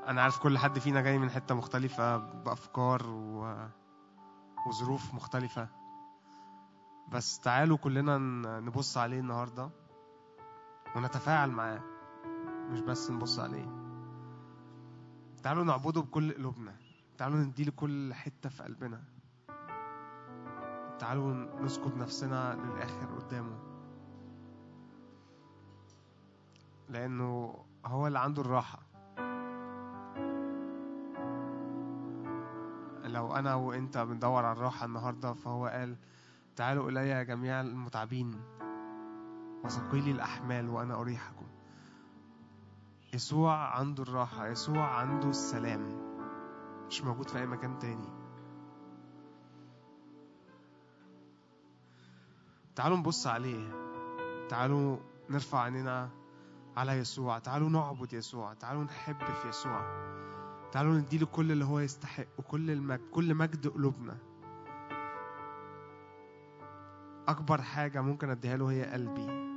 أنا عارف كل حد فينا جاي من حتة مختلفة بأفكار و... وظروف مختلفة بس تعالوا كلنا ن- نبص عليه النهاردة ونتفاعل معاه مش بس نبص عليه تعالوا نعبده بكل قلوبنا تعالوا نديله كل حتة في قلبنا تعالوا نسكب نفسنا للآخر قدامه لأنه هو اللي عنده الراحة لو أنا وأنت بندور على الراحة النهاردة فهو قال تعالوا إلي يا جميع المتعبين وثقيلي الأحمال وأنا أريحكم يسوع عنده الراحة يسوع عنده السلام مش موجود في أي مكان تاني تعالوا نبص عليه تعالوا نرفع عينينا على يسوع تعالوا نعبد يسوع تعالوا نحب في يسوع تعالوا نديله كل اللي هو يستحق وكل المجد كل مجد قلوبنا أكبر حاجة ممكن أديها له هي قلبي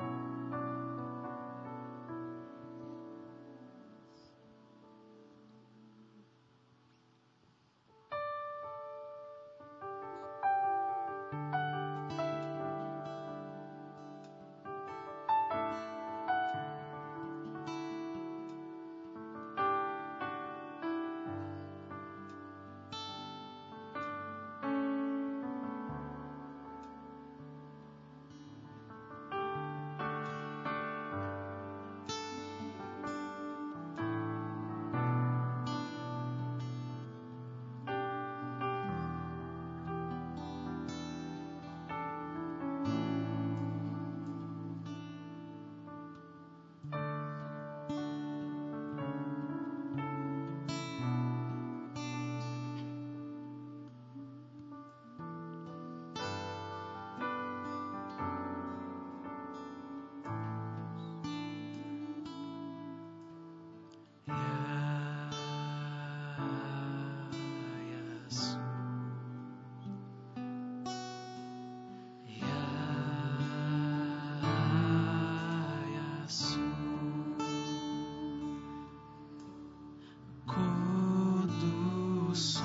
قدوس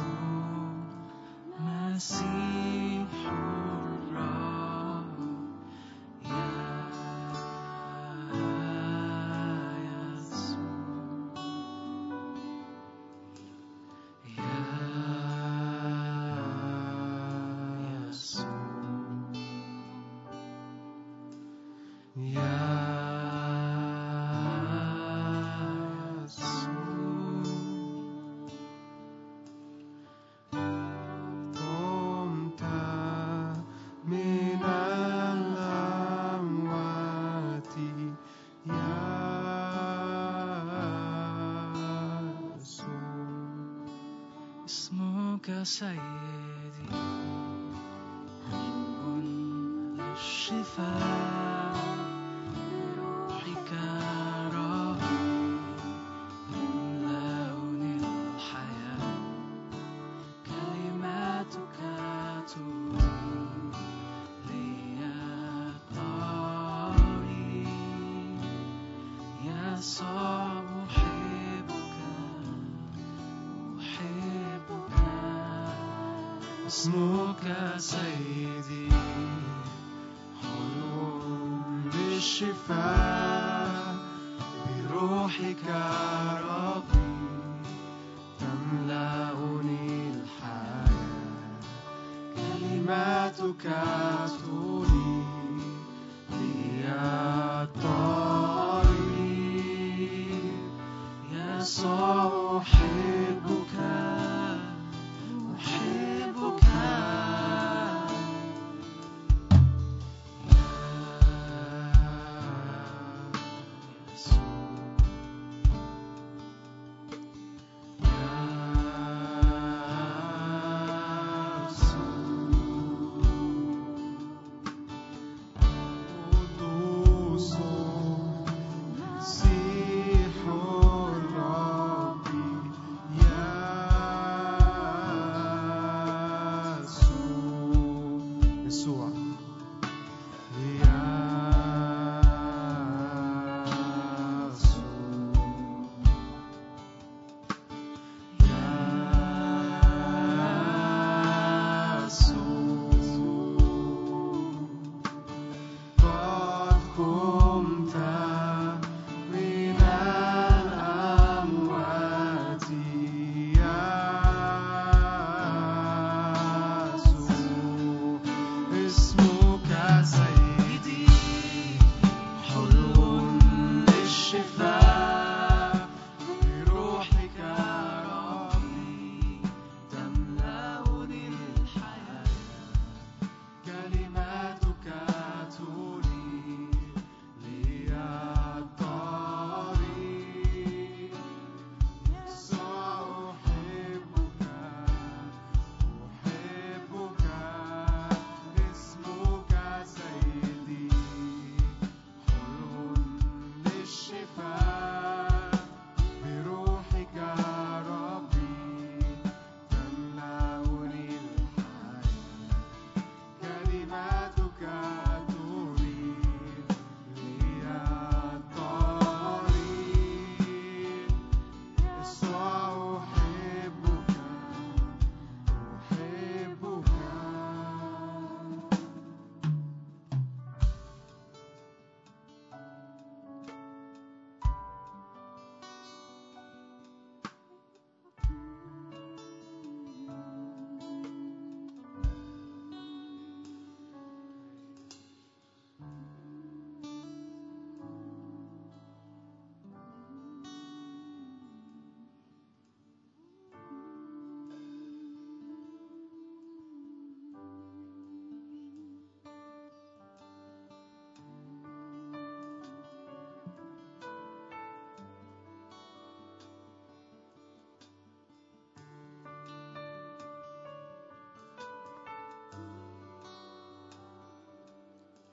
مسيح الرب يا يسوع يا يسوع يا يسوع قمت من الأموات يا يسوع اسمك سيدي حب للشفاء بروحك ربي تملأني الحياة كلماتك تريد لي الطريق يسوع أحبك أحبك اسمك سيدي حلول للشفاء بروحك ربي تملأني الحياة كلماتك تولي لي الطريق يسوع أحبك أحبك قدوس مسيح الرب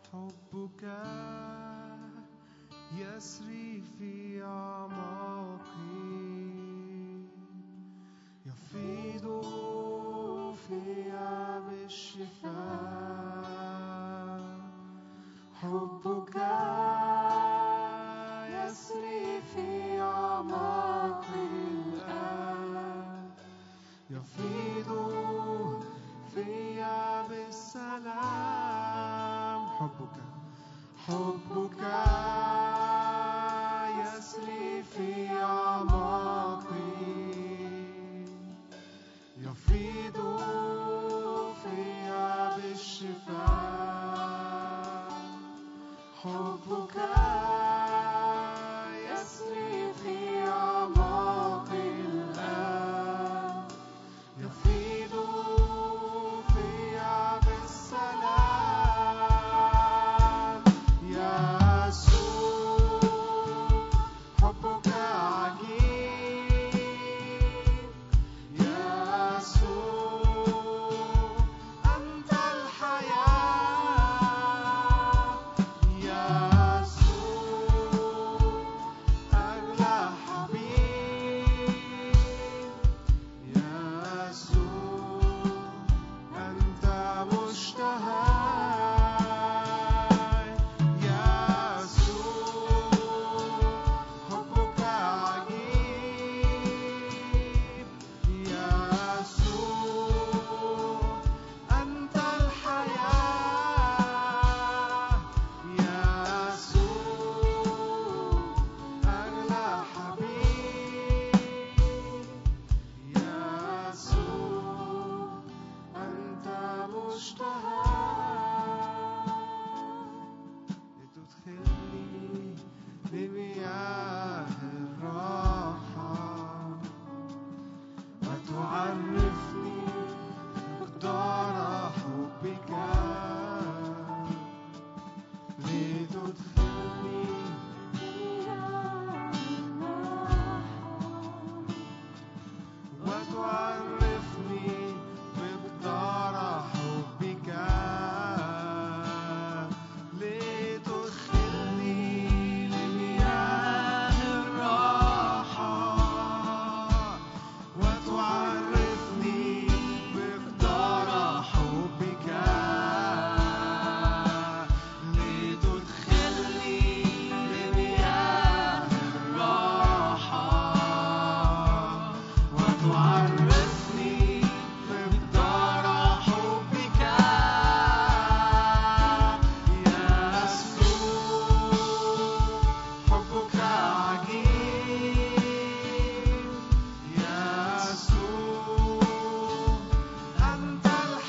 حبك يسري في أعماقي يفيض فيا بالشفاء حبك يسري في أعماقي الآن يفيض فيا بالسلام حبك حبك يسري في أعماقي يفيض فيا بالشفاء حبك يسري في أعماقي الآن يفيض فيا بالسلام يسوع حبك عجيب يسوع أنت الحياة يسوع أغلى حبيب يسوع أنت مشتهى يسوع حبك عجيب يسوع أنت الحياة يسوع أغلى حبيب يسوع أنت مشتهى لتدخلني بمياه الراحة وتعرفني مقدار حبك لتدخلني وتعرفني مقدار حبك لتدخلني لمياه الراحة وتعرفني مقدار حبك لتدخلني لمياه الراحة وتعرفني مقدار حبك يسوع حبك عجيب يسوع أنت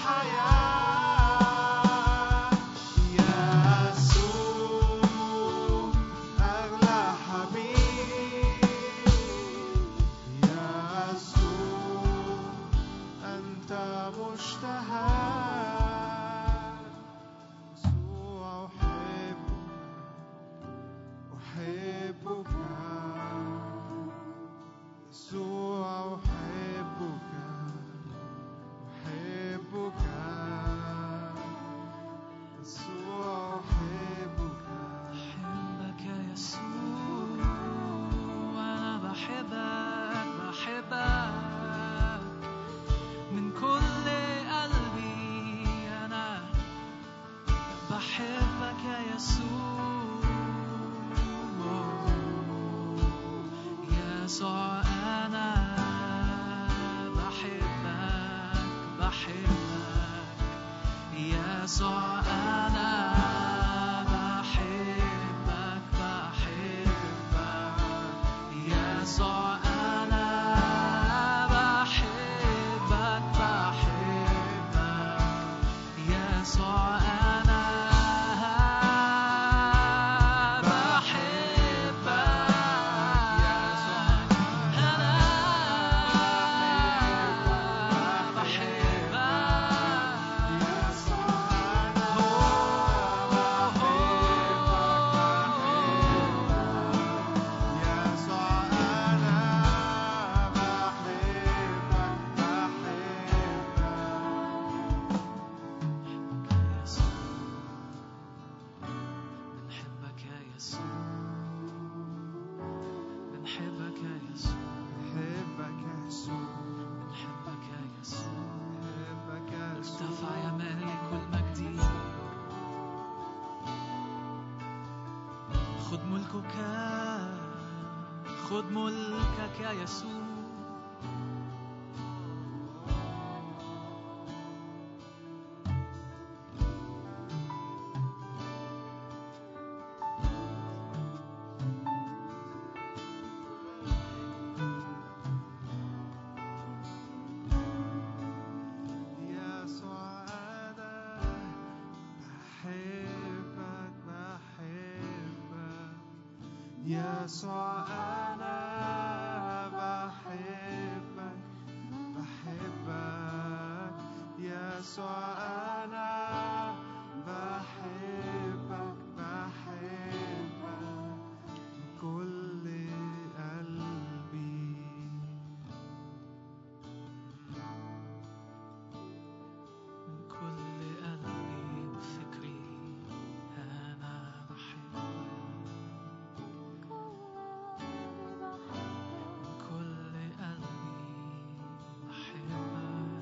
الحياة يسوع أغلى حبيب يسوع أنت مشتهى يسوع أحبك أحبك يسوع أحبك أحبك يسوع أحبك أحبك يسوع أنا بحبك بحبك من كل قلبي أنا بحبك يا يسوع يسوع أنا بحبك بحبك يسوع أنا بحبك بحبك يسوع أنا بحبك بحبك يسوع أنا بحبك أنا بحبك يسوع أنا يسوع بنحبك يا يسوع بحبك يا ارتفع يا يسوع مالك المجد خذ ملكك خذ ملكك يا يسوع يسوع أنا بحبك بحبك يسوع أنا بحبك بحبك يسوع أنا بحبك بحبك كل قلبي من كل قلبي وفكري أنا بحبك من كل قلبي بحبك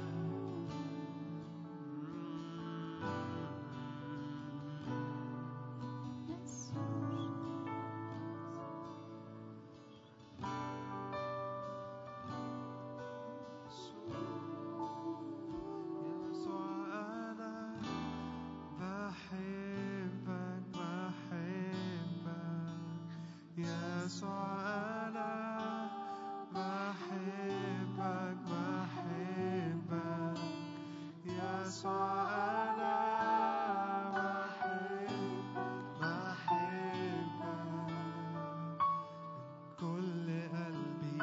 يسوع أنا بحبك بحبك يسوع أنا بحبك بحبك يسوع أنا بحبك بحبك كل قلبي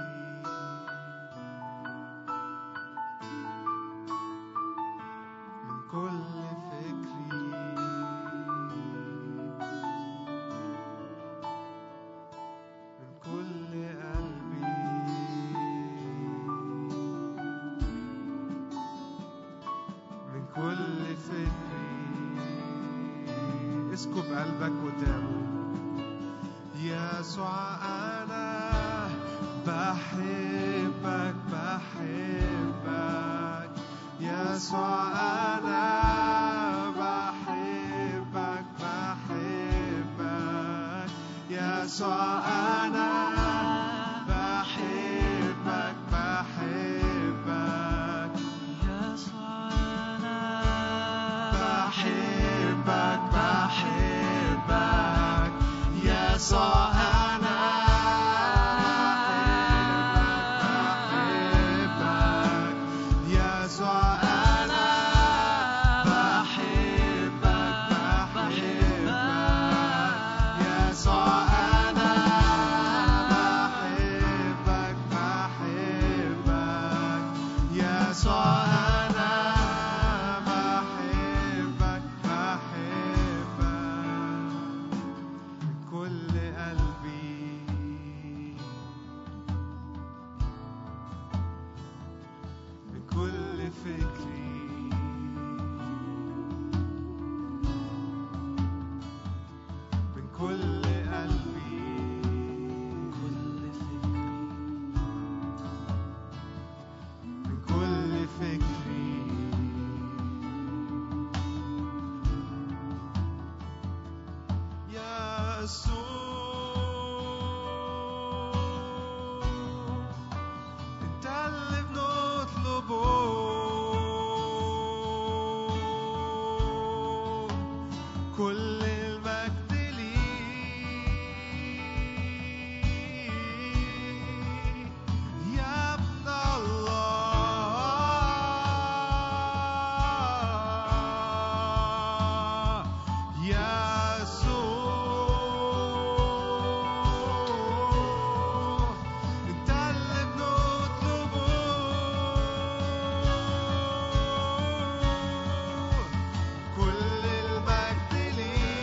من كل فكري من كل قلبي من كل فكري اسكب قلبك قدامه يسوع أنا بحبك بحبك يسوع أنا بحبك بحبك يسوع أنا بحبك بحبك يسوع أنا بحبك بحبك يسوع أنا بحبك يسوع أنا بحبك بحبك يسوع أنا بحبك بحبك يسوع أنا بحبك بحبك من كل قلبي من كل فكري من كل قلبي كل فكري من كل فكري يا يسوع انت اللي بنطلبه كل المجد ليك يا ابن الله يا يسوع انت اللي بنطلبه كل المجد ليك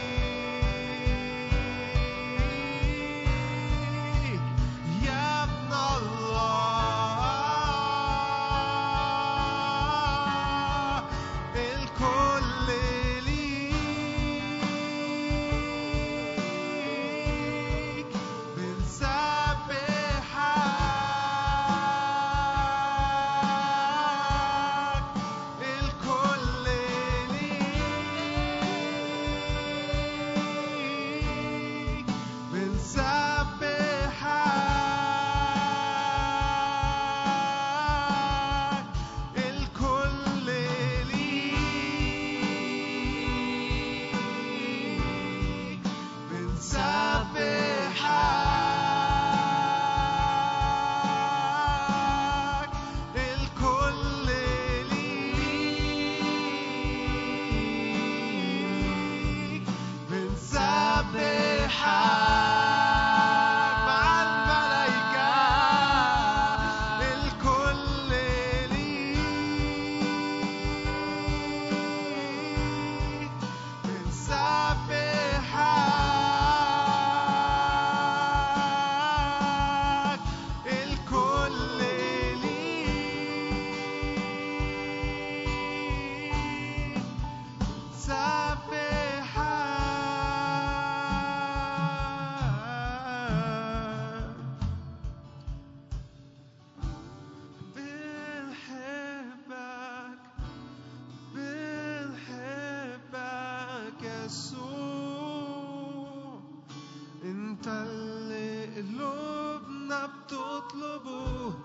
بتطلبه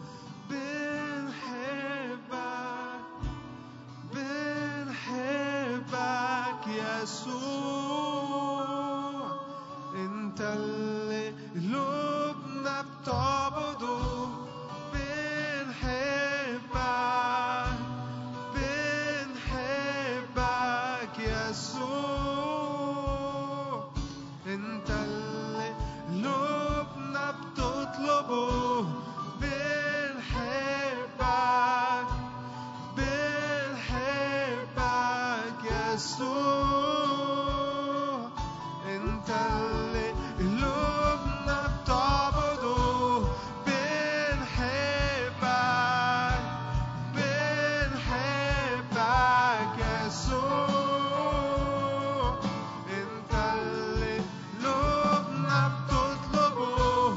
بنحبك بنحبك يسوع انت اللي قلوبنا بتعبده بنحبك بنحبك يسوع انت اللي قلوبنا بتطلبه بنحبك بنحبك يسوع انت اللي قلوبنا بتعبده بنحبك بنحبك يسوع انت اللي قلوبنا بتطلبه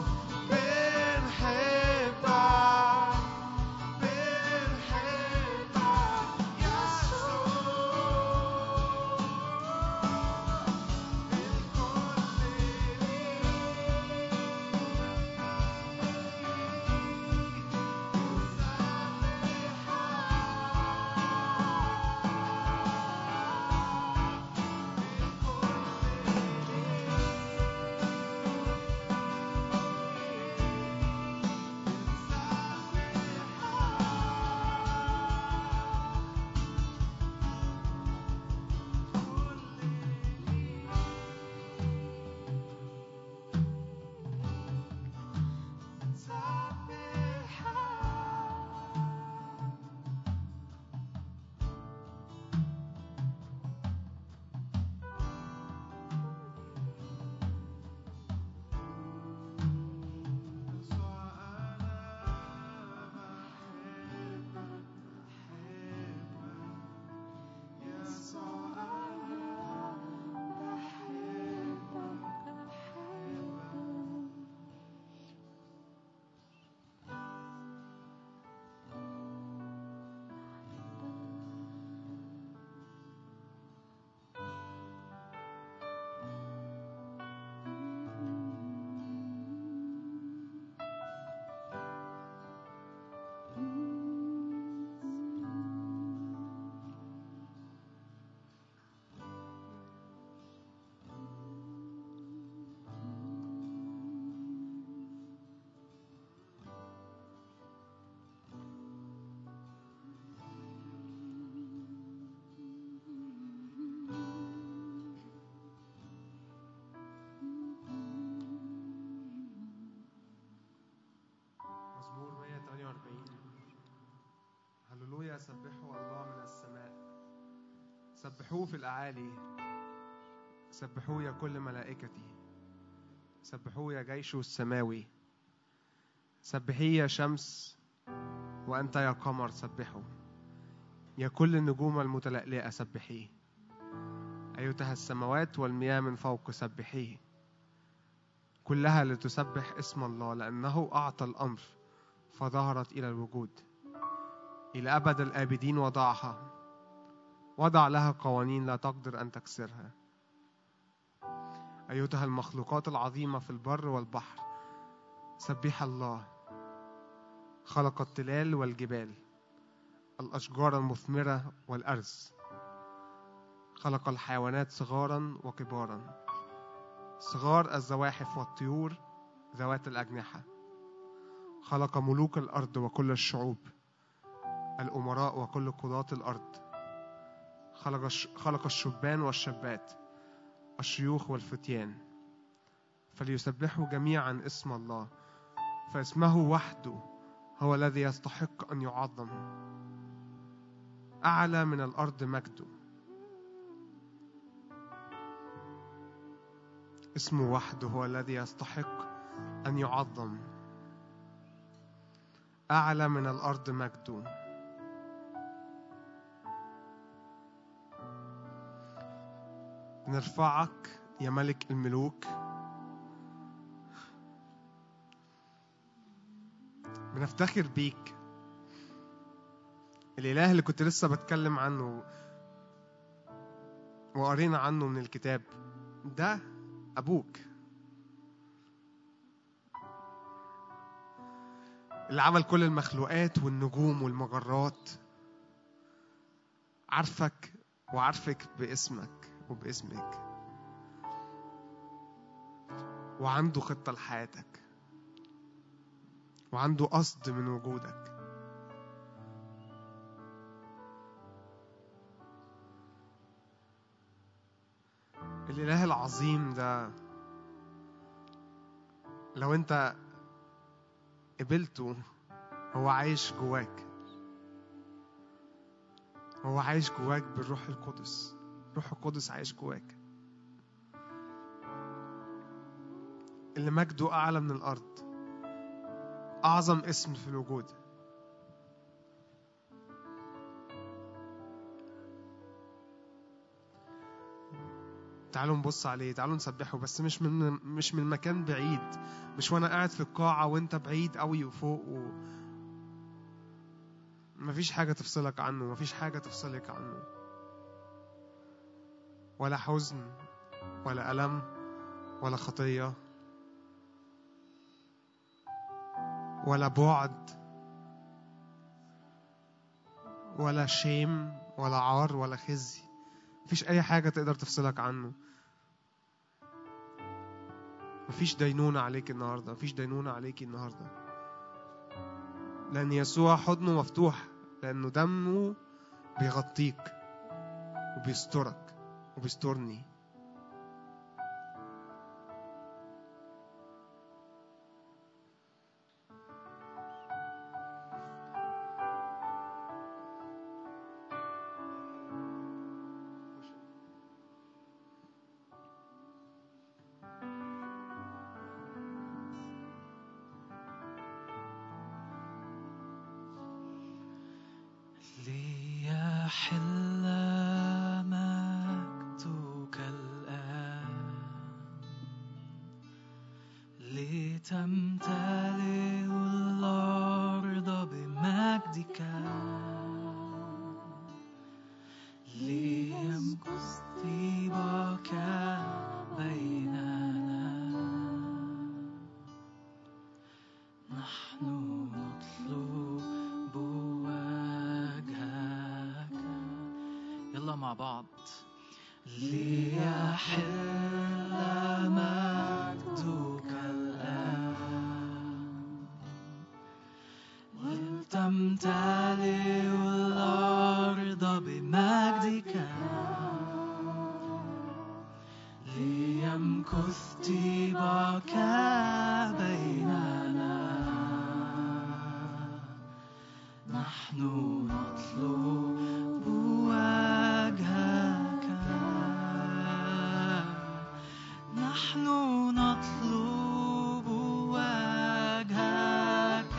بنحبك بنحبك مزمور 148 هللويا سبحوا الله من السماء سبحوه في الأعالي سبحوه يا كل ملائكتي سبحوه يا جيشه السماوي سبحيه يا شمس وأنت يا قمر سبحوا يا كل النجوم المتلألئة سبحيه أيتها السماوات والمياه من فوق سبحيه كلها لتسبح اسم الله لأنه أعطى الأمر فظهرت إلى الوجود إلى أبد الآبدين وضعها وضع لها قوانين لا تقدر أن تكسرها أيتها المخلوقات العظيمة في البر والبحر سبح الله خلق التلال والجبال الأشجار المثمرة والأرز خلق الحيوانات صغارا وكبارا صغار الزواحف والطيور ذوات الأجنحة خلق ملوك الأرض وكل الشعوب الأمراء وكل قضاة الأرض خلق الش- خلق الشبان والشابات الشيوخ والفتيان فليسبحوا جميعا اسم الله فاسمه وحده هو الذي يستحق أن يعظم أعلى من الأرض مجده اسمه وحده هو الذي يستحق أن يعظم أعلى من الأرض مجده نرفعك يا ملك الملوك بنفتخر بيك الإله اللي كنت لسه بتكلم عنه وقرينا عنه من الكتاب ده أبوك اللي عمل كل المخلوقات والنجوم والمجرات عارفك وعارفك باسمك وباسمك وعنده خطة لحياتك وعنده قصد من وجودك الإله العظيم ده لو أنت قبلته هو عايش جواك هو عايش جواك بالروح القدس روح القدس عايش جواك اللي مجده أعلى من الأرض أعظم اسم في الوجود تعالوا نبص عليه تعالوا نسبحه بس مش من مش من مكان بعيد مش وانا قاعد في القاعة وانت بعيد قوي وفوق و... مفيش حاجة تفصلك عنه مفيش حاجة تفصلك عنه ولا حزن ولا ألم ولا خطية ولا بعد ولا شيم ولا عار ولا خزي مفيش أي حاجة تقدر تفصلك عنه مفيش دينونة عليك النهاردة مفيش دينونة عليك النهاردة لأن يسوع حضنه مفتوح لأنه دمه بيغطيك وبيسترك وبيسترني ليحل مجدك الآن لتمتلئ الأرض بمجدك ليمكث طيبك بيننا نحن نطلب وجهك يلا مع بعض ليحل مجدك الآن ولتمتلئ الأرض بمجدك ليمكث طيبك بيننا نحن نطلب وجهك نحن نطلب وجهك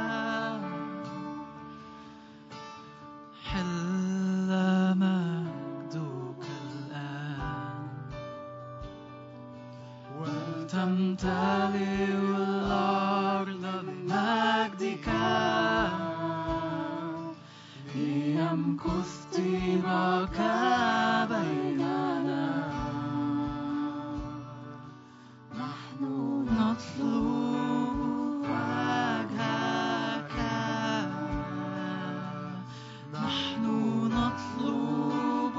حل مجدك الآن ولتمتلئ الأرض بمجدك ليمكث طيبك بيننا نحن نطلب وجهك نحن نطلب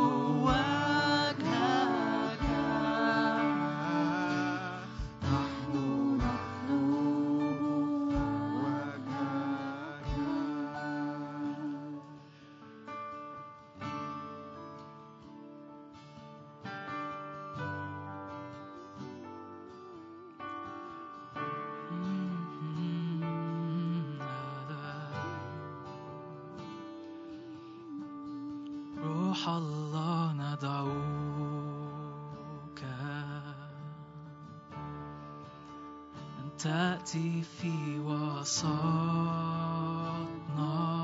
وجهك نحن نطلب وجهك روح الله ندعوك أن تأتي في وسطنا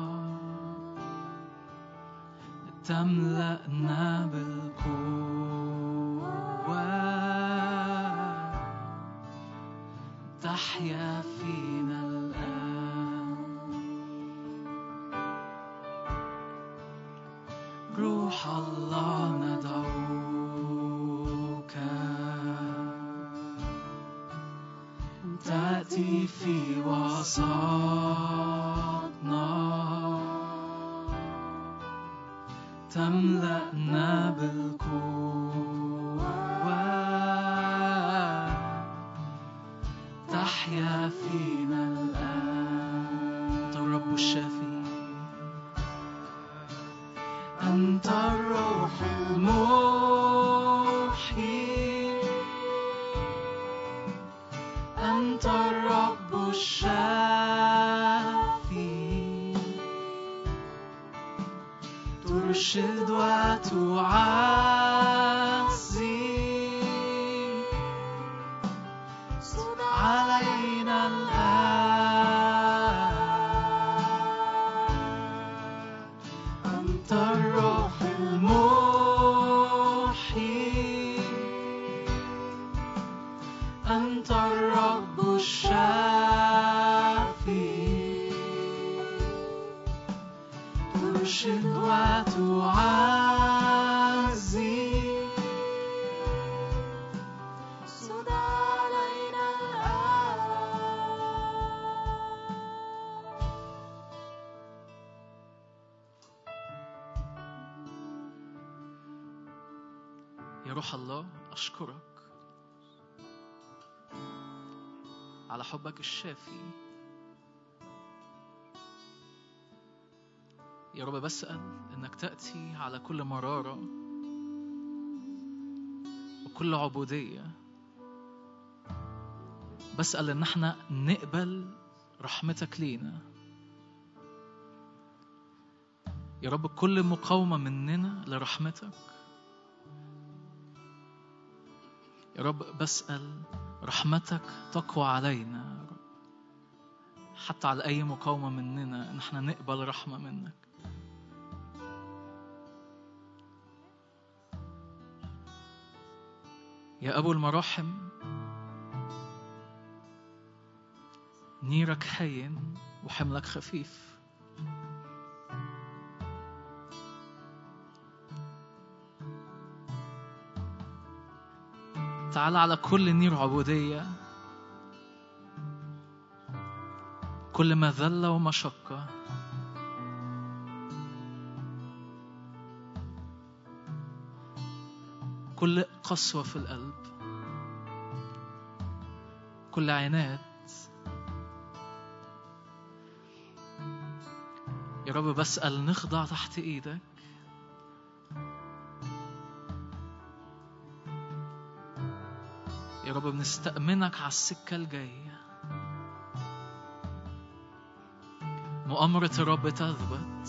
تملأنا بالقوة تحيا فينا الآن روح الله ندعوك أن تأتي في وسطنا تملأنا بالقوة تحيا فينا الآن أنت الرب الشافي أنت الروح المحيي أنت الرب الشافي ترشد وتعزي صد علينا الآن أنت الروح المحيي أنت الرب الشافي ترشد وتعزي صد علينا الآن يا روح الله أشكرك على حبك الشافي يا رب بسأل إنك تأتي على كل مرارة وكل عبودية بسأل إن احنا نقبل رحمتك لينا يا رب كل مقاومة مننا لرحمتك يا رب بسأل رحمتك تقوى علينا يا رب حتى على أي مقاومة مننا إن احنا نقبل رحمة منك يا أبو المراحم نيرك هين وحملك خفيف تعال على كل نير عبودية كل مذلة ومشقة كل قسوة في القلب كل عناد يا رب بسأل نخضع تحت إيدك يا رب بنستأمنك على السكة الجاية مؤامرة الرب تثبت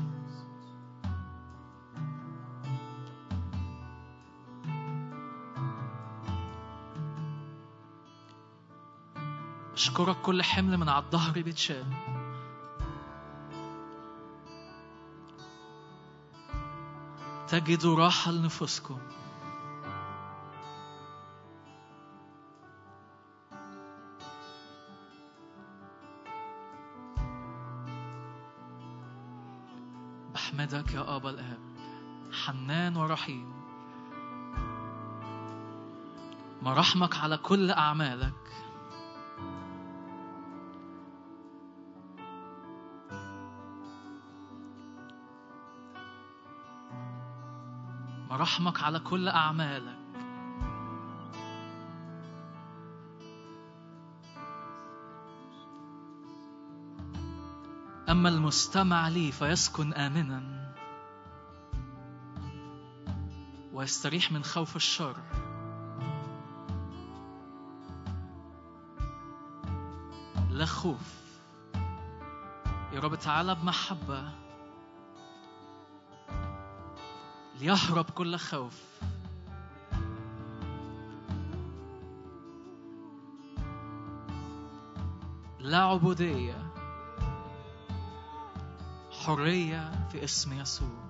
أشكرك كل حمل من على الظهر بيتشال تجدوا راحة لنفوسكم بحمدك يا أبا الآب حنان ورحيم مراحمك على كل أعمالك مراحمك على كل أعمالك أما المستمع لي فيسكن آمنا ويستريح من خوف الشر لا خوف يا رب تعالى بمحبة ليهرب كل خوف لا عبودية حرية في اسم يسوع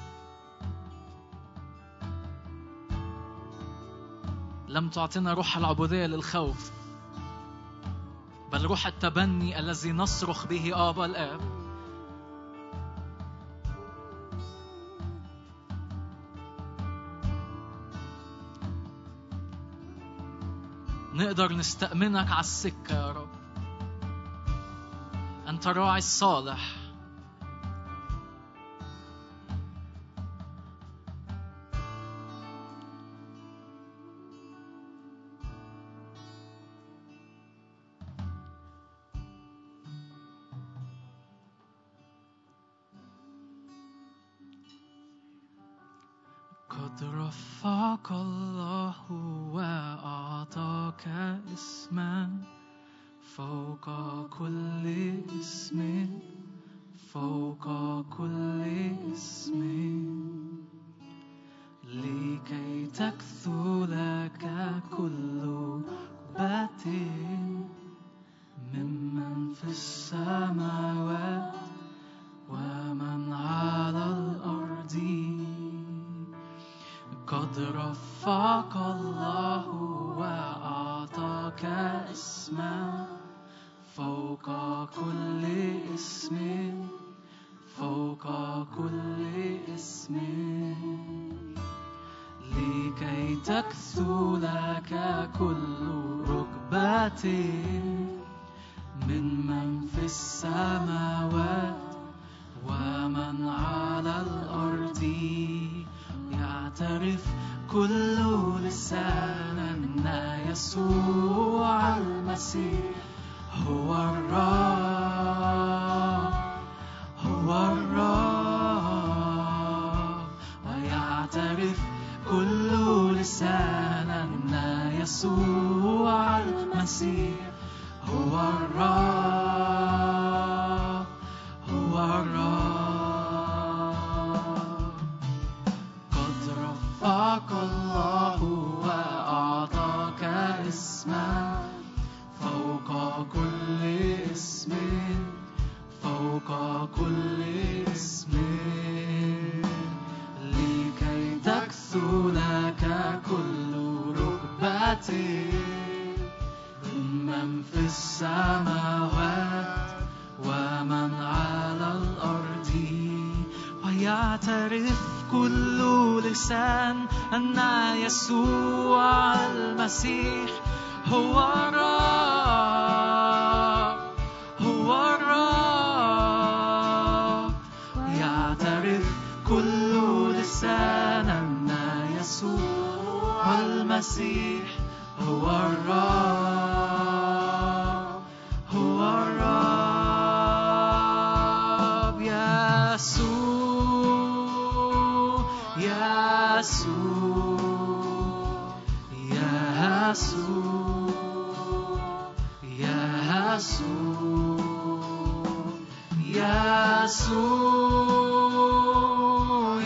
لم تعطنا روح العبودية للخوف بل روح التبني الذي نصرخ به آبا الآب نقدر نستأمنك على السكة يا رب أنت الراعي الصالح قد رفعك الله وأعطاك اسما فوق كل اسم فوق كل اسم لكي تكثو لك كل ركبة ممن في السماوات ومن على الأرض قد رفعك الله وأعطاك اسما فوق كل اسم فوق كل اسم لكي تكثو لك كل ركبة من من في السماوات ومن على الأرض يعترف كل لسان أن يسوع المسيح هو الرب هو الرب ويعترف كل لسان أن يسوع المسيح هو الرب هو الرب قد رفعك الله وأعطاك اسما فوق كل اسم فوق كل اسم لكي تكثو لك كل ركبة من في السماوات ومن على الأرض ويعترف كل لسان أن يسوع المسيح هو الرب هو الرب يعترف كل لسان أن يسوع المسيح هو الرب هو الرب يسوع يسوع يسوع يسوع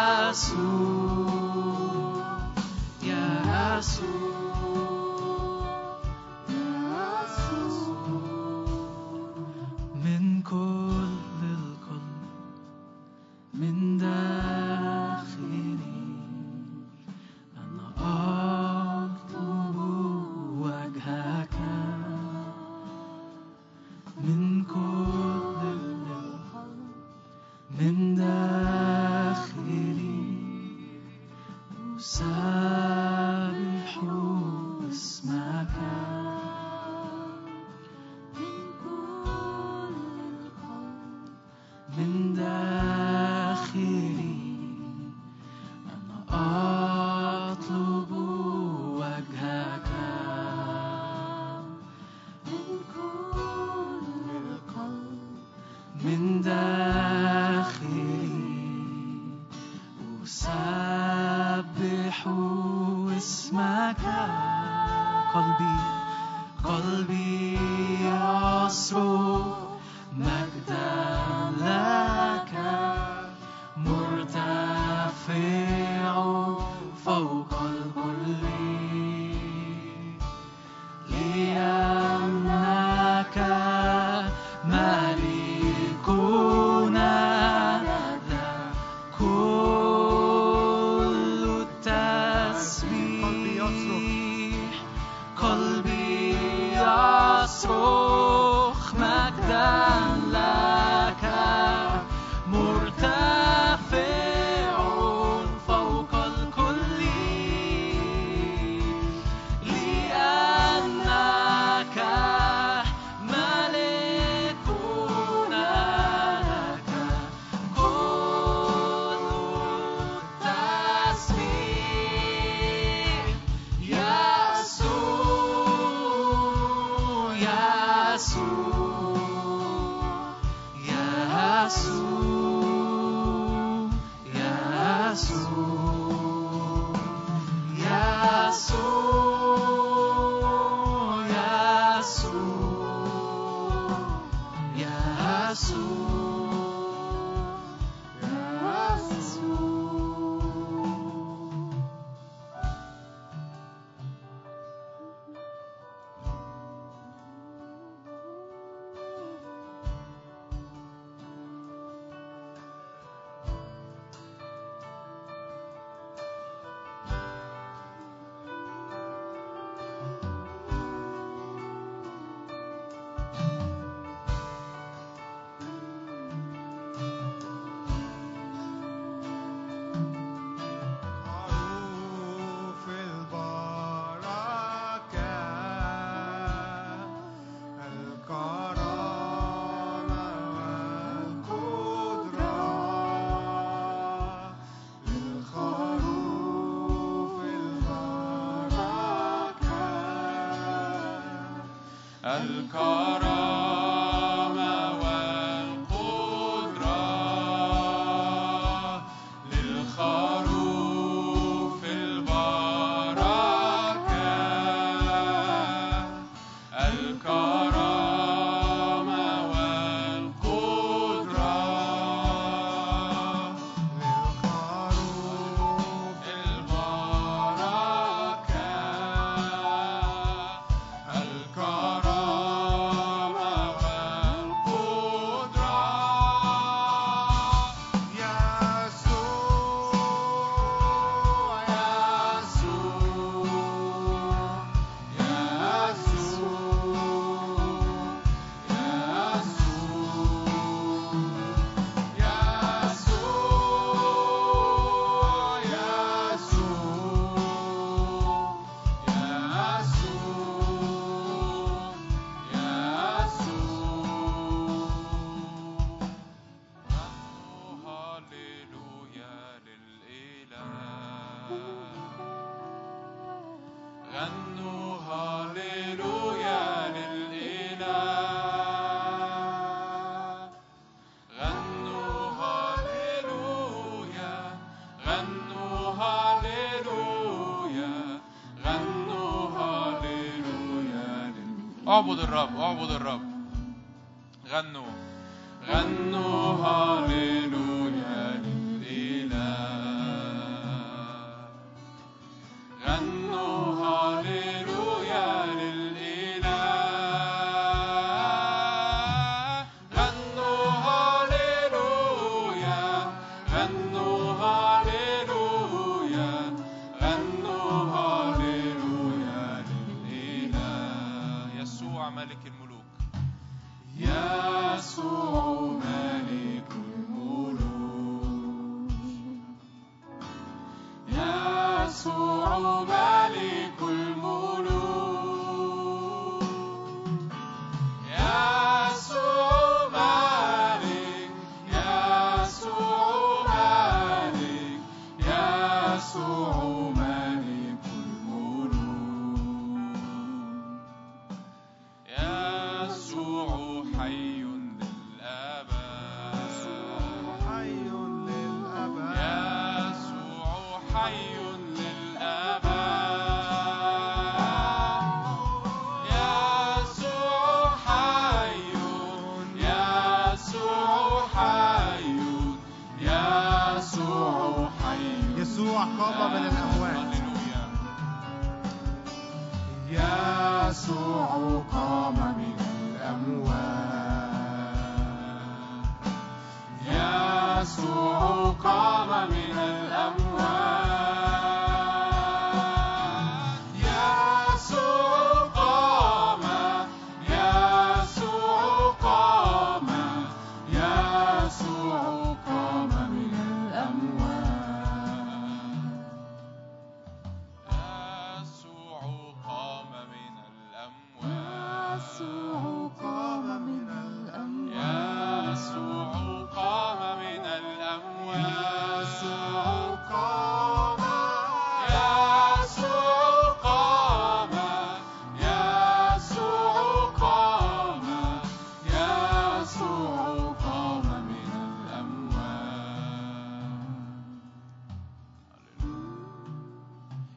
يسوع يسوع من كل القلب من داخلي أنا أطلب وجهك من كل القلب من داخلي أسبح اسمك من داخلي أنا أطلب وجهك من داخلي أسبح اسمك قلبي قلبي يصرخ مجدا لك مرتفع فوق الكل لأنك ملكنا ذا كل التسبيح قلبي يصرخ معروف البركة الكرامة والقدرة للخروف البركة الكرامة والقدرة للخروف البركة الكرامة والقدرة للخروف البركة الكرامة والقدرة يسوع غنوا هاليلويا للإله غنوا هاليلويا غنوا هاليلويا غنوا هاليلويا لل- اعبد الرب اعبد الرب غنوا غنوا هاليلويا للإله غنوا هاليلويا للإله غنوا هاليلويا غنوا هاليلويا غنوا هاليلويا للإله يسوع ملك الملوك يسوع ملك الملوك يسوع ملك الملوك يسوع ملك يسوع ملك يسوع ملك الملوك يسوع حي للأبد حي للأبد يسوع حي للأبد يسوع حي يسوع حي يسوع حي يسوع قام من الأموات هللويا يسوع قام من الأموات يسوع قام من الأموات يسوع قام يسوع قام يسوع قام من الأموات يسوع قام من الأموات يسوع قام من الأموات يسوع قام من الأموات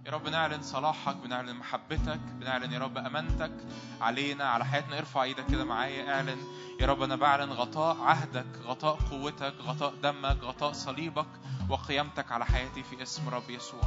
يا رب نعلن صلاحك بنعلن محبتك بنعلن يا رب امانتك علينا على حياتنا ارفع ايدك كده معايا اعلن يا رب انا بعلن غطاء عهدك غطاء قوتك غطاء دمك غطاء صليبك وقيامتك على حياتي في اسم رب يسوع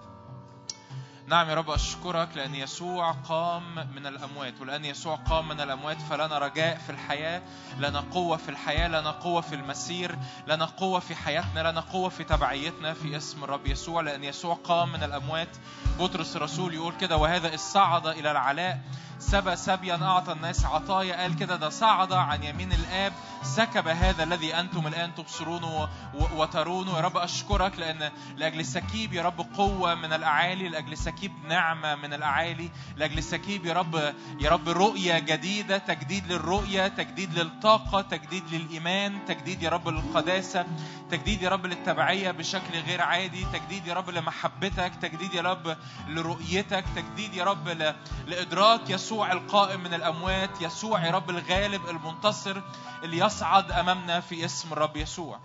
نعم يا رب أشكرك لأن يسوع قام من الأموات ولأن يسوع قام من الأموات فلنا رجاء في الحياة لنا قوة في الحياة لنا قوة في المسير لنا قوة في حياتنا لنا قوة في تبعيتنا في اسم الرب يسوع لأن يسوع قام من الأموات بطرس الرسول يقول كده وهذا إذ صعد إلى العلاء سبى سبيا أعطى الناس عطايا قال كده ده صعد عن يمين الآب سكب هذا الذي أنتم الآن تبصرونه و- و- وترونه يا رب أشكرك لأن لأجل سكيب يا رب قوة من الأعالي لأجل سكيب نعمة من الأعالي لأجل سكيب يا رب يا رب رؤية جديدة تجديد للرؤية تجديد للطاقة تجديد للإيمان تجديد يا رب للقداسة تجديد يا رب للتبعية بشكل غير عادي تجديد يا رب لمحبتك تجديد يا رب لرؤيتك تجديد يا رب ل... لإدراك يسوع القائم من الأموات يسوع يا رب الغالب المنتصر اللي يصعد أمامنا في اسم الرب يسوع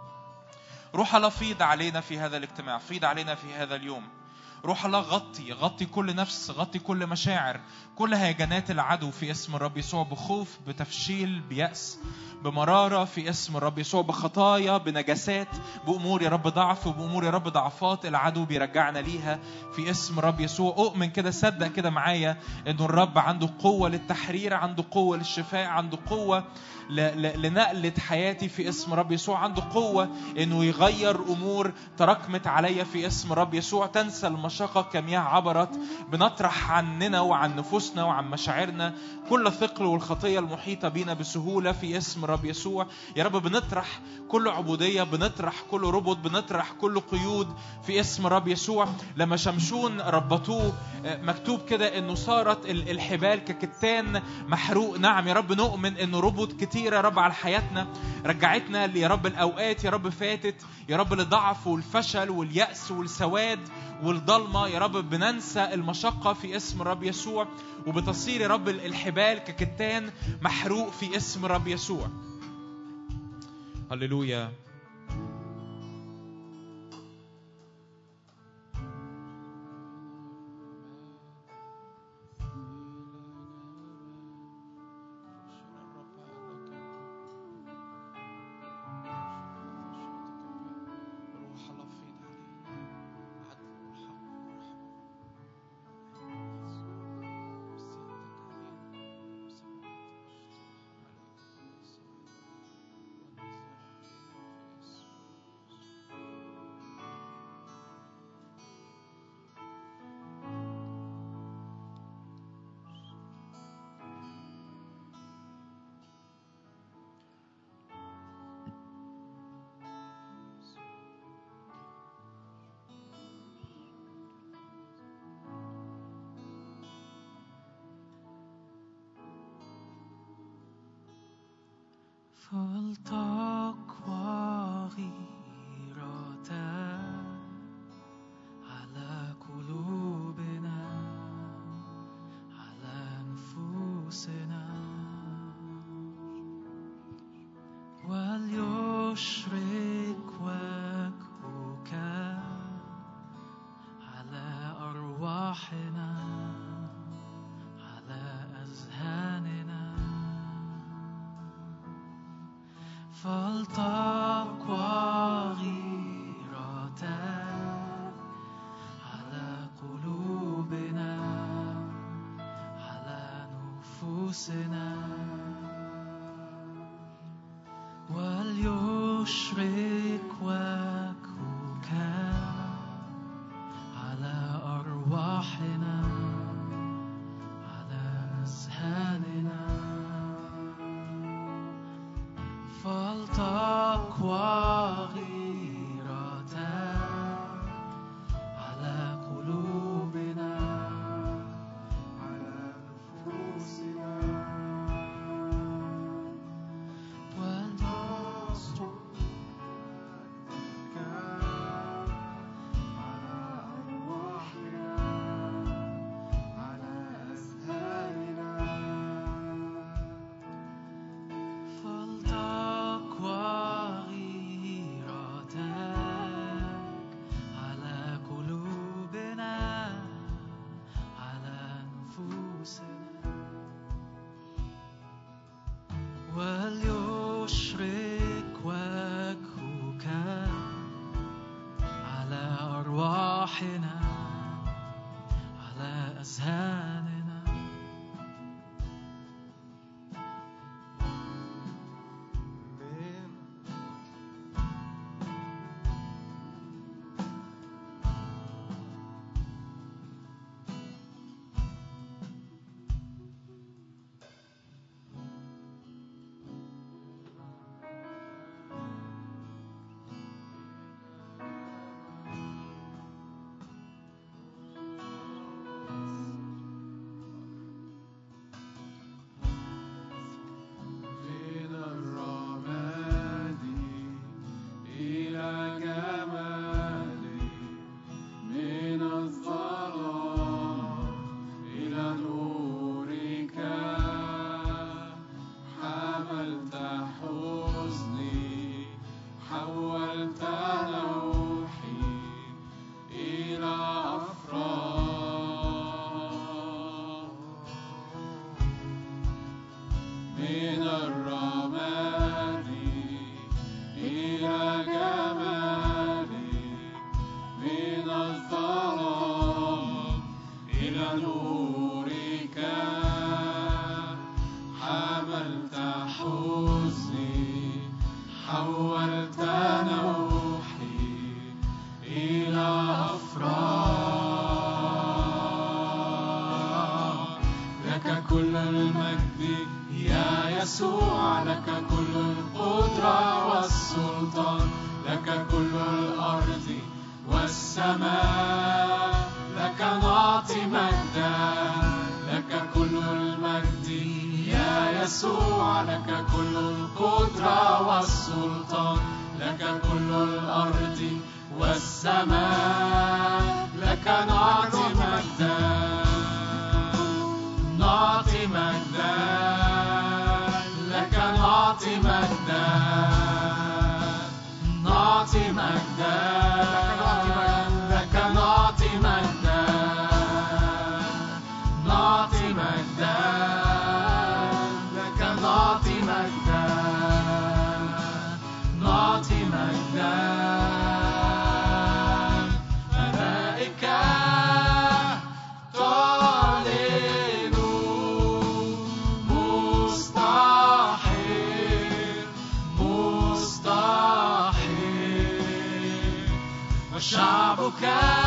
روح الله فيض علينا في هذا الاجتماع فيض علينا في هذا اليوم روح الله غطي غطي كل نفس غطي كل مشاعر كل هيجانات العدو في اسم الرب يسوع بخوف بتفشيل بيأس بمرارة في اسم الرب يسوع بخطايا بنجاسات بأمور يا رب ضعف وبأمور يا رب ضعفات العدو بيرجعنا ليها في اسم الرب يسوع أؤمن كده صدق كده معايا إنه الرب عنده قوة للتحرير عنده قوة للشفاء عنده قوة ل- ل- لنقلة حياتي في اسم رب يسوع عنده قوة إنه يغير أمور تراكمت عليا في اسم رب يسوع تنسى المشقة كمياه عبرت بنطرح عننا وعن نفوسنا وعن مشاعرنا كل ثقل والخطية المحيطة بينا بسهولة في اسم رب يسوع يا رب بنطرح كل عبودية بنطرح كل ربط بنطرح كل قيود في اسم رب يسوع لما شمشون ربطوه آه، مكتوب كده انه صارت ال- الحبال ككتان محروق نعم يا رب نؤمن انه ربط كتير يا رب على حياتنا رجعتنا يا رب الاوقات يا رب فاتت يا رب للضعف والفشل واليأس والسواد والضلمة يا رب بننسى المشقة في اسم الرب يسوع وبتصير يا رب الحبال ككتان محروق في اسم الرب يسوع هللويا روح الله فيض علينا عدل وحق ورحمة سيادتك علينا وسماوات فلتقوى غيرتك على قلوبنا على نفوسنا وليشرك وجهك على أرواحنا على أذهاننا فلتقوى غيرتك على قلوبنا على نفوسنا وليشرك وجهك على أرواحنا على أذهاننا فلتقوى غيرتك على قلوبنا على نفوسنا ولتسرك على أرواحنا على أذهاننا فلتقوى غيرتك حولت نوحي إلى أفراح لك كل المجد يا يسوع لك كل القدرة والسلطان لك كل الأرض والسماء لك نعطي مجدا لك كل المجد يا يسوع لك كل القدرة والسلطان لك كل الأرض والسماء لك نعطي مجدا نعطي مجدا لك نعطي مجدا نعطي مجدا لك نعطي مجدا نعطي مجدا لك نعطي مجدا نعطي مجدا ملائكة تعلن مستحيل مستحيل وشعبك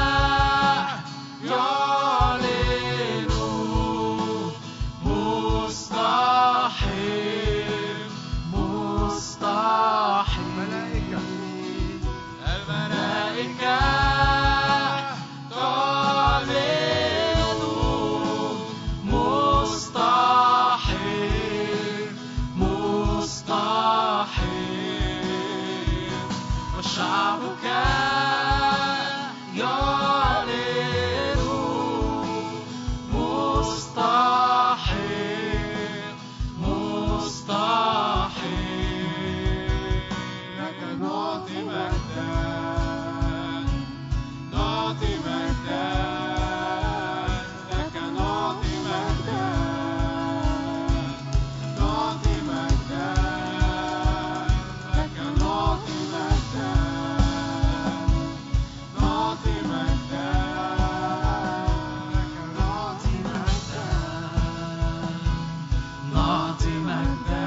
يعلن مستحيل مستحيل الملائكة تعلن مستحيل مستحيل وشعبك يعلن مستحيل مستحيل لك نعطي مجدا نعطي مجدا لك نعطي مجدا نعطي مجدا لك نعطي مجدا نعطي مجدا لك نعطي مجدا نعطي مجدا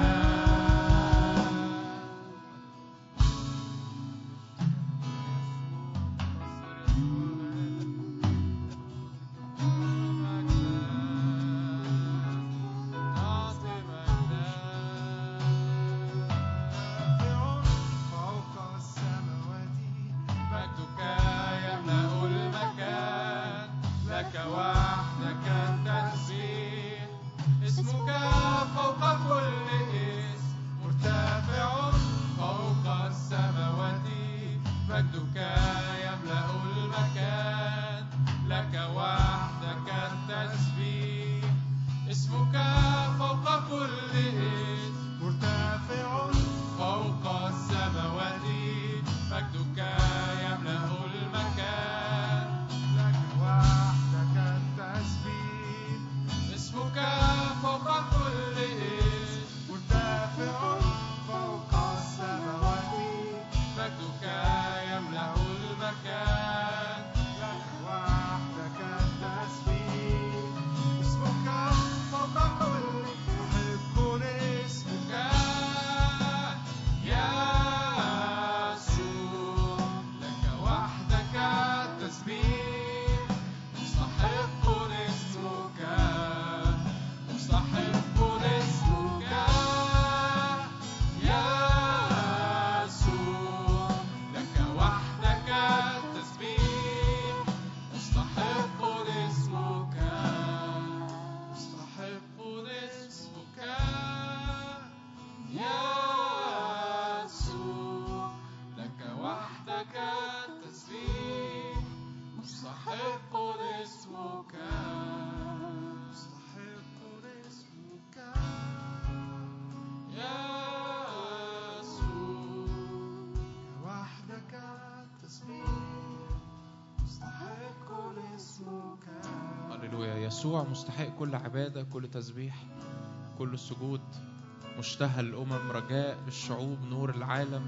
فوق السماوات مجدك يملأ المكان لك وحدك التسبيح اسمك فوق كل اسم مرتفع فوق السماوات مجدك يملأ المكان لك وحدك التسبيح اسمك فوق كل اسم مرتفع فوق السماوات مجدك يملأ المكان لك وحدك التسبيح اسمك فوق كل اسم مرتفع فوق السماوات مجدك يملأ المكان لك وحدك التسبيح اسمك فوق كل أحب اسمك يا يسوع لك وحدك التسبيح مستحق اسمك مستحق اسمك يا يسوع لك وحدك التسبيح مستحق اسمك مستحق اسمك يا يسوع لك وحدك التسبيح مستحق اسمك مستحق اسمك يا يسوع وحدك التسبيح مستحق اسمك هللويا يسوع مستحق كل عبادة كل تسبيح كل سجود مشتهى الأمم رجاء الشعوب نور العالم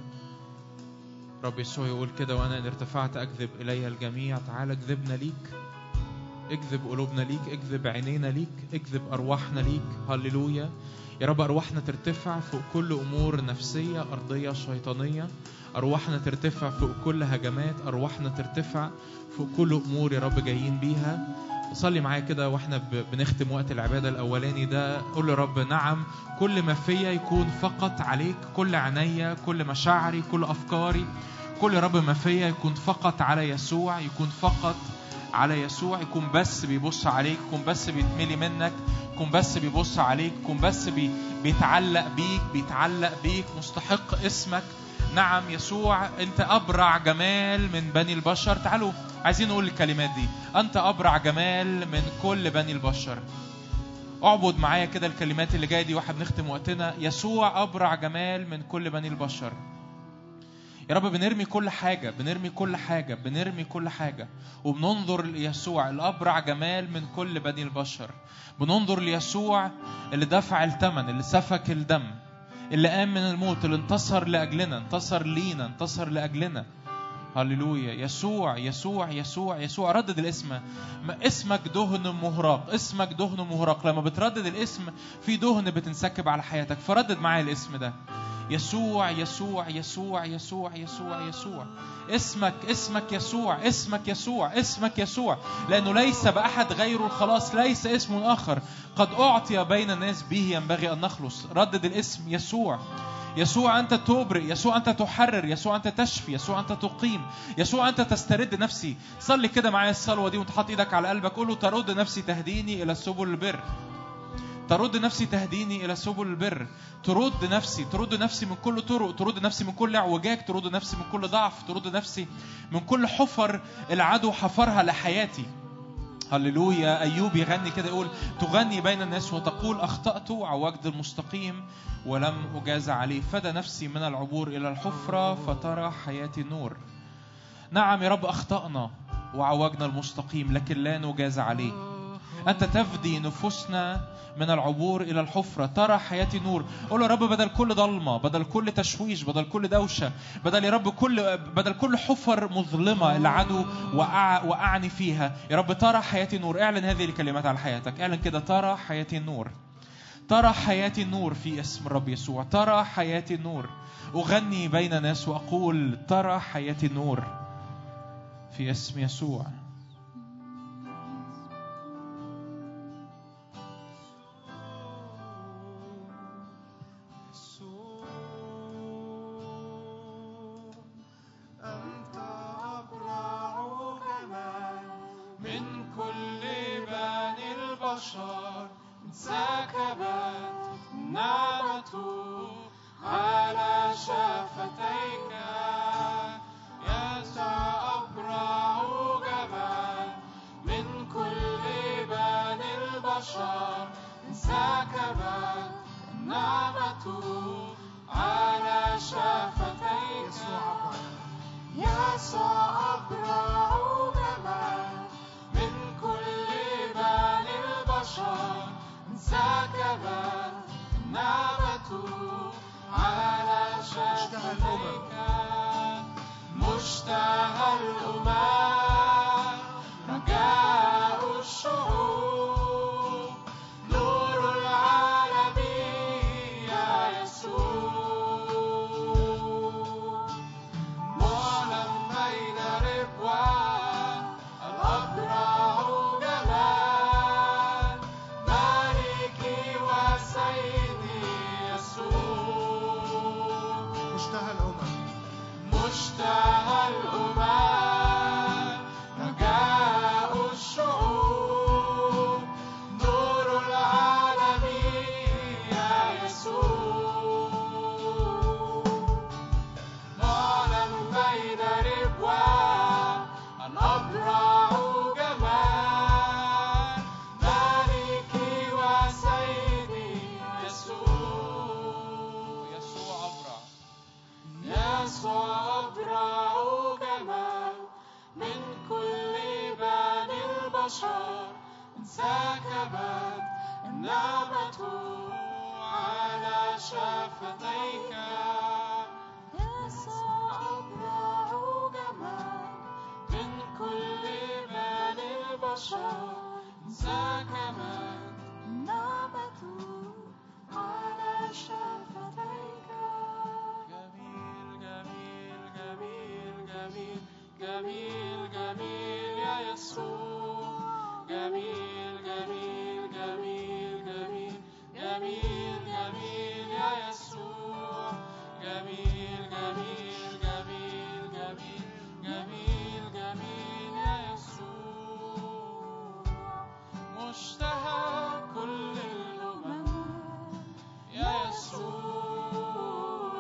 رب يسوع يقول كده وأنا إن ارتفعت أكذب إلي الجميع تعال اكذبنا ليك اجذب قلوبنا ليك اجذب عينينا ليك اجذب أرواحنا ليك هللويا يا رب أرواحنا ترتفع فوق كل أمور نفسية أرضية شيطانية أرواحنا ترتفع فوق كل هجمات أرواحنا ترتفع فوق كل أمور يا رب جايين بيها صلي معايا كده واحنا ب- بنختم وقت العبادة الأولاني ده قول يا رب نعم كل ما فيا يكون فقط عليك كل عينيا كل مشاعري كل أفكاري كل يا رب ما فيا يكون فقط على يسوع يكون فقط على يسوع يكون بس بيبص عليك يكون بس بيتملي منك يكون بس بيبص عليك يكون بس بي بيتعلق بيك بيتعلق بيك مستحق اسمك نعم يسوع انت ابرع جمال من بني البشر تعالوا عايزين نقول الكلمات دي انت ابرع جمال من كل بني البشر اعبد معايا كده الكلمات اللي جايه دي واحنا بنختم وقتنا يسوع ابرع جمال من كل بني البشر يا رب بنرمي كل حاجة بنرمي كل حاجة بنرمي كل حاجة وبننظر ليسوع الأبرع جمال من كل بني البشر بننظر ليسوع اللي دفع الثمن اللي سفك الدم اللي قام من الموت اللي انتصر لأجلنا انتصر لينا انتصر لأجلنا هللويا يسوع يسوع يسوع يسوع ردد الاسم ما اسمك دهن مهراق اسمك دهن مهراق لما بتردد الاسم في دهن بتنسكب على حياتك فردد معايا الاسم ده يسوع يسوع يسوع يسوع يسوع يسوع اسمك اسمك يسوع اسمك يسوع اسمك يسوع لأنه ليس بأحد غيره الخلاص ليس اسم آخر قد أعطي بين الناس به ينبغي أن نخلص ردد الاسم يسوع يسوع أنت تبرئ يسوع أنت تحرر يسوع أنت تشفي يسوع أنت تقيم يسوع أنت تسترد نفسي صلي كده معايا الصلوة دي وانت حاطط ايدك على قلبك قول له ترد نفسي تهديني إلى سبل البر ترد نفسي تهديني إلى سبل البر ترد نفسي ترد نفسي من كل طرق ترد نفسي من كل اعوجاج ترد نفسي من كل ضعف ترد نفسي من كل حفر العدو حفرها لحياتي هللويا أيوب يغني كده يقول تغني بين الناس وتقول أخطأت عوجد المستقيم ولم أجاز عليه فدى نفسي من العبور إلى الحفرة فترى حياتي النور نعم يا رب أخطأنا وعوجنا المستقيم لكن لا نجاز عليه أنت تفدي نفوسنا من العبور إلى الحفرة ترى حياتي نور قول يا رب بدل كل ضلمة بدل كل تشويش بدل كل دوشة بدل يا رب كل بدل كل حفر مظلمة العدو وقع وقعني فيها يا رب ترى حياتي نور اعلن هذه الكلمات على حياتك اعلن كده ترى حياتي النور ترى حياتي النور في اسم الرب يسوع ترى حياتي النور أغني بين ناس وأقول ترى حياتي النور في اسم يسوع أنت أبرع جمال من كل بني البشر انسكبت النعمة على شفتيك يسوع أبرع جمال من كل بني البشر انسكبت النعمة على شفتيك يسوع أبرع جمال من كل بني البشر انسكبت النعمة على شفتيك مشتهى الأمم رجاء الشعوب نور العالم يا يسوع معلم بين ربوان الأبرع جمال مالكي وسيدي يسوع مشتهى الأمم مشتهى الأمم رجاء الشعوب نور العالم يا يسوع معلم بين ربوان الأبرع جمال مالكي وسيدي يسوع يسوع أبرع يسوع أبرع جمال من كل بني البشر انسكبت النعمة على شفتيك يسوع أبرع جمال من كل بني البشر جميل جميل يا يسوع جميل جميل جميل جميل جميل جميل يا يسوع جميل جميل جميل جميل جميل جميل يا يسوع مشتهى كل الأمم يا يسوع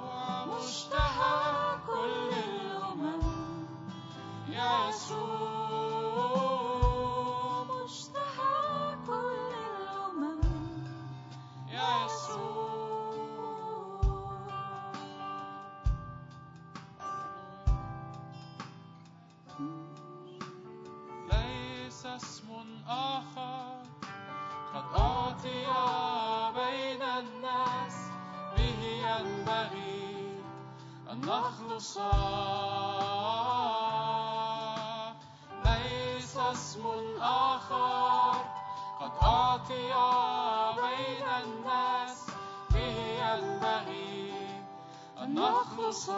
مشتهى كل الأمم يا يسوع مشتهى كل الأمم يا يسوع ليس اسم آخر قد أعطي بين الناس به ينبغي أن نخلص ليس اسم آخر قد أعطي بين الناس به ينبغي أن نخلص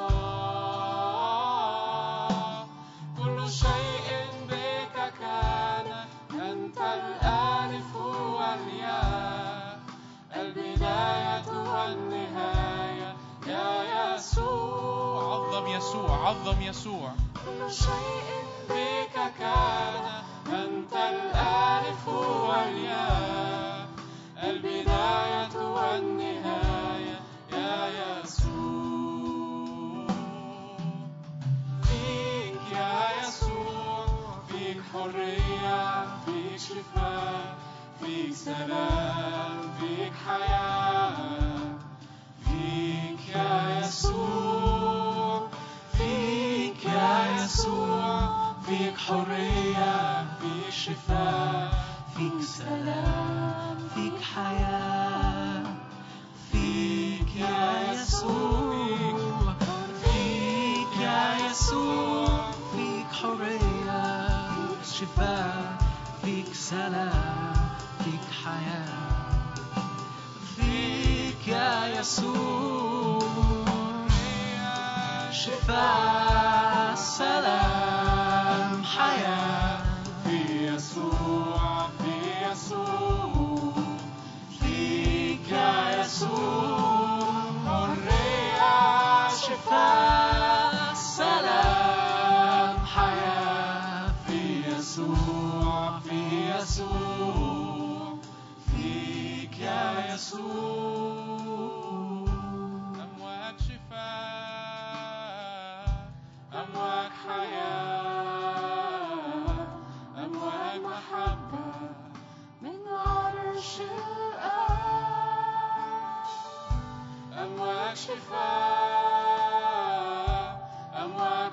كل شيء بك كان أنت الألف والياء البداية والنهاية يا يسوع عظم يسوع عظم يسوع كل شيء بك كان أنت الألف والياء البداية والنهاية يا يسوع فيك يا يسوع فيك حرية فيك شفاء فيك سلام فيك حياة فيك يا يسوع فيك يا يسوع فيك حرية فيك شفاء فيك سلام فيك حياة فيك يا يسوع فيك يا يسوع فيك حرية فيك شفاء فيك سلام فيك حياة فيك يا يسوع شفاء سلام حياة في يسوع في يسوع فيك يا يسوع حرية شفاء سلام حياة في يسوع في يسوع فيك يا يسوع أمواج شفاء أمواج حياة أمواج محبة من عرش الآب أمواج شفاء أمواج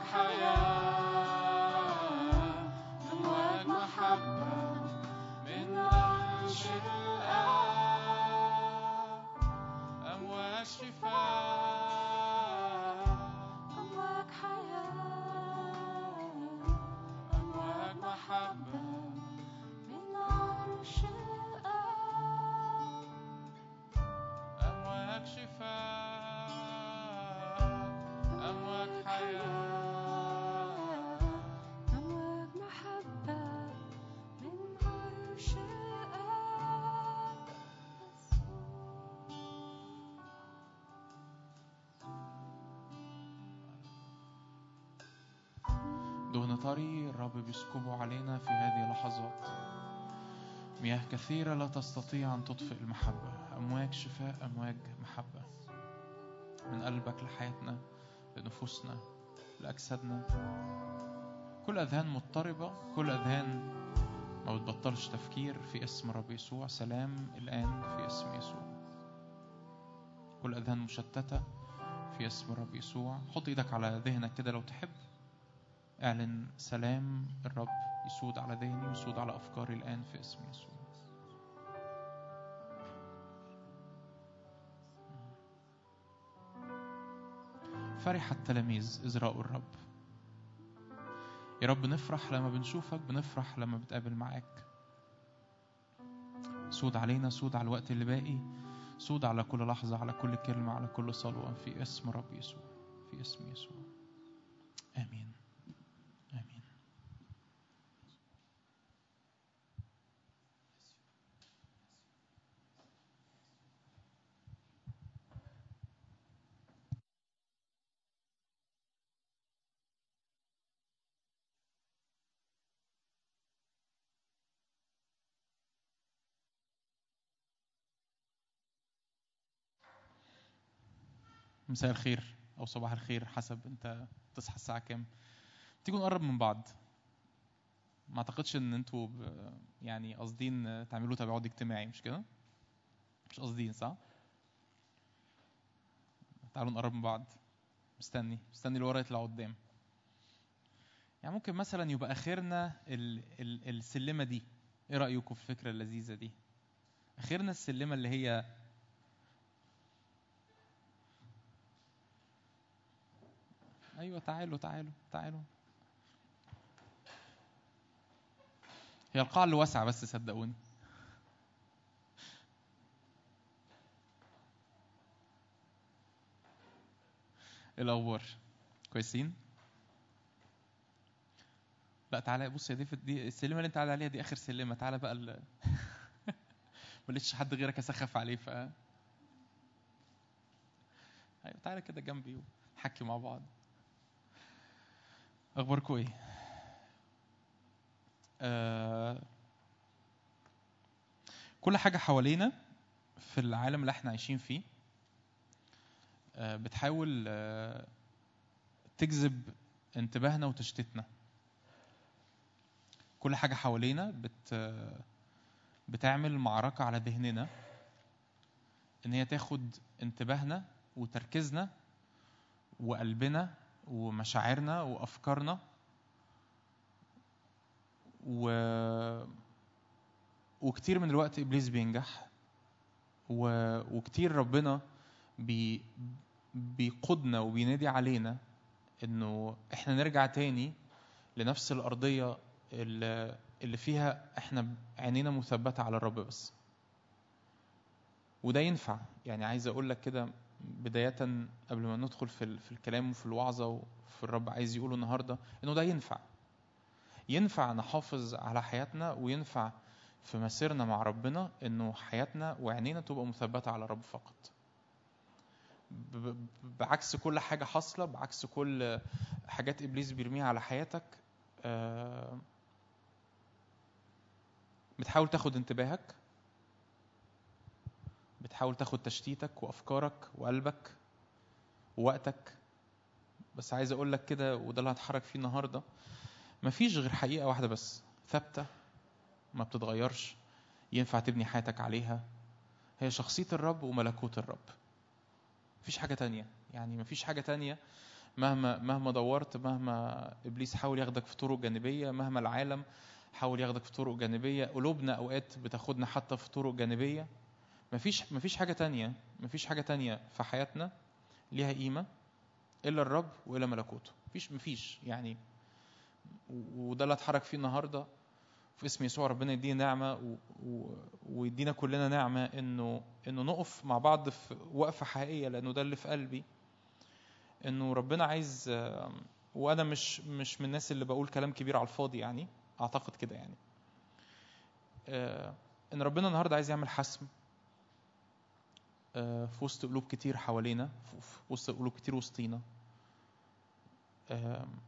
حياة أمواج محبة من عرش الآب أمواج شفاء أمواج حياة أمواج محبة من عرش الآب أمواج شفاء أمواج حياة أمواج محبة من عرش الآب دهن طري الرب بيسكبه علينا في هذه اللحظات مياه كثيرة لا تستطيع أن تطفئ المحبة أمواج شفاء أمواج محبة من قلبك لحياتنا لنفوسنا لأجسادنا كل أذهان مضطربة كل أذهان ما بتبطلش تفكير في اسم رب يسوع سلام الآن في اسم يسوع كل أذهان مشتتة في اسم رب يسوع حط إيدك على ذهنك كده لو تحب اعلن سلام الرب يسود على ذهني ويسود على أفكاري الآن في اسم يسوع فرح التلاميذ إذ رأوا الرب يا رب نفرح لما بنشوفك بنفرح لما بتقابل معاك سود علينا سود على الوقت اللي باقي سود على كل لحظة على كل كلمة على كل صلوة في اسم رب يسوع في اسم يسوع آمين مساء الخير او صباح الخير حسب انت تصحى الساعه كام تيجوا نقرب من بعض ما اعتقدش ان انتوا ب- يعني قاصدين تعملوا تباعد اجتماعي مش كده مش قاصدين صح تعالوا نقرب من بعض مستني مستني اللي ورا يطلع قدام يعني ممكن مثلا يبقى اخرنا ال ال السلمه دي ايه رايكم في الفكره اللذيذه دي اخرنا السلمه اللي هي ايوه تعالوا تعالوا تعالوا هي القاعة اللي واسعة بس صدقوني ايه الأخبار؟ كويسين؟ لا تعالى بص يا ديفيد دي السلمة اللي انت قاعد عليها دي آخر سلمة تعالى بقى ال... ما لقيتش حد غيرك أسخف عليه ف أيوة تعالى كده جنبي ونحكي مع بعض اخباركم ايه آه كل حاجه حوالينا في العالم اللي احنا عايشين فيه آه بتحاول آه تجذب انتباهنا وتشتتنا كل حاجه حوالينا بت آه بتعمل معركه على ذهننا ان هي تاخد انتباهنا وتركيزنا وقلبنا ومشاعرنا وافكارنا و... وكتير من الوقت ابليس بينجح و... وكتير ربنا بي... بيقودنا وبينادي علينا انه احنا نرجع تاني لنفس الارضيه اللي, اللي فيها احنا عينينا مثبته على الرب بس وده ينفع يعني عايز اقول لك كده بداية قبل ما ندخل في ال- في الكلام وفي الوعظة وفي الرب عايز يقوله النهاردة إنه ده ينفع. ينفع نحافظ على حياتنا وينفع في مسيرنا مع ربنا إنه حياتنا وعينينا تبقى مثبتة على الرب فقط. ب- ب- بعكس كل حاجة حاصلة بعكس كل حاجات إبليس بيرميها على حياتك آه، بتحاول تاخد انتباهك بتحاول تاخد تشتيتك وافكارك وقلبك ووقتك بس عايز اقول لك كده وده اللي هتحرك فيه النهارده مفيش غير حقيقه واحده بس ثابته ما بتتغيرش ينفع تبني حياتك عليها هي شخصيه الرب وملكوت الرب مفيش حاجه تانية يعني مفيش حاجه تانية مهما مهما دورت مهما ابليس حاول ياخدك في طرق جانبيه مهما العالم حاول ياخدك في طرق جانبيه قلوبنا اوقات بتاخدنا حتى في طرق جانبيه مفيش مفيش حاجة تانية مفيش حاجة تانية في حياتنا ليها قيمة إلا الرب وإلا ملكوته مفيش مفيش يعني و- وده اللي اتحرك فيه النهاردة في اسم يسوع ربنا يدينا نعمة و... و... ويدينا كلنا نعمة إنه إنه نقف مع بعض في وقفة حقيقية لأنه ده اللي في قلبي إنه ربنا عايز آم، وأنا مش مش من الناس اللي بقول كلام كبير على الفاضي يعني أعتقد كده يعني آه، إن ربنا النهاردة عايز يعمل حسم آه، في وسط قلوب كتير حوالينا في في وسط قلوب كتير وسطينا آم،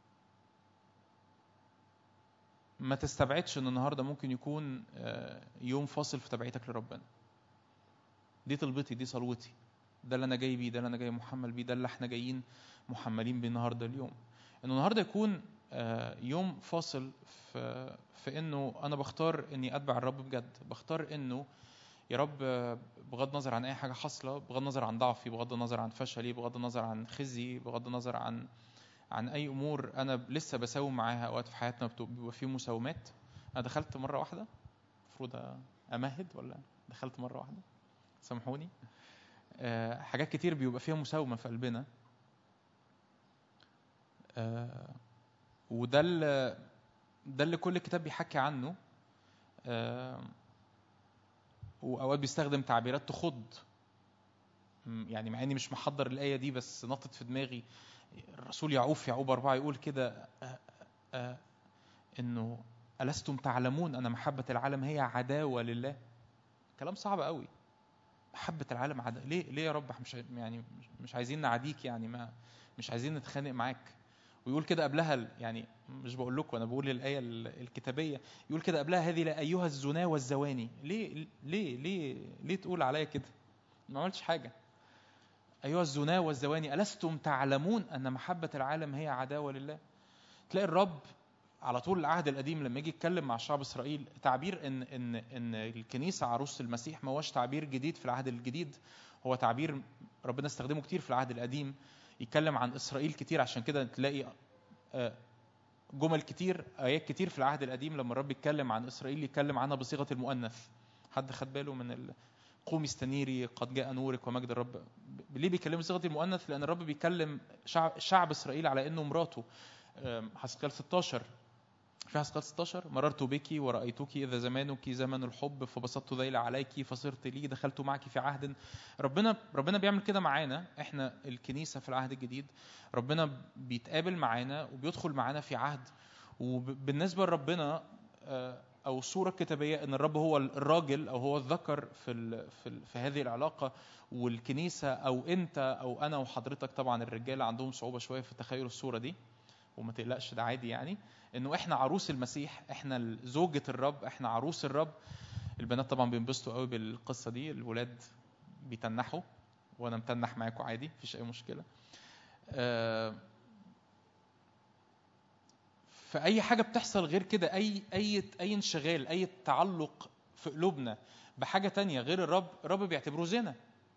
ما تستبعدش ان النهارده ممكن يكون آه، يوم فاصل في تبعيتك لربنا دي طلبتي دي صلوتي ده اللي انا جاي بيه ده اللي انا جاي محمل بيه ده اللي احنا جايين محملين بيه النهارده اليوم انه النهارده يكون آه، يوم فاصل في في انه انا بختار اني اتبع الرب بجد بختار انه يا رب بغض النظر عن اي حاجه حاصله بغض النظر عن ضعفي بغض النظر عن فشلي بغض النظر عن خزي بغض النظر عن عن اي امور انا لسه بساوم معاها اوقات في حياتنا بتبقى- بيبقى في مساومات انا دخلت مره واحده المفروض امهد ولا دخلت مره واحده سامحوني آه، حاجات كتير بيبقى فيها مساومه في قلبنا آه، وده اللي ده اللي كل كتاب بيحكي عنه آه، واوقات بيستخدم تعبيرات تخض م- يعني مع اني مش محضر الايه دي بس نطت في دماغي الرسول يعقوب في يعقوب أربعة يقول كده آه، آه، انه ألستم تعلمون أن محبة العالم هي عداوة لله كلام صعب قوي محبة العالم عداوة ليه ليه يا رب إحنا مش يعني مش- مش عايزين نعاديك يعني ما مش عايزين نتخانق معاك ويقول كده قبلها ال- يعني مش بقول لكم انا بقول الايه ال- الكتابيه يقول كده قبلها هذه لا ايها الزنا والزواني ليه ليه ليه ليه تقول عليا كده ما عملتش حاجه أيها الزنا والزواني ألستم تعلمون أن محبة العالم هي عداوة لله تلاقي الرب على طول العهد القديم لما يجي يتكلم مع شعب اسرائيل تعبير ان ان ان الكنيسه عروس المسيح ما هوش تعبير جديد في العهد الجديد هو تعبير ربنا استخدمه كتير في العهد القديم يتكلم عن اسرائيل كتير عشان كده تلاقي آه، جمل كتير ايات كتير في العهد القديم لما الرب يتكلم عن اسرائيل يتكلم عنها بصيغه المؤنث حد خد باله من ال... قومي استنيري قد جاء نورك ومجد الرب ب- ليه بيكلم بصيغه المؤنث لان الرب بيكلم شعب, شعب اسرائيل على انه مراته آم، حسقيال 16 في حسقيال 16 مررت بك ورأيتك إذا زمانك زمن الحب فبسطت ذيل عليك فصرت لي دخلت معك في عهد ربنا ربنا بيعمل كده معانا احنا الكنيسة في العهد الجديد ربنا بيتقابل معانا وبيدخل معانا في عهد وبالنسبة لربنا آه، او الصوره الكتابيه ان الرب هو الراجل او هو الذكر في ال في, ال في هذه العلاقه والكنيسه او انت او انا وحضرتك طبعا الرجاله عندهم صعوبه شويه في تخيل الصوره دي وما تقلقش ده عادي يعني انه احنا عروس المسيح احنا زوجة الرب احنا عروس الرب البنات طبعا بينبسطوا قوي بالقصه دي الولاد بيتنحوا وانا متنح معاكم عادي مفيش اي مشكله آه، فاي حاجه بتحصل غير كده اي اي اي انشغال اي تعلق في قلوبنا بحاجه تانية غير الرب الرب بيعتبره زنا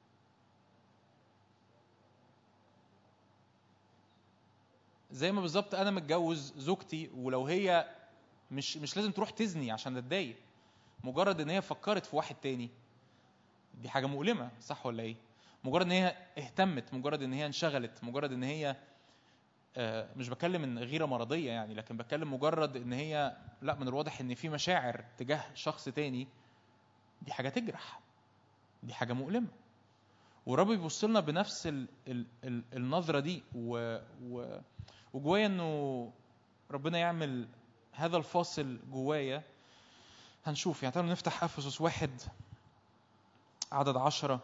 زي ما بالظبط انا متجوز زوجتي ولو هي مش مش لازم تروح تزني عشان تتضايق مجرد ان هي فكرت في واحد تاني دي حاجه مؤلمه صح ولا ايه مجرد ان هي اهتمت مجرد ان هي انشغلت مجرد ان هي آه، مش بتكلم ان غيره مرضيه يعني لكن بتكلم مجرد ان هي لا من الواضح ان في مشاعر تجاه شخص تاني دي حاجه تجرح دي حاجه مؤلمه والرب بيبص لنا بنفس ال ال ال النظره دي و و وجوايا انه ربنا يعمل هذا الفاصل جوايا هنشوف يعني تعالوا نفتح افسس واحد عدد عشرة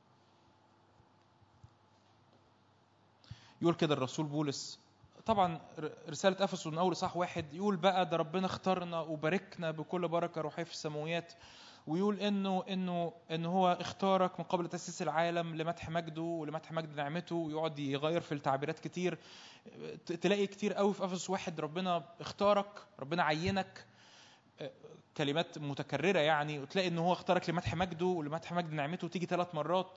يقول كده الرسول بولس طبعا رسالة أفسس من أول صح واحد يقول بقى ده ربنا اختارنا وباركنا بكل بركة روحية في السماويات ويقول انه انه انه هو اختارك من قبل تاسيس العالم لمدح مجده ولمدح مجد نعمته ويقعد يغير في التعبيرات كتير تلاقي كتير قوي في افسس واحد ربنا اختارك ربنا عينك كلمات متكرره يعني وتلاقي ان هو اختارك لمدح مجده ولمدح مجد نعمته تيجي ثلاث مرات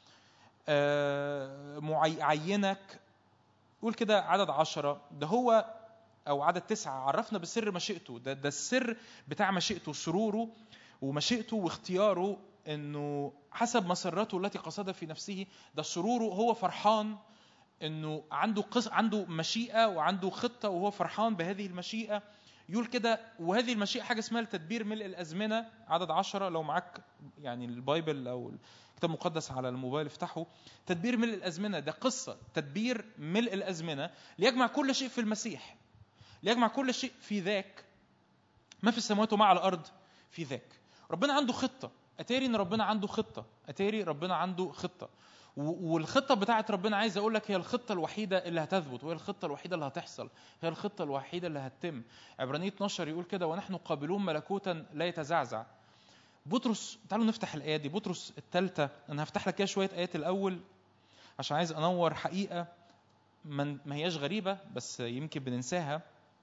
عينك يقول كده عدد عشرة ده هو أو عدد تسعة عرفنا بسر مشيئته ده, ده السر بتاع مشيئته سروره ومشيئته واختياره انه حسب مسرته التي قصدها في نفسه ده سروره هو فرحان انه عنده قص عنده مشيئه وعنده خطه وهو فرحان بهذه المشيئه يقول كده وهذه المشيئه حاجه اسمها تدبير ملء الازمنه عدد عشرة لو معاك يعني البايبل او الكتاب المقدس على الموبايل افتحه تدبير ملء الازمنه ده قصه تدبير ملء الازمنه ليجمع كل شيء في المسيح ليجمع كل شيء في ذاك ما في السماوات وما على الارض في ذاك ربنا عنده خطه اتاري ان ربنا عنده خطه اتاري ربنا عنده خطه والخطه بتاعت ربنا عايز اقول لك هي الخطه الوحيده اللي هتثبت وهي الخطه الوحيده اللي هتحصل هي الخطه الوحيده اللي هتتم عبرانية 12 يقول كده ونحن قابلون ملكوتا لا يتزعزع بطرس تعالوا نفتح الايه دي بطرس الثالثه انا هفتح لك كده شويه ايات الاول عشان عايز انور حقيقه من ما هياش غريبه بس يمكن بننساها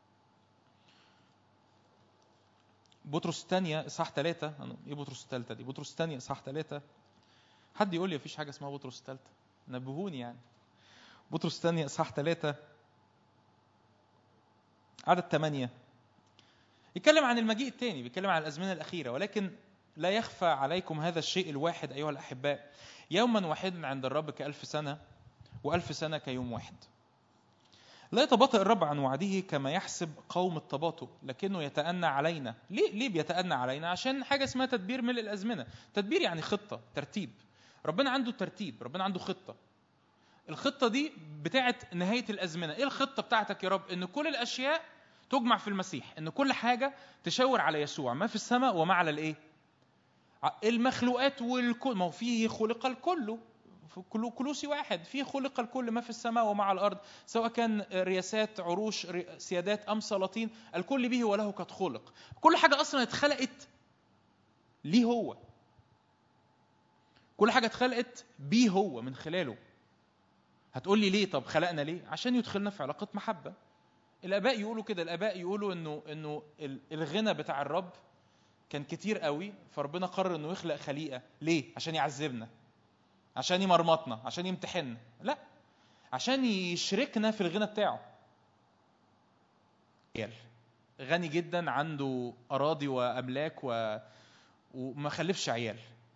بطرس الثانية إصحاح ثلاثة إيه بطرس الثالثة دي؟ بطرس الثانية إصحاح ثلاثة حد يقول لي مفيش حاجة اسمها بطرس الثالثة نبهوني يعني بطرس الثانية إصحاح ثلاثة عدد ثمانية يتكلم عن المجيء الثاني بيتكلم عن الأزمنة الأخيرة ولكن لا يخفى عليكم هذا الشيء الواحد أيها الأحباء يوما واحدا عند الرب كألف سنة وألف سنة كيوم واحد لا يتباطأ الرب عن وعده كما يحسب قوم التباطؤ لكنه يتأنى علينا ليه ليه بيتأنى علينا عشان حاجة اسمها تدبير ملء الأزمنة تدبير يعني خطة ترتيب ربنا عنده ترتيب ربنا عنده خطة الخطة دي بتاعت نهاية الأزمنة إيه الخطة بتاعتك يا رب إن كل الأشياء تجمع في المسيح إن كل حاجة تشاور على يسوع ما في السماء وما على الإيه المخلوقات والكل ما هو فيه خلق الكل كلوسي واحد فيه خلق الكل ما في السماء وما على الارض سواء كان رياسات عروش سيادات ام سلاطين الكل به وله قد خلق كل حاجه اصلا اتخلقت ليه هو كل حاجه اتخلقت بيه هو من خلاله هتقول لي ليه طب خلقنا ليه عشان يدخلنا في علاقه محبه الاباء يقولوا كده الاباء يقولوا انه انه ال- الغنى بتاع الرب كان كتير قوي فربنا قرر انه يخلق خليقه ليه عشان يعذبنا عشان يمرمطنا عشان يمتحننا لا عشان يشركنا في الغنى بتاعه عيال غني جدا عنده اراضي واملاك و... وما خلفش عيال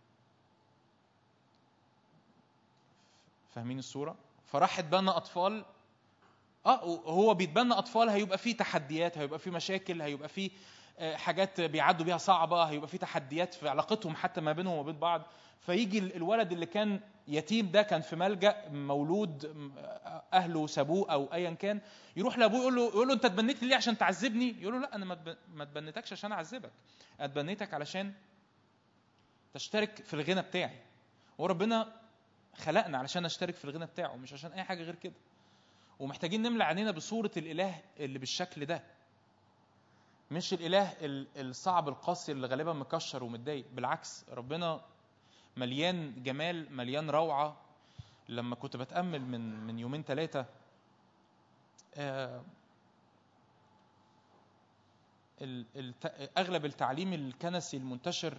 فاهمين الصوره فراح اتبنى اطفال اه هو بيتبنى اطفال هيبقى فيه تحديات هيبقى فيه مشاكل هيبقى فيه آه، حاجات بيعدوا بيها صعبه هيبقى فيه تحديات في علاقتهم حتى ما بينهم وبين بعض فيجي ال- الولد اللي كان يتيم ده كان في ملجا مولود م- اهله سابوه او ايا كان يروح لابوه يقول له يقول له انت اتبنيت ليه عشان تعذبني يقول له لا انا ما اتب- ما اتبنيتكش عشان اعذبك انا اتبنيتك علشان تشترك في الغنى بتاعي وربنا خلقنا علشان نشترك في الغنى بتاعه مش عشان اي حاجه غير كده ومحتاجين نملى عينينا بصوره الاله اللي بالشكل ده مش الاله ال- الصعب القاسي اللي غالبا مكشر ومتضايق بالعكس ربنا مليان جمال مليان روعه لما كنت بتامل من من يومين ثلاثه اغلب التعليم الكنسي المنتشر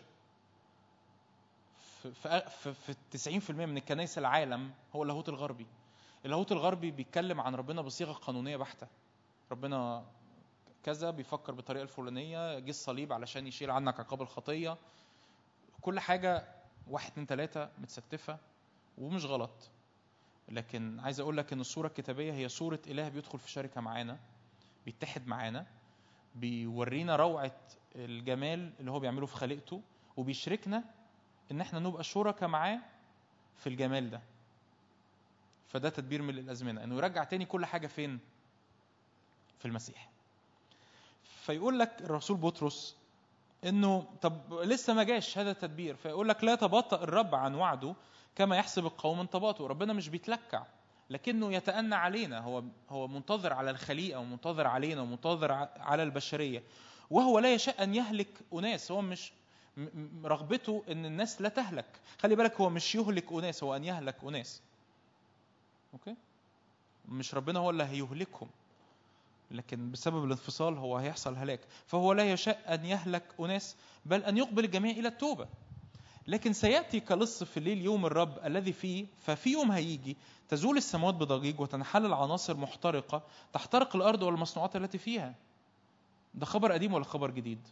في في في 90% من الكنائس العالم هو اللاهوت الغربي اللاهوت الغربي بيتكلم عن ربنا بصيغه قانونيه بحته ربنا كذا بيفكر بالطريقه الفلانيه جه الصليب علشان يشيل عنك عقاب الخطيه كل حاجه واحد اتنين تلاته متستفه ومش غلط لكن عايز اقول لك ان الصوره الكتابيه هي صوره اله بيدخل في شركه معانا بيتحد معانا بيورينا روعه الجمال اللي هو بيعمله في خليقته وبيشركنا ان احنا نبقى شركاء معاه في الجمال ده فده تدبير من الازمنه انه يرجع تاني كل حاجه فين في المسيح فيقول لك الرسول بطرس انه طب لسه ما جاش هذا التدبير فيقول لك لا تبطأ الرب عن وعده كما يحسب القوم انتباطه ربنا مش بيتلكع لكنه يتأنى علينا هو هو منتظر على الخليقه ومنتظر علينا ومنتظر على البشريه وهو لا يشاء ان يهلك اناس هو مش رغبته ان الناس لا تهلك خلي بالك هو مش يهلك اناس هو ان يهلك اناس اوكي مش ربنا هو اللي هيهلكهم لكن بسبب الانفصال هو هيحصل هلاك فهو لا يشاء ان يهلك اناس بل ان يقبل الجميع الى التوبه لكن سياتي كلص في الليل يوم الرب الذي فيه ففي يوم هيجي تزول السماوات بضجيج وتنحل العناصر محترقه تحترق الارض والمصنوعات التي فيها ده خبر قديم ولا خبر جديد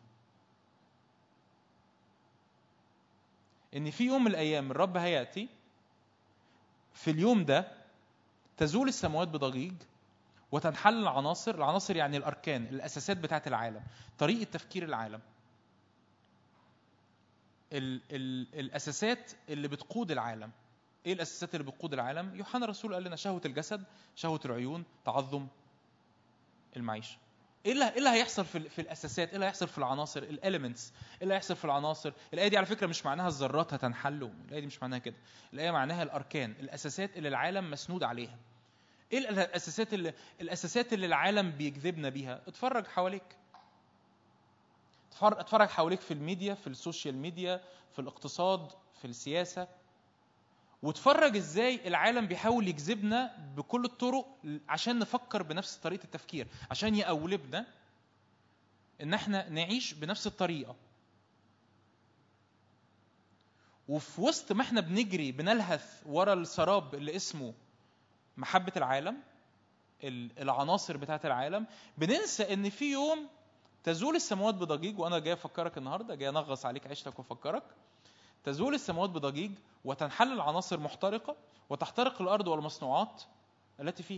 ان في يوم من الايام الرب هياتي في اليوم ده تزول السماوات بضجيج وتنحل العناصر العناصر يعني الاركان الاساسات بتاعه العالم طريقه تفكير العالم ال ال الاساسات اللي بتقود العالم ايه الاساسات اللي بتقود العالم يوحنا الرسول قال لنا شهوه الجسد شهوه العيون تعظم المعيشه ايه اللي ايه اللي هيحصل في, في الاساسات ايه اللي هيحصل في العناصر الاليمنتس ايه اللي هيحصل في العناصر الايه دي على فكره مش معناها الذرات هتنحل الايه دي مش معناها كده الايه معناها الاركان الاساسات اللي العالم مسنود عليها ايه الاساسات اللي الاساسات اللي العالم بيجذبنا بيها اتفرج حواليك اتفرج حواليك في الميديا في السوشيال ميديا في الاقتصاد في السياسه واتفرج ازاي العالم بيحاول يجذبنا بكل الطرق عشان نفكر بنفس طريقه التفكير عشان يقولبنا ان احنا نعيش بنفس الطريقه وفي وسط ما احنا بنجري بنلهث ورا السراب اللي اسمه محبه العالم العناصر بتاعه العالم بننسى ان في يوم تزول السماوات بضجيج وانا جاي افكرك النهارده جاي انغص عليك عيشتك وافكرك تزول السماوات بضجيج وتنحل العناصر محترقه وتحترق الارض والمصنوعات التي فيها.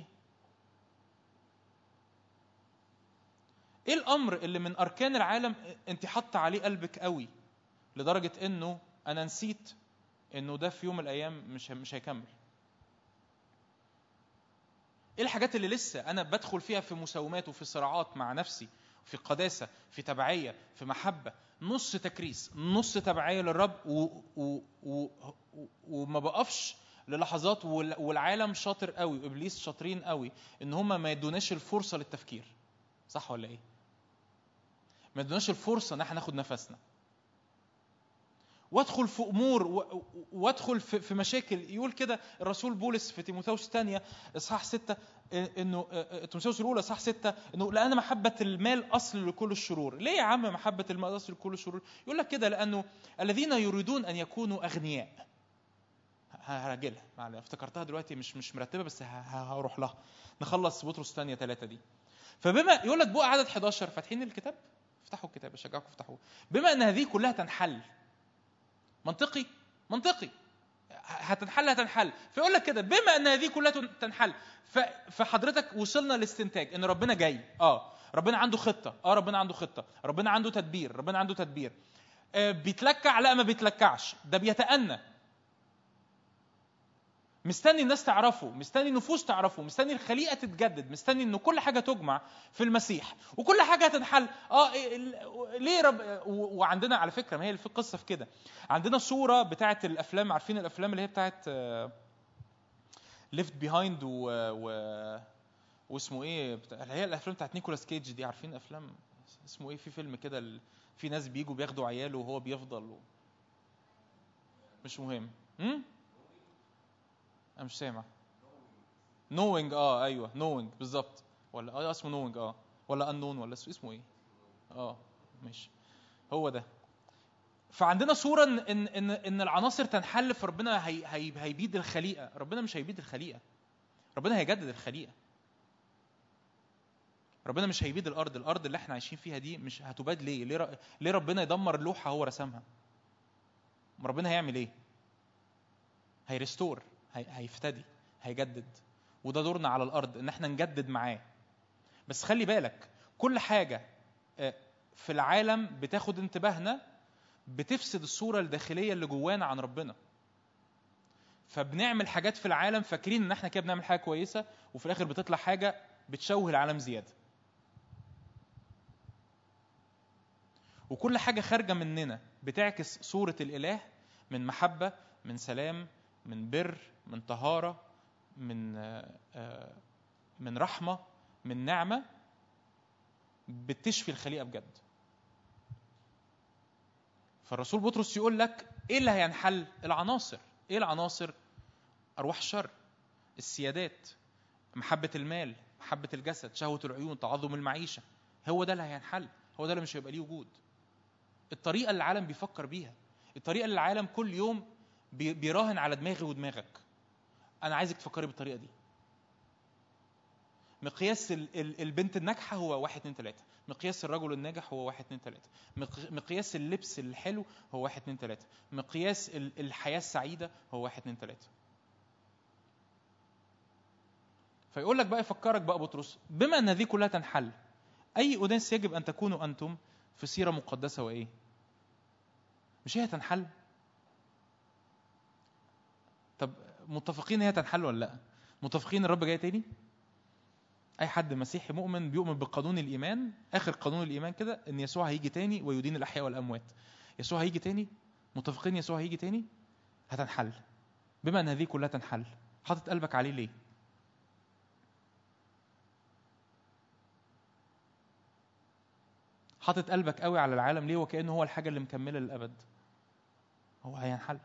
ايه الامر اللي من اركان العالم انت حاطه عليه قلبك قوي لدرجه انه انا نسيت انه ده في يوم من الايام مش مش هيكمل. ايه الحاجات اللي لسه انا بدخل فيها في مساومات وفي صراعات مع نفسي في قداسه في تبعيه في محبه نص تكريس نص تبعيه للرب و... و... و... وما بقفش للحظات والعالم شاطر قوي وابليس شاطرين قوي ان هم ما يدوناش الفرصه للتفكير صح ولا ايه ما يدوناش الفرصه ان احنا ناخد نفسنا وادخل في امور و- و- وادخل في في مشاكل يقول كده الرسول بولس في تيموثاوس الثانيه اصحاح 6 انه آه، تيموثاوس الاولى اصحاح 6 انه لان محبه المال اصل لكل الشرور ليه يا عم محبه المال اصل لكل الشرور يقول لك كده لانه الذين يريدون ان يكونوا اغنياء ه- هراجلها معلش افتكرتها دلوقتي مش مش مرتبه بس ه- ه- هروح لها نخلص بطرس الثانيه ثلاثه دي فبما يقول لك بقى عدد 11 فاتحين الكتاب افتحوا الكتاب اشجعكم افتحوه بما ان هذه كلها تنحل منطقي منطقي هتنحل هتنحل فيقول لك كده بما ان هذه كلها تن- تنحل ف- فحضرتك وصلنا لاستنتاج ان ربنا جاي اه ربنا عنده خطه اه ربنا عنده خطه ربنا عنده تدبير ربنا عنده تدبير آه بيتلكع لا ما بيتلكعش ده بيتأنى مستني الناس تعرفه مستني النفوس تعرفه مستني الخليقه تتجدد مستني ان كل حاجه تجمع في المسيح وكل حاجه هتنحل اه إيه- ال- ليه رب و- وعندنا على فكره ما هي في القصه في كده عندنا صوره بتاعه الافلام عارفين الافلام اللي هي بتاعه ليفت بيهايند و, و واسمه ايه بتاع اللي هي الافلام بتاعت نيكولاس كيج دي عارفين افلام اسمه ايه في فيلم كده ال- في ناس بيجوا بياخدوا عياله وهو بيفضل و... مش مهم هم؟ انا مش سامع نوينج اه ايوه نوينج بالظبط ولا اه اسمه نوينج اه ولا انون ولا اسمه اسمه ايه اه ماشي هو ده فعندنا صوره ان ان ان, إن العناصر تنحل فربنا هي هي هيبيد الخليقه ربنا مش هيبيد الخليقه ربنا هيجدد الخليقه ربنا مش هيبيد الارض الارض اللي احنا عايشين فيها دي مش هتباد ليه ليه, ر... ليه ربنا يدمر لوحه هو رسمها ما ربنا هيعمل ايه هيرستور هي... هيفتدي هيجدد وده دورنا على الارض ان احنا نجدد معاه بس خلي بالك كل حاجه آه، في العالم بتاخد انتباهنا بتفسد الصوره الداخليه اللي جوانا عن ربنا فبنعمل حاجات في العالم فاكرين ان احنا كده بنعمل حاجه كويسه وفي الاخر بتطلع حاجه بتشوه العالم زياده وكل حاجه خارجه مننا بتعكس صوره الاله من محبه من سلام من بر من طهاره من آه، آه، من رحمه من نعمه بتشفي الخليقه بجد فالرسول بطرس يقول لك ايه اللي هينحل العناصر ايه العناصر ارواح الشر السيادات محبه المال محبه الجسد شهوه العيون تعظم المعيشه هو ده اللي هينحل هو ده اللي مش هيبقى ليه وجود الطريقه اللي العالم بيفكر بيها الطريقه اللي العالم كل يوم بي- بيراهن على دماغي ودماغك انا عايزك تفكري بالطريقه دي مقياس ال- ال- البنت الناجحه هو واحد اتنين تلاته مقياس الرجل الناجح هو واحد اتنين تلاته مق- مقياس اللبس الحلو هو واحد اتنين تلاته مقياس ال- الحياه السعيده هو واحد اتنين تلاته فيقول لك بقى يفكرك بقى بطرس بما ان هذه كلها تنحل اي اناس يجب ان تكونوا انتم في سيره مقدسه وايه مش هي تنحل طب متفقين هي تنحل ولا لا متفقين الرب جاي تاني اي حد مسيحي مؤمن بيؤمن بقانون الايمان اخر قانون الايمان كده ان يسوع هيجي تاني ويدين الاحياء والاموات يسوع هيجي تاني متفقين يسوع هيجي تاني هتنحل بما ان هذه كلها تنحل حاطط قلبك عليه ليه حاطط قلبك قوي على العالم ليه وكانه هو الحاجه اللي مكمله للابد هو هينحل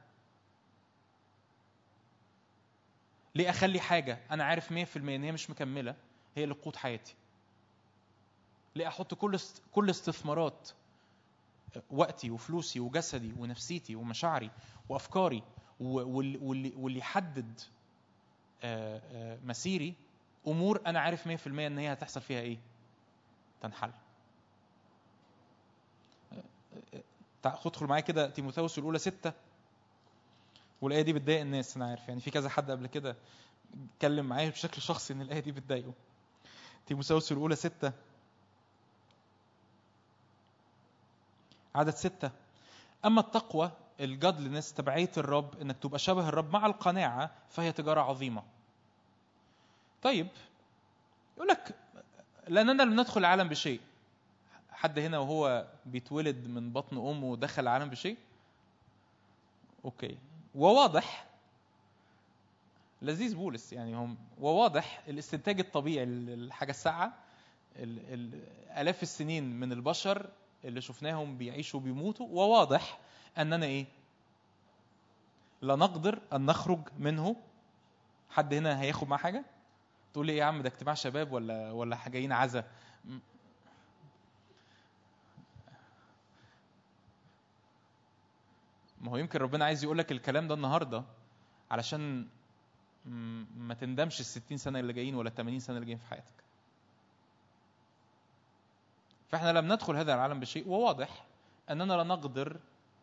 ليه اخلي حاجه انا عارف 100% ان هي مش مكمله هي اللي تقود حياتي ليه احط كل است... كل استثمارات وقتي وفلوسي وجسدي ونفسيتي ومشاعري وافكاري و- واللي, واللي, واللي يحدد آه، آه، مسيري امور انا عارف 100% ان هي هتحصل فيها ايه تنحل تع- ادخل معايا كده تيموثاوس الاولى ستة والايه دي بتضايق الناس انا عارف يعني في كذا حد قبل كده اتكلم معايا بشكل شخصي ان الايه دي بتضايقه تيموثاوس الاولى ستة عدد ستة اما التقوى الجادلنس تبعية الرب انك تبقى شبه الرب مع القناعة فهي تجارة عظيمة طيب يقول لك لاننا لم ندخل العالم بشيء حد هنا وهو بيتولد من بطن امه دخل العالم بشيء اوكي وواضح لذيذ بولس يعني هم وواضح الاستنتاج الطبيعي الحاجه الساعه ال- ال- الاف السنين من البشر اللي شفناهم بيعيشوا وبيموتوا وواضح اننا ايه لا نقدر ان نخرج منه حد هنا هياخد معاه حاجه تقول لي ايه يا عم ده اجتماع شباب ولا ولا جايين عزا م- ما هو يمكن ربنا عايز يقول لك الكلام ده النهارده علشان م- ما تندمش ال 60 سنه اللي جايين ولا ال 80 سنه اللي جايين في حياتك فاحنا لم ندخل هذا العالم بشيء وواضح اننا لا نقدر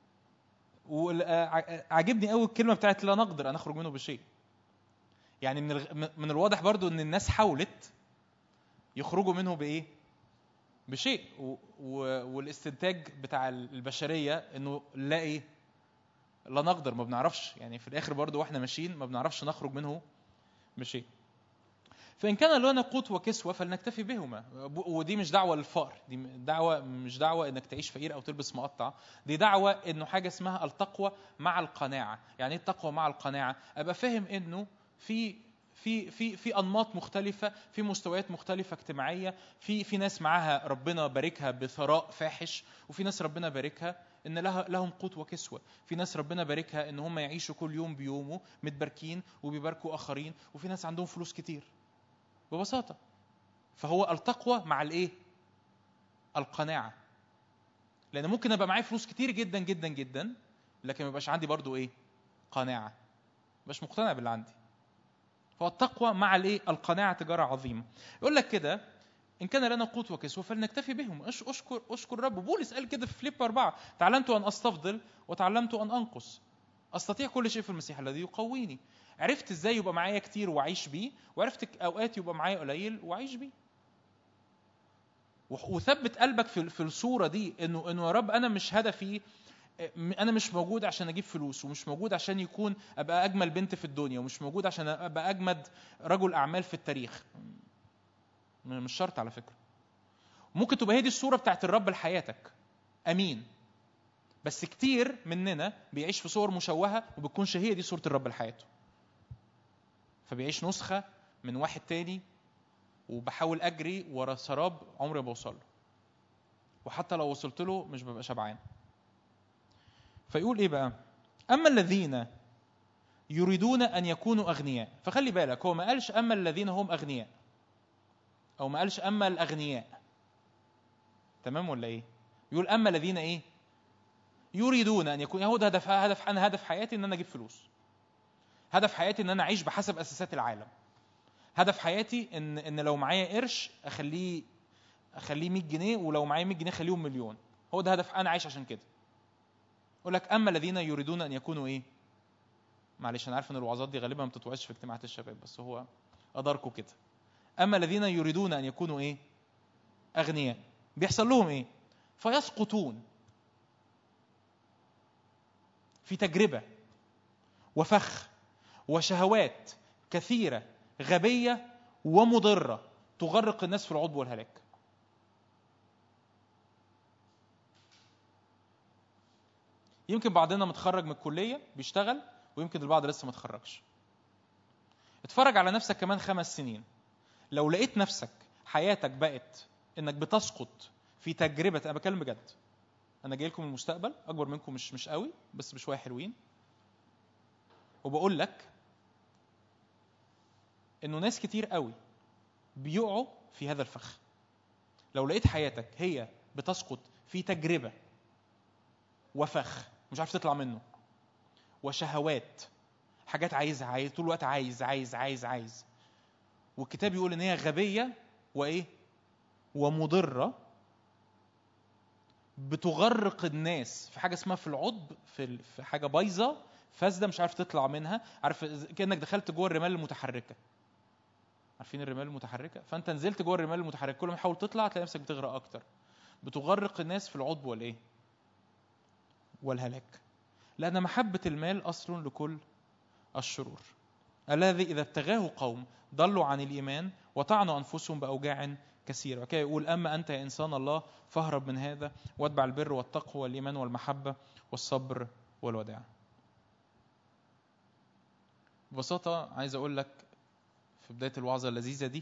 وعجبني قوي الكلمه بتاعت لا نقدر ان نخرج منه بشيء يعني من الغ... من الواضح برضو ان الناس حاولت يخرجوا منه بايه بشيء و... و... والاستنتاج بتاع البشريه انه لا ايه لا نقدر ما بنعرفش يعني في الاخر برضو واحنا ماشيين ما بنعرفش نخرج منه بشيء فإن كان لنا قوت وكسوة فلنكتفي بهما ودي مش دعوة للفقر دي دعوة مش دعوة إنك تعيش فقير أو تلبس مقطع دي دعوة إنه حاجة اسمها التقوى مع القناعة يعني إيه التقوى مع القناعة أبقى فاهم إنه في في في في انماط مختلفه في مستويات مختلفه اجتماعيه في في ناس معاها ربنا باركها بثراء فاحش وفي ناس ربنا باركها ان لها لهم قوت وكسوه في ناس ربنا باركها ان هم يعيشوا كل يوم بيومه متباركين وبيباركوا اخرين وفي ناس عندهم فلوس كتير ببساطه فهو التقوى مع الايه القناعه لان ممكن ابقى معايا فلوس كتير جدا جدا جدا لكن ما يبقاش عندي برضو ايه قناعه مش مقتنع باللي عندي فهو التقوى مع الايه القناعه تجاره عظيمه يقول لك كده ان كان لنا قوت وكسوه فلنكتفي بهم أش- اشكر اشكر رب بولس قال كده في فيليب أربعة تعلمت ان استفضل وتعلمت ان انقص استطيع كل شيء في المسيح الذي يقويني عرفت ازاي يبقى معايا كتير واعيش بيه وعرفت اوقات يبقى معايا قليل واعيش بيه وح- وثبت قلبك في في الصوره دي انه انه يا رب انا مش هدفي انا مش موجود عشان اجيب فلوس ومش موجود عشان يكون ابقى اجمل بنت في الدنيا ومش موجود عشان ابقى اجمد رجل اعمال في التاريخ م- مش شرط على فكره ممكن تبقى هي دي الصوره بتاعت الرب لحياتك امين بس كتير مننا بيعيش في صور مشوهه وبتكونش هي دي صوره الرب لحياته فبيعيش نسخه من واحد تاني وبحاول اجري ورا سراب عمري ما بوصل له وحتى لو وصلت له مش ببقى شبعان فيقول ايه بقى اما الذين يريدون ان يكونوا اغنياء فخلي بالك هو ما قالش اما الذين هم اغنياء او ما قالش اما الاغنياء تمام ولا ايه يقول اما الذين ايه يريدون ان يكون هو ده هدف هدف انا هدف حياتي ان انا اجيب فلوس هدف حياتي ان انا اعيش بحسب اساسات العالم هدف حياتي ان ان لو معايا قرش اخليه اخليه 100 جنيه ولو معايا 100 جنيه اخليهم مليون هو ده هدف انا عايش عشان كده يقول لك اما الذين يريدون ان يكونوا ايه معلش انا عارف ان الوعظات دي غالبا ما بتتوعظش في اجتماعات الشباب بس هو اداركوا كده اما الذين يريدون ان يكونوا ايه اغنياء بيحصل لهم ايه فيسقطون في تجربه وفخ وشهوات كثيره غبيه ومضره تغرق الناس في العضب والهلاك يمكن بعضنا متخرج من الكليه بيشتغل ويمكن البعض لسه ما اتخرجش اتفرج على نفسك كمان خمس سنين لو لقيت نفسك حياتك بقت انك بتسقط في تجربه انا بتكلم بجد انا جاي لكم من المستقبل اكبر منكم مش مش قوي بس بشويه حلوين وبقول لك انه ناس كتير قوي بيقعوا في هذا الفخ لو لقيت حياتك هي بتسقط في تجربه وفخ مش عارف تطلع منه وشهوات حاجات عايزها عايز طول الوقت عايز عايز عايز عايز والكتاب يقول ان هي غبيه وايه ومضره بتغرق الناس في حاجه اسمها في العضب في ال- في حاجه بايظه فاسده مش عارف تطلع منها عارف إز- كانك دخلت جوه الرمال المتحركه عارفين الرمال المتحركه فانت نزلت جوه الرمال المتحركه كل ما تحاول تطلع تلاقي نفسك بتغرق اكتر بتغرق الناس في العضب والايه والهلاك لان محبه المال اصل لكل الشرور الذي اذا ابتغاه قوم ضلوا عن الايمان وطعنوا انفسهم باوجاع كثيره وكي يقول اما انت يا انسان الله فاهرب من هذا واتبع البر والتقوى والايمان والمحبه والصبر والوداع ببساطه عايز اقول لك في بدايه الوعظه اللذيذه دي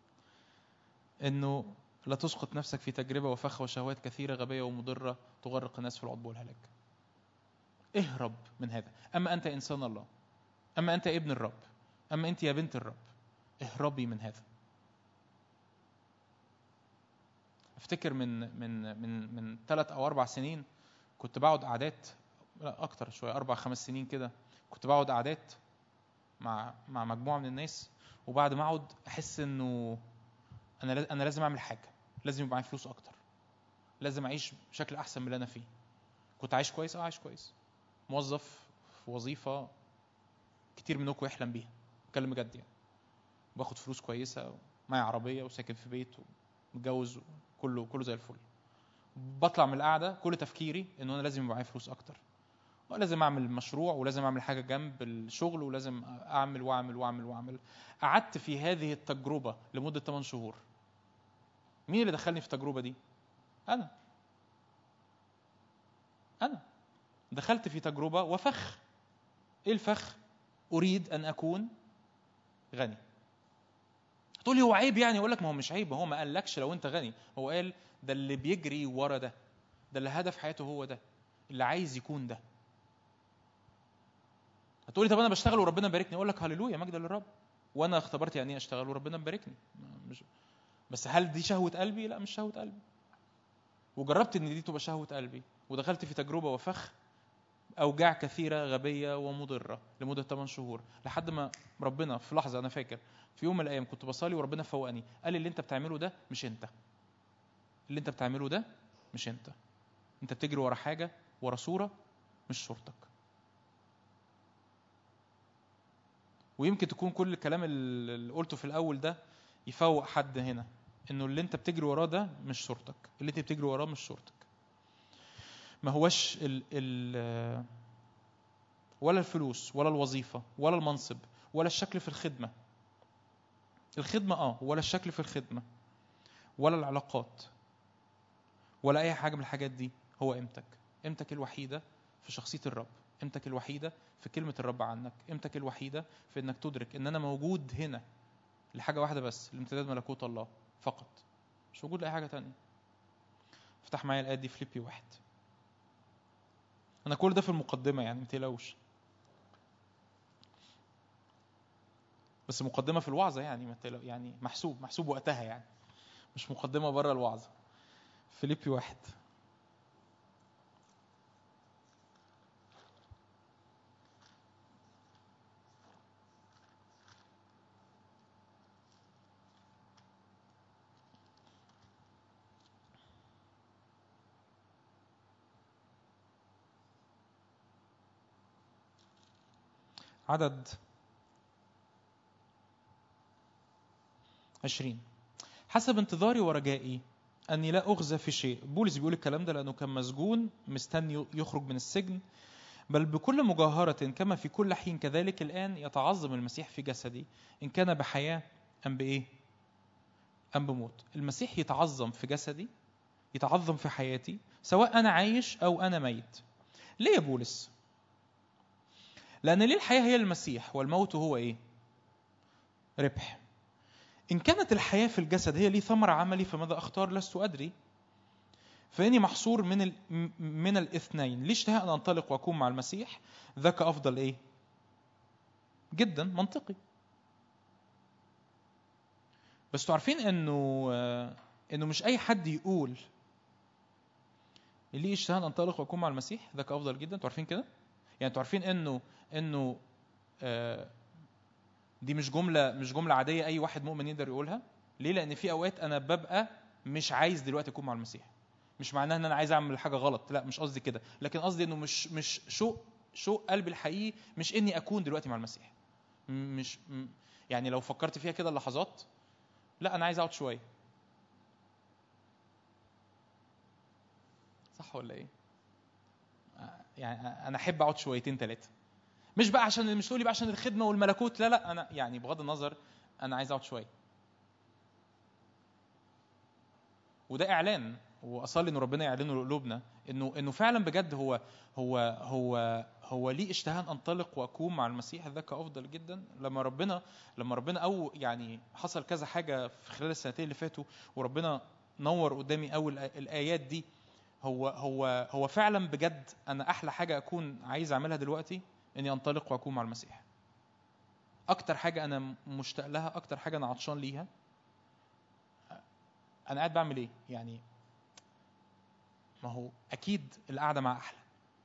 انه لا تسقط نفسك في تجربه وفخ وشهوات كثيره غبيه ومضره تغرق الناس في العضب والهلاك اهرب من هذا اما انت انسان الله اما انت ابن الرب اما انت يا بنت الرب اهربي من هذا افتكر من من من من ثلاث او اربع سنين كنت بقعد قعدات لا اكتر شويه اربع خمس سنين كده كنت بقعد قعدات مع مع مجموعه من الناس وبعد ما اقعد احس انه انا لاز- انا لازم اعمل حاجه لازم يبقى معايا فلوس اكتر لازم اعيش بشكل احسن من اللي انا فيه كنت عايش كويس اه عايش كويس موظف في وظيفه كتير منكم يحلم بيها اتكلم بجد يعني باخد فلوس كويسه معايا عربيه وساكن في بيت ومتجوز كله كله زي الفل بطلع من القعده كل تفكيري انه انا لازم يبقى معايا فلوس اكتر ولازم اعمل مشروع ولازم اعمل حاجه جنب الشغل ولازم اعمل واعمل واعمل واعمل قعدت في هذه التجربه لمده 8 شهور مين اللي دخلني في التجربه دي انا انا دخلت في تجربه وفخ ايه الفخ اريد ان اكون غني تقول لي هو عيب يعني اقول لك ما هو مش عيب هو ما قالكش لو انت غني هو قال ده اللي بيجري ورا ده ده اللي هدف حياته هو ده اللي عايز يكون ده هتقولي طب انا بشتغل وربنا باركني اقول لك هللويا مجد للرب وانا اختبرت يعني ايه اشتغل وربنا مباركني مش بس هل دي شهوه قلبي لا مش شهوه قلبي وجربت ان دي تبقى شهوه قلبي ودخلت في تجربه وفخ اوجاع كثيره غبيه ومضره لمده 8 شهور لحد ما ربنا في لحظه انا فاكر في يوم من الايام كنت بصلي وربنا فوقني قال لي اللي انت بتعمله ده مش انت اللي انت بتعمله ده مش انت انت بتجري ورا حاجه ورا صوره مش صورتك ويمكن تكون كل الكلام اللي قلته في الاول ده يفوق حد هنا انه اللي انت بتجري وراه ده مش صورتك اللي انت بتجري وراه مش صورتك ما هوش ال ال ولا الفلوس ولا الوظيفه ولا المنصب ولا الشكل في الخدمه الخدمه اه ولا الشكل في الخدمه ولا العلاقات ولا اي حاجه من الحاجات دي هو قيمتك قيمتك الوحيده في شخصيه الرب قيمتك الوحيده في كلمه الرب عنك قيمتك الوحيده في انك تدرك ان انا موجود هنا لحاجه واحده بس لامتداد ملكوت الله فقط مش موجود لاي حاجه تانية افتح معايا الايه دي فيليبي واحد انا كل ده في المقدمه يعني ما تقلقوش بس مقدمه في الوعظه يعني ما تقلق- يعني محسوب محسوب وقتها يعني مش مقدمه بره الوعظه فيليبي واحد عدد عشرين حسب انتظاري ورجائي أني لا أغزى في شيء بولس بيقول الكلام ده لأنه كان مسجون مستني يخرج من السجن بل بكل مجاهرة كما في كل حين كذلك الآن يتعظم المسيح في جسدي إن كان بحياة أم بإيه أم بموت المسيح يتعظم في جسدي يتعظم في حياتي سواء أنا عايش أو أنا ميت ليه يا بولس لأن ليه الحياة هي المسيح والموت هو إيه ربح إن كانت الحياة في الجسد هي لي ثمر عملي فماذا أختار لست أدري فإني محصور من ال... م- من الاثنين ليه اشتهى أن أنطلق وأكون مع المسيح ذاك أفضل إيه جدا منطقي بس تعرفين إنه آه، إنه مش أي حد يقول ليه اشتهى أن أنطلق وأكون مع المسيح ذاك أفضل جدا تعرفين كده يعني تعرفين إنه إنه آه، دي مش جملة مش جملة عادية أي واحد مؤمن يقدر يقولها ليه؟ لأن في أوقات أنا ببقى مش عايز دلوقتي أكون مع المسيح مش معناها إن أنا عايز أعمل حاجة غلط لا مش قصدي كده لكن قصدي إنه مش مش شوق شوق قلبي الحقيقي مش إني أكون دلوقتي مع المسيح م- مش م- يعني لو فكرت فيها كده اللحظات لا أنا عايز أقعد شوية صح ولا إيه؟ آه، يعني أنا أحب أقعد شويتين ثلاثة مش بقى عشان مش تقولي بقى عشان الخدمه والملكوت لا لا انا يعني بغض النظر انا عايز اقعد شويه وده اعلان واصلي ان ربنا يعلنه لقلوبنا انه انه فعلا بجد هو هو هو هو ليه اشتهاء ان انطلق واكون مع المسيح ذاك افضل جدا لما ربنا لما ربنا او يعني حصل كذا حاجه في خلال السنتين اللي فاتوا وربنا نور قدامي اول الايات دي هو هو هو فعلا بجد انا احلى حاجه اكون عايز اعملها دلوقتي اني انطلق واكون مع المسيح اكتر حاجه انا مشتاق لها اكتر حاجه انا عطشان ليها انا قاعد بعمل ايه يعني ما هو اكيد القعده مع احلى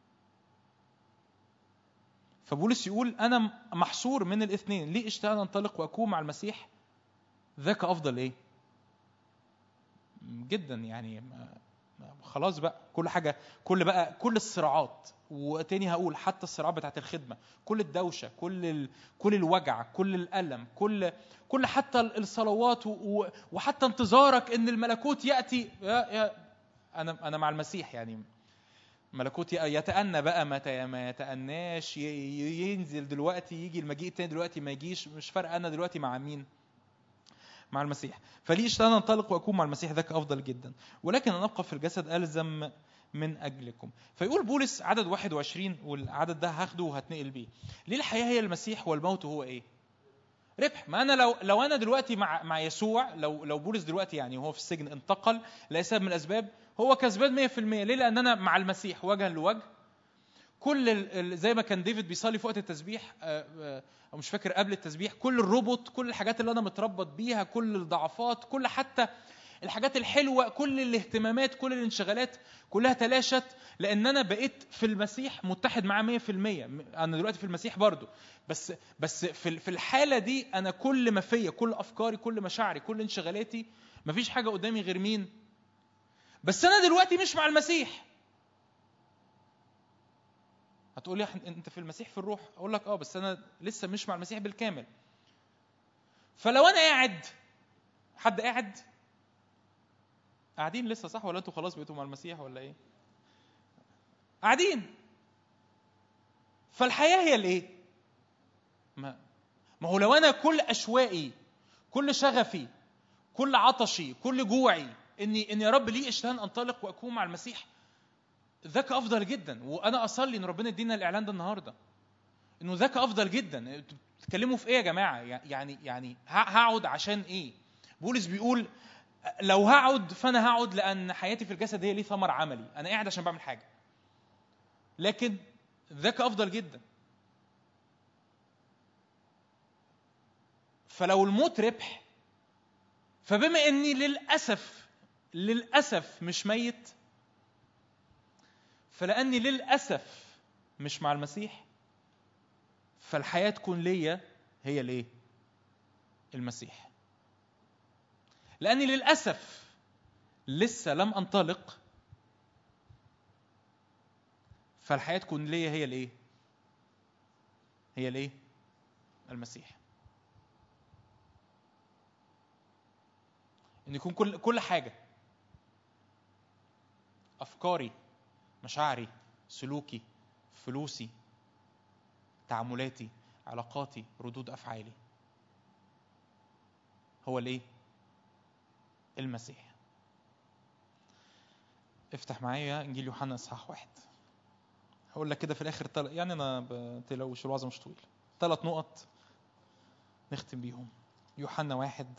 فبولس يقول انا محصور من الاثنين ليه اشتاق ان انطلق واكون مع المسيح ذاك افضل ايه جدا يعني ما- ما- خلاص بقى كل حاجه كل بقى كل الصراعات وتاني هقول حتى الصراعات بتاعت الخدمه كل الدوشه كل ال... كل الوجع كل الالم كل كل حتى الصلوات و... و... وحتى انتظارك ان الملكوت ياتي يا... يا... انا انا مع المسيح يعني ملكوت ي- يتأنى بقى متى ما يتأناش ي- ي- ينزل دلوقتي يجي المجيء التاني دلوقتي ما يجيش مش فارقه انا دلوقتي مع مين مع المسيح فليه اشتغل انطلق واكون مع المسيح ذاك افضل جدا ولكن ان ابقى في الجسد الزم من اجلكم فيقول بولس عدد 21 والعدد ده هاخده وهتنقل بيه ليه الحياه هي المسيح والموت هو ايه ربح ما انا لو لو انا دلوقتي مع مع يسوع لو لو بولس دلوقتي يعني وهو في السجن انتقل لاي سبب من الاسباب هو كسبان 100% ليه لان انا مع المسيح وجها لوجه كل ال- ال- زي ما كان ديفيد بيصلي في وقت التسبيح آه، آه، او مش فاكر قبل التسبيح كل الربط كل الحاجات اللي انا متربط بيها كل الضعفات كل حتى الحاجات الحلوه كل الاهتمامات كل الانشغالات كلها تلاشت لان انا بقيت في المسيح متحد معاه 100% انا دلوقتي في المسيح برضو بس بس في ال- في الحاله دي انا كل ما فيا كل افكاري كل مشاعري كل انشغالاتي مفيش حاجه قدامي غير مين بس انا دلوقتي مش مع المسيح هتقول لي إحنا- انت في المسيح في الروح اقول لك اه بس انا لسه مش مع المسيح بالكامل فلو انا قاعد حد قاعد قاعدين لسه صح ولا انتوا خلاص بقيتوا مع المسيح ولا ايه قاعدين فالحياه هي الايه ما ما هو لو انا كل اشوائي كل شغفي كل عطشي كل جوعي اني ان يا رب لي اشتهى ان انطلق واكون مع المسيح ذاك افضل جدا وانا اصلي ان ربنا يدينا الاعلان ده النهارده انه ذاك افضل جدا انتوا بتتكلموا في ايه يا جماعه يعني يعني ه- هقعد عشان ايه بولس بيقول لو هقعد فانا هقعد لان حياتي في الجسد هي لي ثمر عملي انا قاعد عشان بعمل حاجه لكن ذاك افضل جدا فلو الموت ربح فبما اني للاسف للاسف مش ميت فلاني للاسف مش مع المسيح فالحياه تكون ليا هي الايه المسيح لاني للاسف لسه لم انطلق فالحياه تكون ليا هي الايه هي الايه المسيح ان يكون كل كل حاجه افكاري مشاعري سلوكي فلوسي تعاملاتي علاقاتي ردود افعالي هو الايه المسيح افتح معايا انجيل يوحنا اصحاح واحد هقول لك كده في الاخر تل... يعني انا بتلوش الوعظ مش طويل ثلاث نقط نختم بيهم يوحنا واحد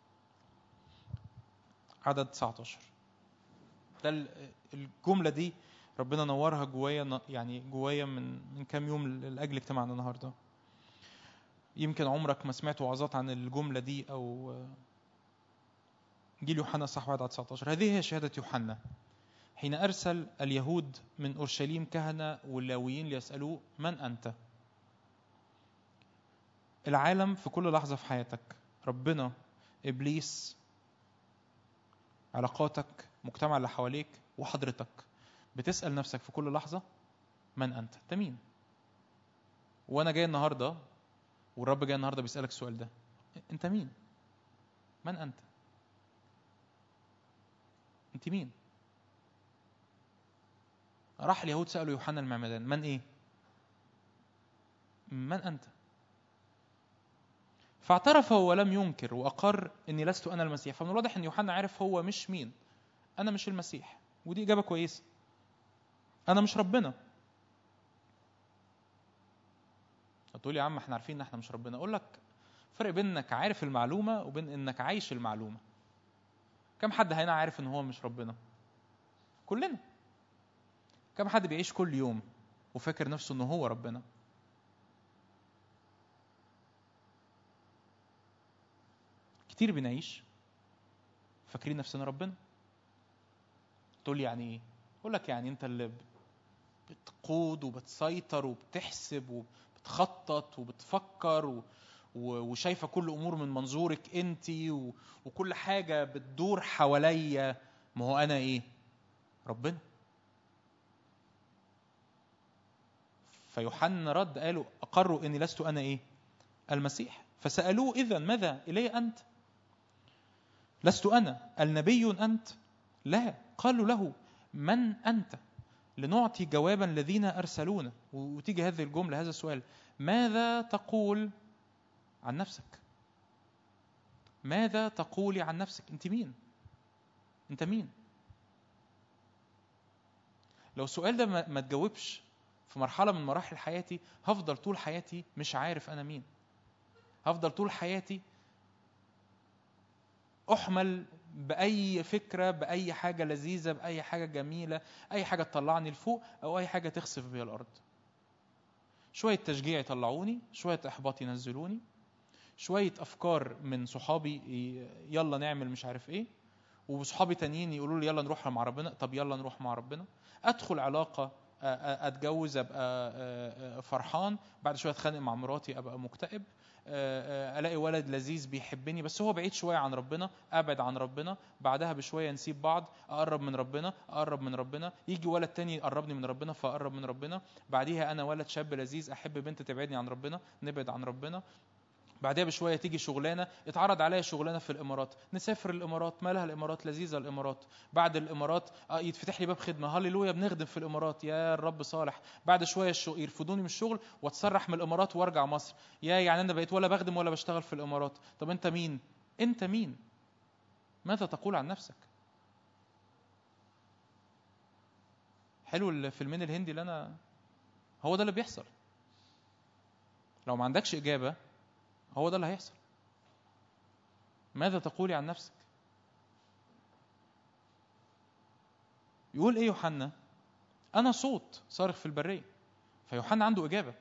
عدد 19 ده ال- الجمله دي ربنا نورها جوايا ن- يعني جوايا من من كام يوم لاجل اجتماعنا النهارده يمكن عمرك ما سمعت وعظات عن الجمله دي او جيل يوحنا صح عدد 19 هذه هي شهاده يوحنا حين ارسل اليهود من اورشليم كهنه واللاويين ليسالوه من انت العالم في كل لحظه في حياتك ربنا ابليس علاقاتك المجتمع اللي حواليك وحضرتك بتسأل نفسك في كل لحظة من أنت؟ أنت مين؟ وأنا جاي النهاردة والرب جاي النهاردة بيسألك السؤال ده أنت مين؟ من أنت؟ أنت مين؟ راح اليهود سألوا يوحنا المعمدان من إيه؟ من أنت؟ فاعترف ولم ينكر وأقر إني لست أنا المسيح فمن الواضح إن يوحنا عارف هو مش مين أنا مش المسيح ودي إجابة كويسة أنا مش ربنا هتقول يا عم احنا عارفين ان احنا مش ربنا اقول لك فرق بين انك عارف المعلومه وبين انك عايش المعلومه كم حد هنا عارف ان هو مش ربنا كلنا كم حد بيعيش كل يوم وفاكر نفسه انه هو ربنا كتير بنعيش فاكرين نفسنا ربنا تقول لي يعني ايه اقول لك يعني انت اللي بتقود وبتسيطر وبتحسب وبتخطط وبتفكر و... و- وشايفه كل امور من منظورك انت و... وكل حاجه بتدور حواليا ما هو انا ايه ربنا فيوحنا رد قالوا اقروا اني لست انا ايه المسيح فسالوه اذا ماذا الي انت لست انا النبي انت لا قالوا له من انت لنعطي جوابا الذين ارسلونا وتيجي هذه الجمله هذا السؤال ماذا تقول عن نفسك ماذا تقولي عن نفسك انت مين انت مين لو السؤال ده ما ما تجاوبش في مرحله من مراحل حياتي هفضل طول حياتي مش عارف انا مين هفضل طول حياتي احمل باي فكره باي حاجه لذيذه باي حاجه جميله اي حاجه تطلعني لفوق او اي حاجه تخسف بيا الارض شويه تشجيع يطلعوني شويه احباط ينزلوني شويه افكار من صحابي ي- يلا نعمل مش عارف ايه وصحابي تانيين يقولوا لي يلا نروح مع ربنا طب يلا نروح مع ربنا ادخل علاقه أ- أ- اتجوز ابقى أ- أ- فرحان بعد شويه اتخانق مع مراتي ابقى مكتئب أ- أ- الاقي ولد لذيذ بيحبني بس هو بعيد شويه عن ربنا ابعد عن ربنا بعدها بشويه نسيب بعض اقرب من ربنا اقرب من ربنا يجي ولد تاني يقربني من ربنا فاقرب من ربنا بعديها انا ولد شاب لذيذ احب بنت تبعدني عن ربنا نبعد عن ربنا بعدها بشويه تيجي شغلانه اتعرض عليا شغلانه في الامارات نسافر الامارات مالها الامارات لذيذه الامارات بعد الامارات آه، يتفتح لي باب خدمه هللويا بنخدم في الامارات يا الرب صالح بعد شويه الشغل يرفضوني من الشغل واتسرح من الامارات وارجع مصر يا يعني انا بقيت ولا بخدم ولا بشتغل في الامارات طب انت مين انت مين ماذا تقول عن نفسك حلو الفيلمين الهندي اللي انا هو ده اللي بيحصل لو ما عندكش اجابه هو ده اللي هيحصل ماذا تقولي عن نفسك يقول ايه يوحنا انا صوت صارخ في البريه فيوحنا عنده اجابه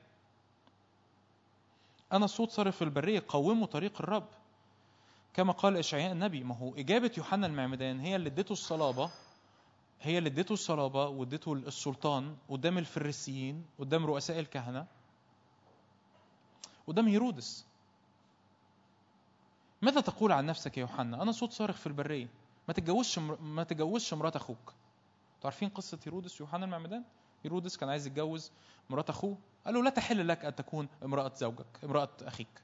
انا صوت صارخ في البريه قوموا طريق الرب كما قال اشعياء النبي ما هو اجابه يوحنا المعمدان هي اللي اديته الصلابه هي اللي اديته الصلابه واديته السلطان قدام الفريسيين قدام رؤساء الكهنه قدام هيرودس ماذا تقول عن نفسك يا يوحنا؟ أنا صوت صارخ في البرية. ما تتجوزش مر... ما تتجوزش مرات أخوك. أنتوا عارفين قصة هيرودس ويوحنا المعمدان؟ هيرودس كان عايز يتجوز مرات أخوه، قال له لا تحل لك أن تكون امرأة زوجك، امرأة أخيك.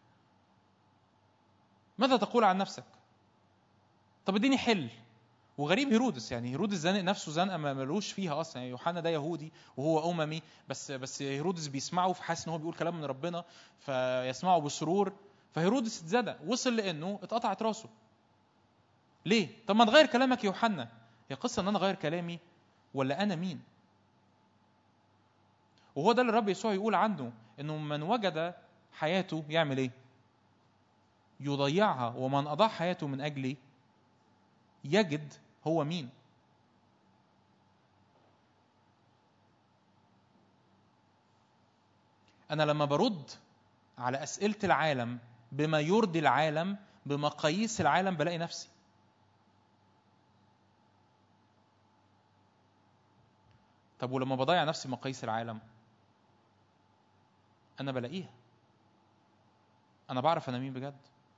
ماذا تقول عن نفسك؟ طب اديني حل. وغريب هيرودس يعني هيرودس زانق نفسه زنقه ما ملوش فيها اصلا يعني يوحنا ده يهودي وهو اممي بس بس هيرودس بيسمعه فحاسس ان هو بيقول كلام من ربنا فيسمعه بسرور فهيرودس اتزنق وصل لانه اتقطعت راسه ليه طب ما تغير كلامك يا يوحنا هي قصه ان انا اغير كلامي ولا انا مين وهو ده اللي الرب يسوع يقول عنه انه من وجد حياته يعمل ايه يضيعها ومن اضاع حياته من اجلي يجد هو مين انا لما برد على اسئله العالم بما يرضي العالم بمقاييس العالم بلاقي نفسي طب ولما بضيع نفسي بمقاييس العالم انا بلاقيها انا بعرف انا مين بجد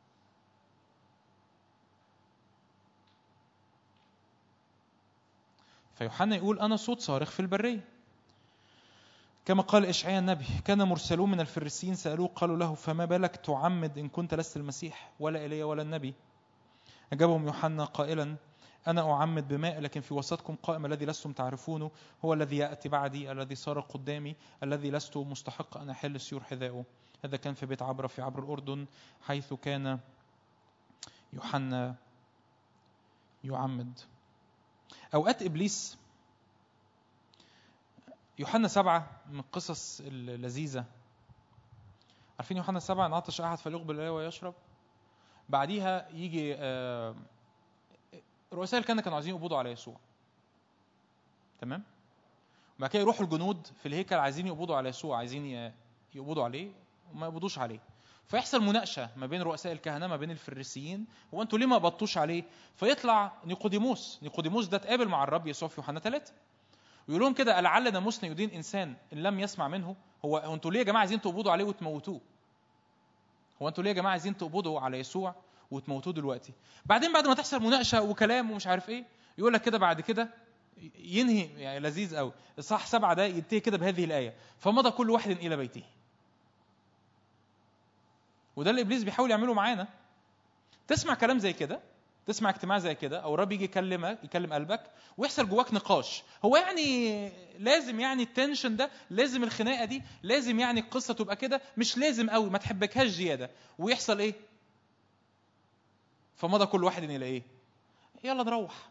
فيوحنا يقول انا صوت صارخ في البريه كما قال اشعياء النبي كان مرسلون من الفريسيين سالوه قالوا له فما بالك تعمد ان كنت لست المسيح ولا ايليا ولا النبي اجابهم يوحنا قائلا انا اعمد بماء لكن في وسطكم قائم الذي لستم تعرفونه هو الذي ياتي بعدي الذي صار قدامي الذي لست مستحق ان احل سيور حذائه هذا كان في بيت عبره في عبر الاردن حيث كان يوحنا يعمد اوقات ابليس يوحنا سبعة من القصص اللذيذة عارفين يوحنا سبعة ان عطش احد فليقبل اليه ويشرب بعديها يجي آه، رؤساء الكهنة كانوا عايزين يقبضوا على يسوع تمام بعد كده يروحوا الجنود في الهيكل عايزين يقبضوا على يسوع عايزين ي- يقبضوا عليه وما يقبضوش عليه فيحصل مناقشه ما بين رؤساء الكهنه ما بين الفريسيين هو انتوا ليه ما قبضتوش عليه فيطلع نيقوديموس نيقوديموس ده اتقابل مع الرب يسوع في يوحنا 3 ويقول لهم كده لعل ناموسنا يدين انسان ان لم يسمع منه هو هو انتوا ليه يا جماعه عايزين تقبضوا عليه وتموتوه هو انتوا ليه يا جماعه عايزين تقبضوا على يسوع وتموتوه دلوقتي بعدين بعد ما تحصل مناقشه وكلام ومش عارف ايه يقول لك كده بعد كده ينهي يعني لذيذ قوي الصح سبعة ده ينتهي كده بهذه الآية فمضى كل واحد إلى بيته وده اللي إبليس بيحاول يعمله معانا تسمع كلام زي كده تسمع اجتماع زي كده او الرب يجي يكلمك يكلم قلبك ويحصل جواك نقاش هو يعني لازم يعني التنشن ده لازم الخناقه دي لازم يعني القصه تبقى كده مش لازم قوي ما تحبكهاش زياده ويحصل ايه فمضى كل واحد الى ايه يلا نروح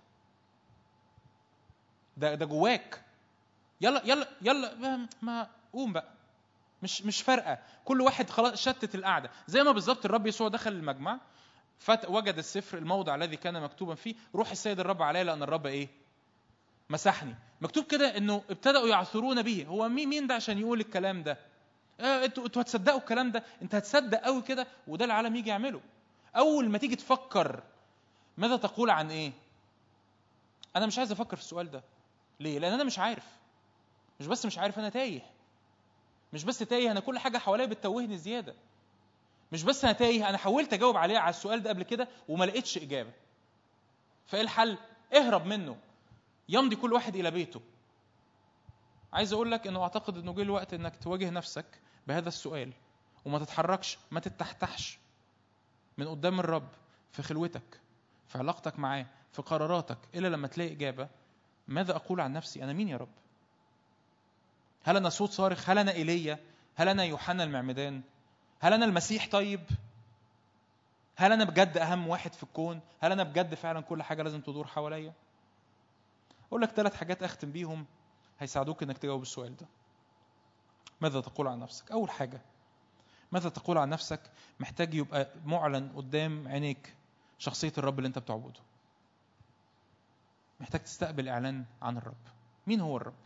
ده ده جواك يلا يلا يلا ما, ما قوم بقى مش مش فارقه كل واحد خلاص شتت القعده زي ما بالظبط الرب يسوع دخل المجمع فت وجد السفر الموضع الذي كان مكتوبا فيه روح السيد الرب عليه لان الرب ايه مسحني مكتوب كده انه ابتدأوا يعثرون به هو مين مين ده عشان يقول الكلام ده آه انتوا انتوا هتصدقوا الكلام ده انت هتصدق قوي كده وده العالم يجي يعمله اول ما تيجي تفكر ماذا تقول عن ايه انا مش عايز افكر في السؤال ده ليه لان انا مش عارف مش بس مش عارف انا تايه مش بس تايه انا كل حاجه حواليا بتتوهني زياده مش بس انا تايه انا حاولت اجاوب عليه على السؤال ده قبل كده وما لقيتش اجابه فايه الحل اهرب منه يمضي كل واحد الى بيته عايز اقول لك انه اعتقد انه جه الوقت انك تواجه نفسك بهذا السؤال وما تتحركش ما تتحتحش من قدام الرب في خلوتك في علاقتك معاه في قراراتك الا لما تلاقي اجابه ماذا اقول عن نفسي انا مين يا رب هل انا صوت صارخ هل انا ايليا هل انا يوحنا المعمدان هل انا المسيح طيب هل انا بجد اهم واحد في الكون هل انا بجد فعلا كل حاجه لازم تدور حواليا اقول لك ثلاث حاجات اختم بيهم هيساعدوك انك تجاوب السؤال ده ماذا تقول عن نفسك اول حاجه ماذا تقول عن نفسك محتاج يبقى معلن قدام عينيك شخصيه الرب اللي انت بتعبده محتاج تستقبل اعلان عن الرب مين هو الرب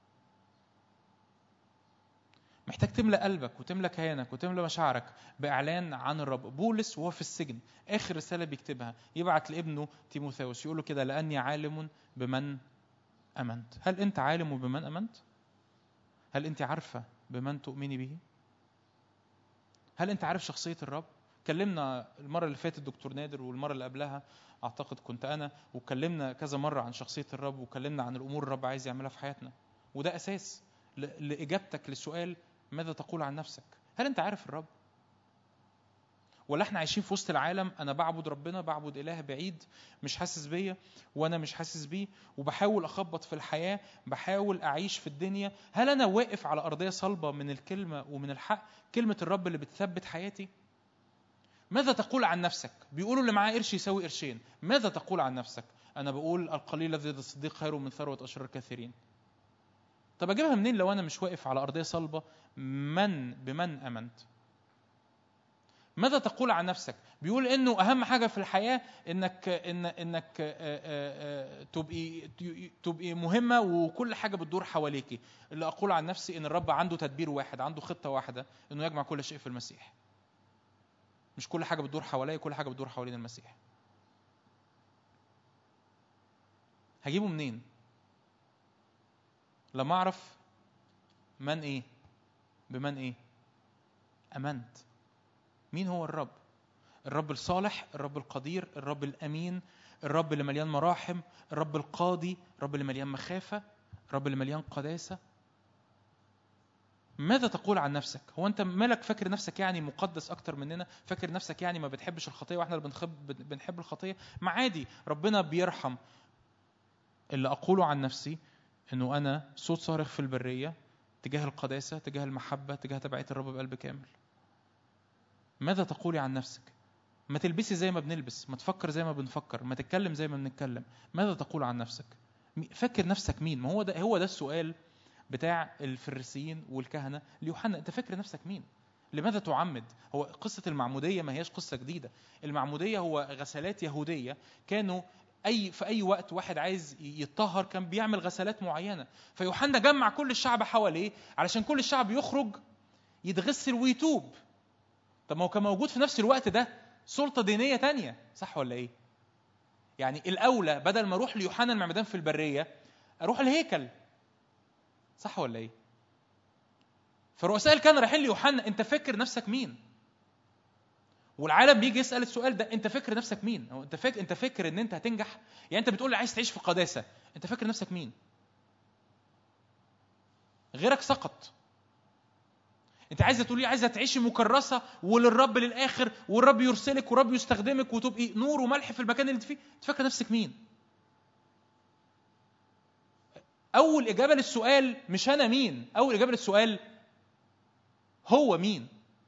محتاج تملى قلبك وتملى كيانك وتملى مشاعرك باعلان عن الرب بولس وهو في السجن اخر رساله بيكتبها يبعت لابنه تيموثاوس يقول له كده لاني عالم بمن امنت هل انت عالم بمن امنت هل انت عارفه بمن تؤمني به هل انت عارف شخصيه الرب كلمنا المره اللي فاتت دكتور نادر والمره اللي قبلها اعتقد كنت انا وكلمنا كذا مره عن شخصيه الرب وكلمنا عن الامور الرب عايز يعملها في حياتنا وده اساس ل- لاجابتك للسؤال ماذا تقول عن نفسك هل انت عارف الرب ولا احنا عايشين في وسط العالم انا بعبد ربنا بعبد اله بعيد مش حاسس بيا وانا مش حاسس بيه وبحاول اخبط في الحياه بحاول اعيش في الدنيا هل انا واقف على ارضيه صلبه من الكلمه ومن الحق كلمه الرب اللي بتثبت حياتي ماذا تقول عن نفسك بيقولوا اللي معاه قرش يساوي قرشين ماذا تقول عن نفسك انا بقول القليل الذي الصديق خير من ثروه اشرار كثيرين طب اجيبها منين لو انا مش واقف على ارضيه صلبه من بمن امنت ماذا تقول عن نفسك بيقول انه اهم حاجه في الحياه انك إن انك آه، آه، آه، تبقي تبقي مهمه وكل حاجه بتدور حواليكي اللي اقول عن نفسي ان الرب عنده تدبير واحد عنده خطه واحده انه يجمع كل شيء في المسيح مش كل حاجه بتدور حواليا كل حاجه بتدور حوالين المسيح هجيبه منين لما اعرف من ايه بمن ايه امنت مين هو الرب الرب الصالح الرب القدير الرب الامين الرب اللي مليان مراحم الرب القاضي الرب اللي مليان مخافه الرب اللي مليان قداسه ماذا تقول عن نفسك هو انت مالك فاكر نفسك يعني مقدس اكتر مننا فاكر نفسك يعني ما بتحبش الخطيه واحنا اللي بنحب بنحب الخطيه ما عادي ربنا بيرحم اللي اقوله عن نفسي انه انا صوت صارخ في البريه تجاه القداسه تجاه المحبه تجاه تبعيه الرب بقلب كامل ماذا تقولي عن نفسك ما تلبسي زي ما بنلبس ما تفكر زي ما بنفكر ما تتكلم زي ما بنتكلم ماذا تقول عن نفسك مي- فاكر نفسك مين ما هو ده هو ده السؤال بتاع الفريسيين والكهنه ليوحنا انت فاكر نفسك مين لماذا تعمد هو قصه المعموديه ما هياش قصه جديده المعموديه هو غسالات يهوديه كانوا اي في اي وقت واحد عايز يتطهر كان بيعمل غسلات معينه فيوحنا جمع كل الشعب حواليه علشان كل الشعب يخرج يتغسل ويتوب طب ما هو كان موجود في نفس الوقت ده سلطه دينيه تانية صح ولا ايه يعني الاولى بدل ما اروح ليوحنا المعمدان في البريه اروح الهيكل صح ولا ايه فرؤساء الكهنه رايحين ليوحنا انت فاكر نفسك مين والعالم بيجي يسال السؤال ده انت فاكر نفسك مين هو انت فاكر انت فاكر ان انت هتنجح يعني انت بتقول لي عايز تعيش في قداسه انت فاكر نفسك مين غيرك سقط انت عايزه تقولي عايزه تعيشي مكرسه وللرب للاخر والرب يرسلك والرب يستخدمك وتبقي نور وملح في المكان اللي انت فيه انت فاكره نفسك مين اول اجابه للسؤال مش انا مين اول اجابه للسؤال هو مين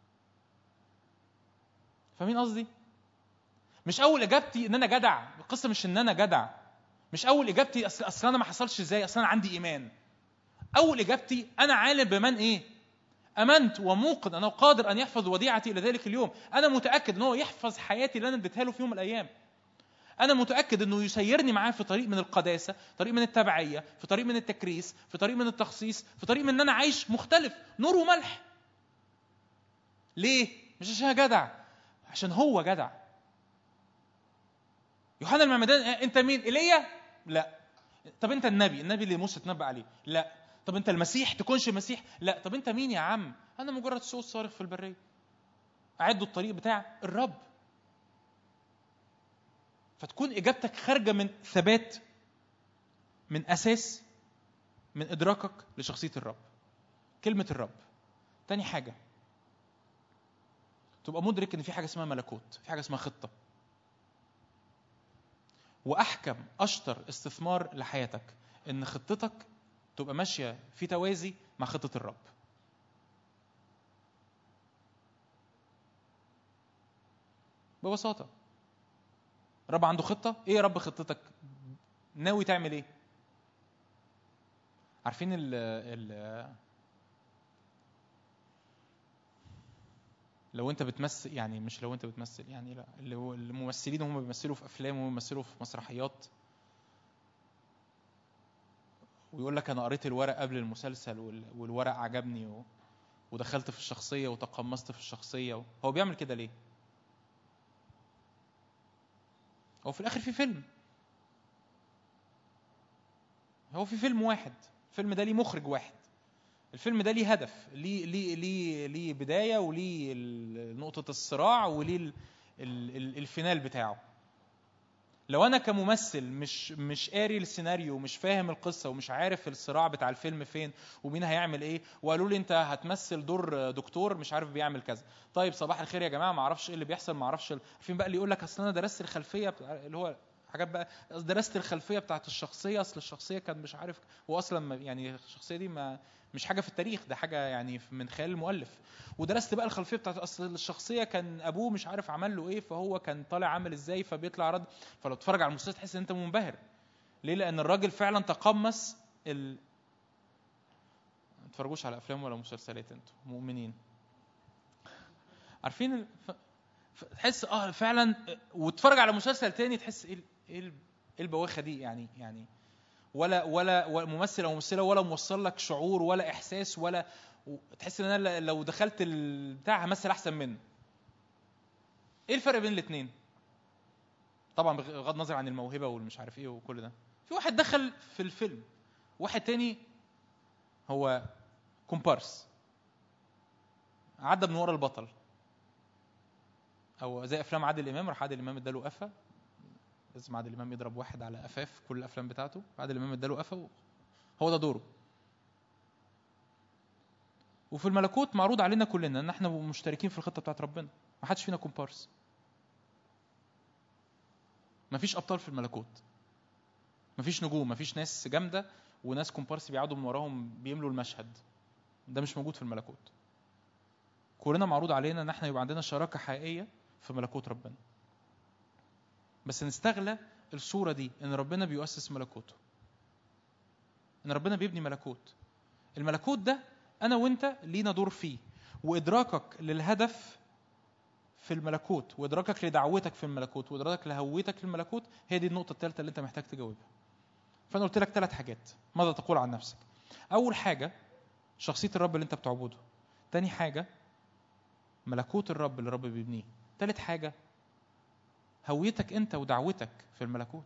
فاهمين قصدي مش اول اجابتي ان انا جدع القصه مش ان انا جدع مش اول اجابتي اصل اصل انا ما حصلش ازاي اصل انا عندي ايمان اول اجابتي انا عالم بمن ايه امنت وموقن انه قادر ان يحفظ وديعتي الى ذلك اليوم انا متاكد ان هو يحفظ حياتي اللي انا اديتها له في يوم من الايام انا متاكد انه يسيرني معاه في طريق من القداسه طريق من التبعيه في طريق من التكريس في طريق من التخصيص في طريق من ان انا عايش مختلف نور وملح ليه مش عشان أنا جدع عشان هو جدع يوحنا المعمدان آه، انت مين ايليا لا طب انت النبي النبي اللي موسى اتنبأ عليه لا طب انت المسيح تكونش مسيح لا طب انت مين يا عم انا مجرد صوت صارخ في البريه اعدوا الطريق بتاع الرب فتكون اجابتك خارجه من ثبات من اساس من ادراكك لشخصيه الرب كلمه الرب تاني حاجه تبقى مدرك ان في حاجه اسمها ملكوت في حاجه اسمها خطه واحكم اشطر استثمار لحياتك ان خطتك تبقى ماشيه في توازي مع خطه الرب ببساطه رب عنده خطه ايه يا رب خطتك ناوي تعمل ايه عارفين ال ال لو انت بتمثل يعني مش لو انت بتمثل يعني لا اللي هو الممثلين هم بيمثلوا في افلام وبيمثلوا في مسرحيات ويقول لك انا قريت الورق قبل المسلسل وال- والورق عجبني و... ودخلت في الشخصيه وتقمصت في الشخصيه هو بيعمل كده ليه هو في الاخر في فيلم هو في فيلم واحد الفيلم ده ليه مخرج واحد الفيلم ده ليه هدف ليه ليه ليه ليه بدايه وليه ال- نقطه الصراع وليه ال- ال- ال- الفينال بتاعه لو انا كممثل مش مش قاري السيناريو ومش فاهم القصه ومش عارف الصراع بتاع الفيلم فين ومين هيعمل ايه وقالوا لي انت هتمثل دور دكتور مش عارف بيعمل كذا طيب صباح الخير يا جماعه ما اعرفش ايه اللي بيحصل ما اعرفش عارفين بقى اللي يقول لك اصل انا درست الخلفيه بتاع اللي هو حاجات بقى أصل درست الخلفيه بتاعت الشخصيه اصل الشخصيه كان مش عارف واصلا ما- يعني الشخصيه دي ما مش حاجه في التاريخ ده حاجه يعني من خيال المؤلف ودرست بقى الخلفيه بتاعت اصل الشخصيه كان ابوه مش عارف عمل له ايه فهو كان طالع عامل ازاي فبيطلع رد فلو تتفرج على المسلسل تحس ان انت منبهر ليه لان الراجل فعلا تقمص ال ما تتفرجوش على افلام ولا مسلسلات انتوا مؤمنين عارفين ال... ف... ف... تحس اه فعلا وتتفرج على مسلسل تاني تحس ايه ال- ايه ال- إيه البواخه دي يعني يعني ولا ولا ولا ممثل او ممثله ولا موصل لك شعور ولا احساس ولا و- تحس ان انا ل- لو دخلت البتاع همثل احسن منه ايه الفرق بين الاثنين طبعا بغ- بغض النظر عن الموهبه والمش عارف ايه وكل ده في واحد دخل في الفيلم واحد تاني هو كومبارس عدى من ورا البطل او زي افلام عادل امام راح عادل امام اداله قفا لازم عادل امام يضرب واحد على قفاه في كل الافلام بتاعته عادل امام اداله قفا و- هو ده دوره وفي الملكوت معروض علينا كلنا ان احنا مشتركين في الخطه بتاعت ربنا ما حدش فينا كومبارس مفيش ابطال في الملكوت مفيش نجوم مفيش ناس جامده وناس كومبارس بيقعدوا من وراهم بيملوا المشهد ده مش موجود في الملكوت كلنا معروض علينا ان احنا يبقى عندنا شراكه حقيقيه في ملكوت ربنا بس نستغلى الصوره دي ان ربنا بيؤسس ملكوته ان ربنا بيبني ملكوت الملكوت ده انا وانت لينا دور فيه وادراكك للهدف في الملكوت وادراكك لدعوتك في الملكوت وادراكك لهويتك في الملكوت هي دي النقطه الثالثه اللي انت محتاج تجاوبها فانا قلت لك ثلاث حاجات ماذا تقول عن نفسك اول حاجه شخصيه الرب اللي انت بتعبده تاني حاجه ملكوت الرب اللي الرب بيبنيه تالت حاجه هويتك انت ودعوتك في الملكوت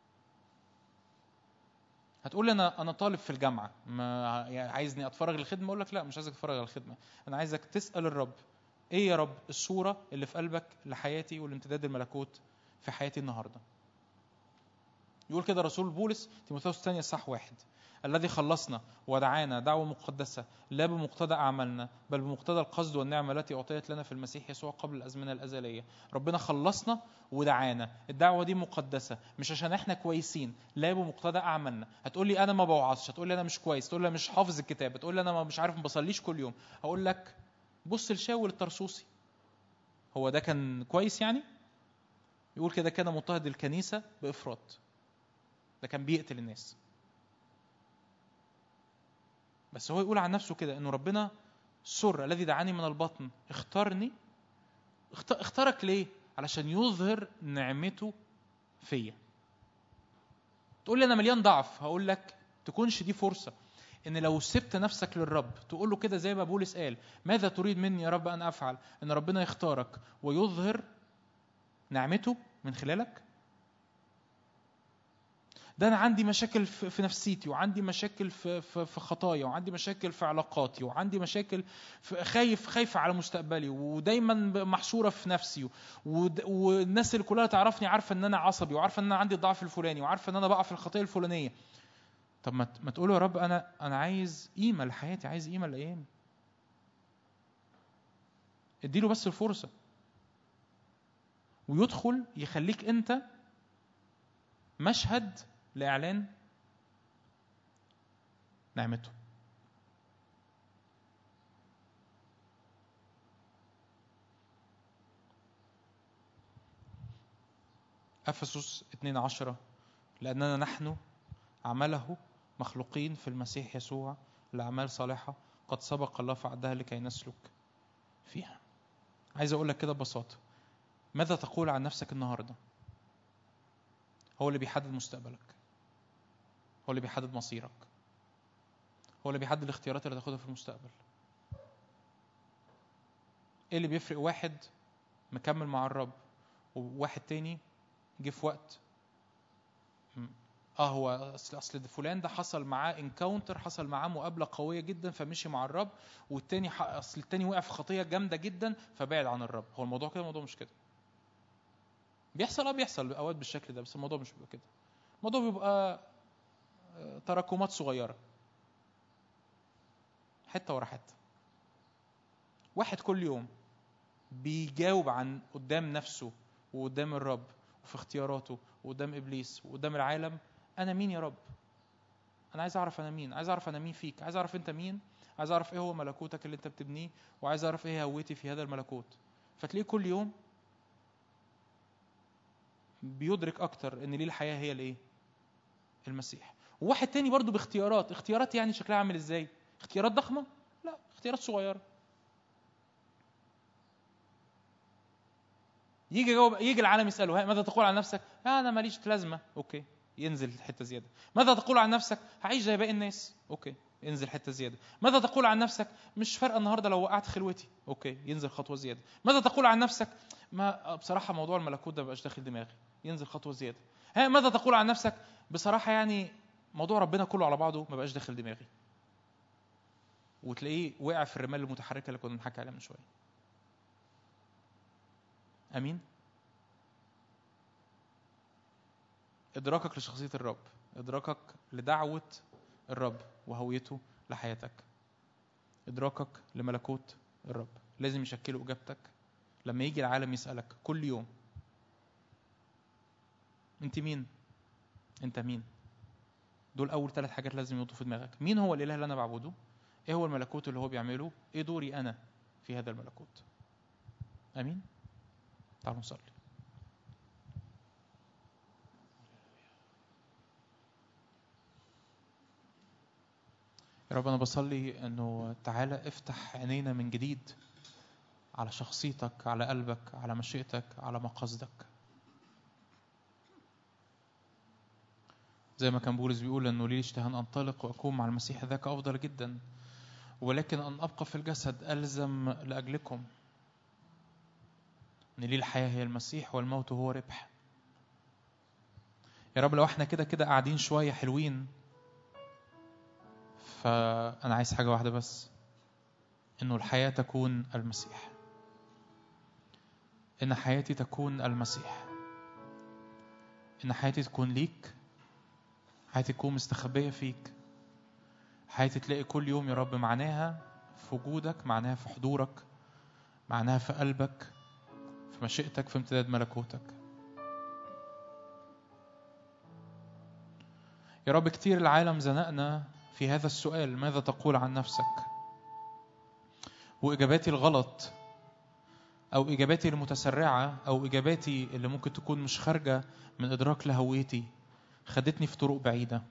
هتقول لي انا انا طالب في الجامعه ما يعني عايزني اتفرغ للخدمه اقول لك لا مش عايزك تتفرغ للخدمه انا عايزك تسال الرب ايه يا رب الصوره اللي في قلبك لحياتي والامتداد الملكوت في حياتي النهارده يقول كده رسول بولس تيموثاوس الثانية صح واحد الذي خلصنا ودعانا دعوة مقدسة لا بمقتضى أعمالنا بل بمقتضى القصد والنعمة التي أعطيت لنا في المسيح يسوع قبل الأزمنة الأزلية ربنا خلصنا ودعانا الدعوة دي مقدسة مش عشان احنا كويسين لا بمقتضى أعمالنا هتقول لي أنا ما بوعظش هتقول لي أنا مش كويس تقول لي أنا مش حافظ الكتاب هتقول لي أنا ما- مش عارف ما بصليش كل يوم هقول لك بص لشاول الطرسوسي هو ده كان كويس يعني يقول كده كان مضطهد الكنيسة بإفراط ده كان بيقتل الناس بس هو يقول عن نفسه كده انه ربنا سر الذي دعاني من البطن اختارني اخت- اختارك ليه علشان يظهر نعمته فيا تقول لي انا مليان ضعف هقول لك تكونش دي فرصه ان لو سبت نفسك للرب تقول له كده زي ما بولس قال ماذا تريد مني يا رب ان افعل ان ربنا يختارك ويظهر نعمته من خلالك ده انا عندي مشاكل في في نفسيتي وعندي مشاكل في في في خطايا وعندي مشاكل في علاقاتي وعندي مشاكل في خايف خايف على مستقبلي ودايما محصوره في نفسي ود- والناس اللي كلها تعرفني عارفه ان انا عصبي وعارفه ان انا عندي الضعف الفلاني وعارفه ان انا بقع في الخطيه الفلانيه طب ما ت- ما تقول يا رب انا انا عايز قيمه لحياتي عايز قيمه لايامي اديله بس الفرصه ويدخل يخليك انت مشهد لإعلان نعمته أفسس 2 عشرة لأننا نحن عمله مخلوقين في المسيح يسوع لأعمال صالحة قد سبق الله فعدها لكي نسلك فيها عايز أقول لك كده ببساطة ماذا تقول عن نفسك النهارده هو اللي بيحدد مستقبلك هو اللي بيحدد مصيرك هو اللي بيحدد الاختيارات اللي هتاخدها في المستقبل ايه اللي بيفرق واحد مكمل مع الرب وواحد تاني جه في وقت م- اه هو اصل اصل ده فلان ده حصل معاه انكاونتر حصل معاه مقابله قويه جدا فمشي مع الرب والتاني ح- اصل التاني وقع في خطيه جامده جدا فبعد عن الرب هو الموضوع كده الموضوع مش كده بيحصل اه بيحصل اوقات بالشكل ده بس الموضوع مش بيبقى كده الموضوع بيبقى آه، تراكمات صغيره حته ورا حته واحد كل يوم بيجاوب عن قدام نفسه وقدام الرب وفي اختياراته وقدام ابليس وقدام العالم انا مين يا رب انا عايز اعرف انا مين عايز اعرف انا مين فيك عايز اعرف انت مين عايز اعرف ايه هو ملكوتك اللي انت بتبنيه وعايز اعرف ايه هويتي في هذا الملكوت فتلاقيه كل يوم بيدرك اكتر ان ليه الحياه هي الايه المسيح وواحد تاني برضو باختيارات اختيارات يعني شكلها عامل ازاي اختيارات ضخمه لا اختيارات صغيره يجي جواب يجي العالم يساله "ها، ماذا تقول عن نفسك آه انا ماليش لازمه اوكي ينزل حته زياده ماذا تقول عن نفسك هعيش زي باقي الناس اوكي ينزل حته زياده ماذا تقول عن نفسك مش فارقه النهارده لو وقعت خلوتي اوكي ينزل خطوه زياده ماذا تقول عن نفسك ما بصراحه موضوع الملكوت ده مبقاش داخل دماغي ينزل خطوه زياده ها ماذا تقول عن نفسك بصراحه يعني موضوع ربنا كله على بعضه ما بقاش داخل دماغي وتلاقيه وقع في الرمال المتحركه اللي كنا بنحكي عليها من شويه امين ادراكك لشخصيه الرب ادراكك لدعوه الرب وهويته لحياتك ادراكك لملكوت الرب لازم يشكلوا اجابتك لما يجي العالم يسالك كل يوم انت مين انت مين دول اول ثلاث حاجات لازم يوضوا في دماغك مين هو الاله اللي انا بعبده ايه هو الملكوت اللي هو بيعمله ايه دوري انا في هذا الملكوت امين تعالوا نصلي يا رب انا بصلي انه تعالى افتح عينينا من جديد على شخصيتك على قلبك على مشيئتك على مقاصدك زي ما كان بولس بيقول انه لي اشتهى ان انطلق واكون مع المسيح ذاك افضل جدا ولكن ان ابقى في الجسد الزم لاجلكم ان لي الحياه هي المسيح والموت هو ربح يا رب لو احنا كده كده قاعدين شويه حلوين فانا عايز حاجه واحده بس انه الحياه تكون المسيح ان حياتي تكون المسيح ان حياتي تكون ليك حياتي تكون مستخبيه فيك حياتي تلاقي كل يوم يا رب معناها في وجودك معناها في حضورك معناها في قلبك في مشيئتك في امتداد ملكوتك يا رب كتير العالم زنقنا في هذا السؤال ماذا تقول عن نفسك واجاباتي الغلط او اجاباتي المتسرعه او اجاباتي اللي ممكن تكون مش خارجه من ادراك لهويتي خدتني في طرق بعيده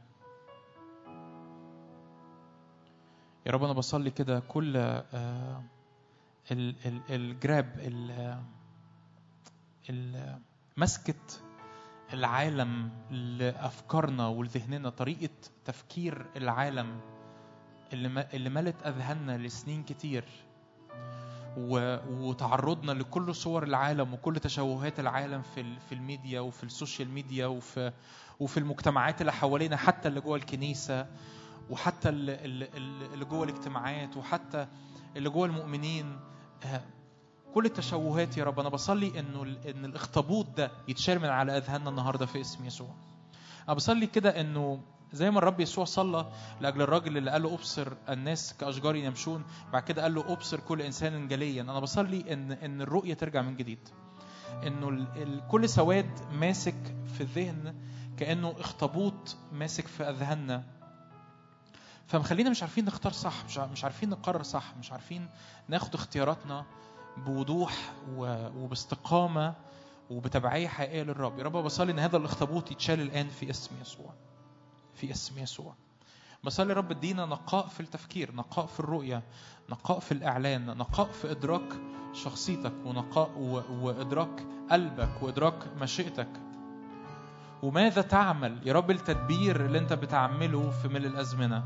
يا رب انا بصلي كده كل آه، ال- ال- الجراب ال- ال- مسكه العالم لافكارنا ولذهننا طريقه تفكير العالم اللي م- اللي ملت اذهاننا لسنين كتير و- وتعرضنا لكل صور العالم وكل تشوهات العالم في ال- في الميديا وفي السوشيال ميديا وفي وفي المجتمعات اللي حوالينا حتى اللي جوه الكنيسه وحتى اللي, اللي, اللي جوه الاجتماعات وحتى اللي جوه المؤمنين آه، كل التشوهات يا رب انا بصلي انه ال- ان الاخطبوط ده يتشال من على اذهاننا النهارده في اسم يسوع انا بصلي كده انه زي ما الرب يسوع صلى لاجل الراجل اللي قال له ابصر الناس كاشجار يمشون بعد كده قال له ابصر كل انسان جليا انا بصلي ان ان الرؤيه ترجع من جديد انه ال- ال- كل سواد ماسك في الذهن كانه اخطبوط ماسك في اذهاننا فمخلينا مش عارفين نختار صح مش ع- مش عارفين نقرر صح مش عارفين ناخد اختياراتنا بوضوح و- وباستقامه وبتبعيه حقيقيه للرب يا رب بصلي ان هذا الاخطبوط يتشال الان في اسم يسوع في اسم يسوع بصلي يا رب ادينا نقاء في التفكير نقاء في الرؤية نقاء في الإعلان نقاء في إدراك شخصيتك ونقاء و... وإدراك قلبك وإدراك مشيئتك وماذا تعمل يا رب التدبير اللي انت بتعمله في ملء الأزمنة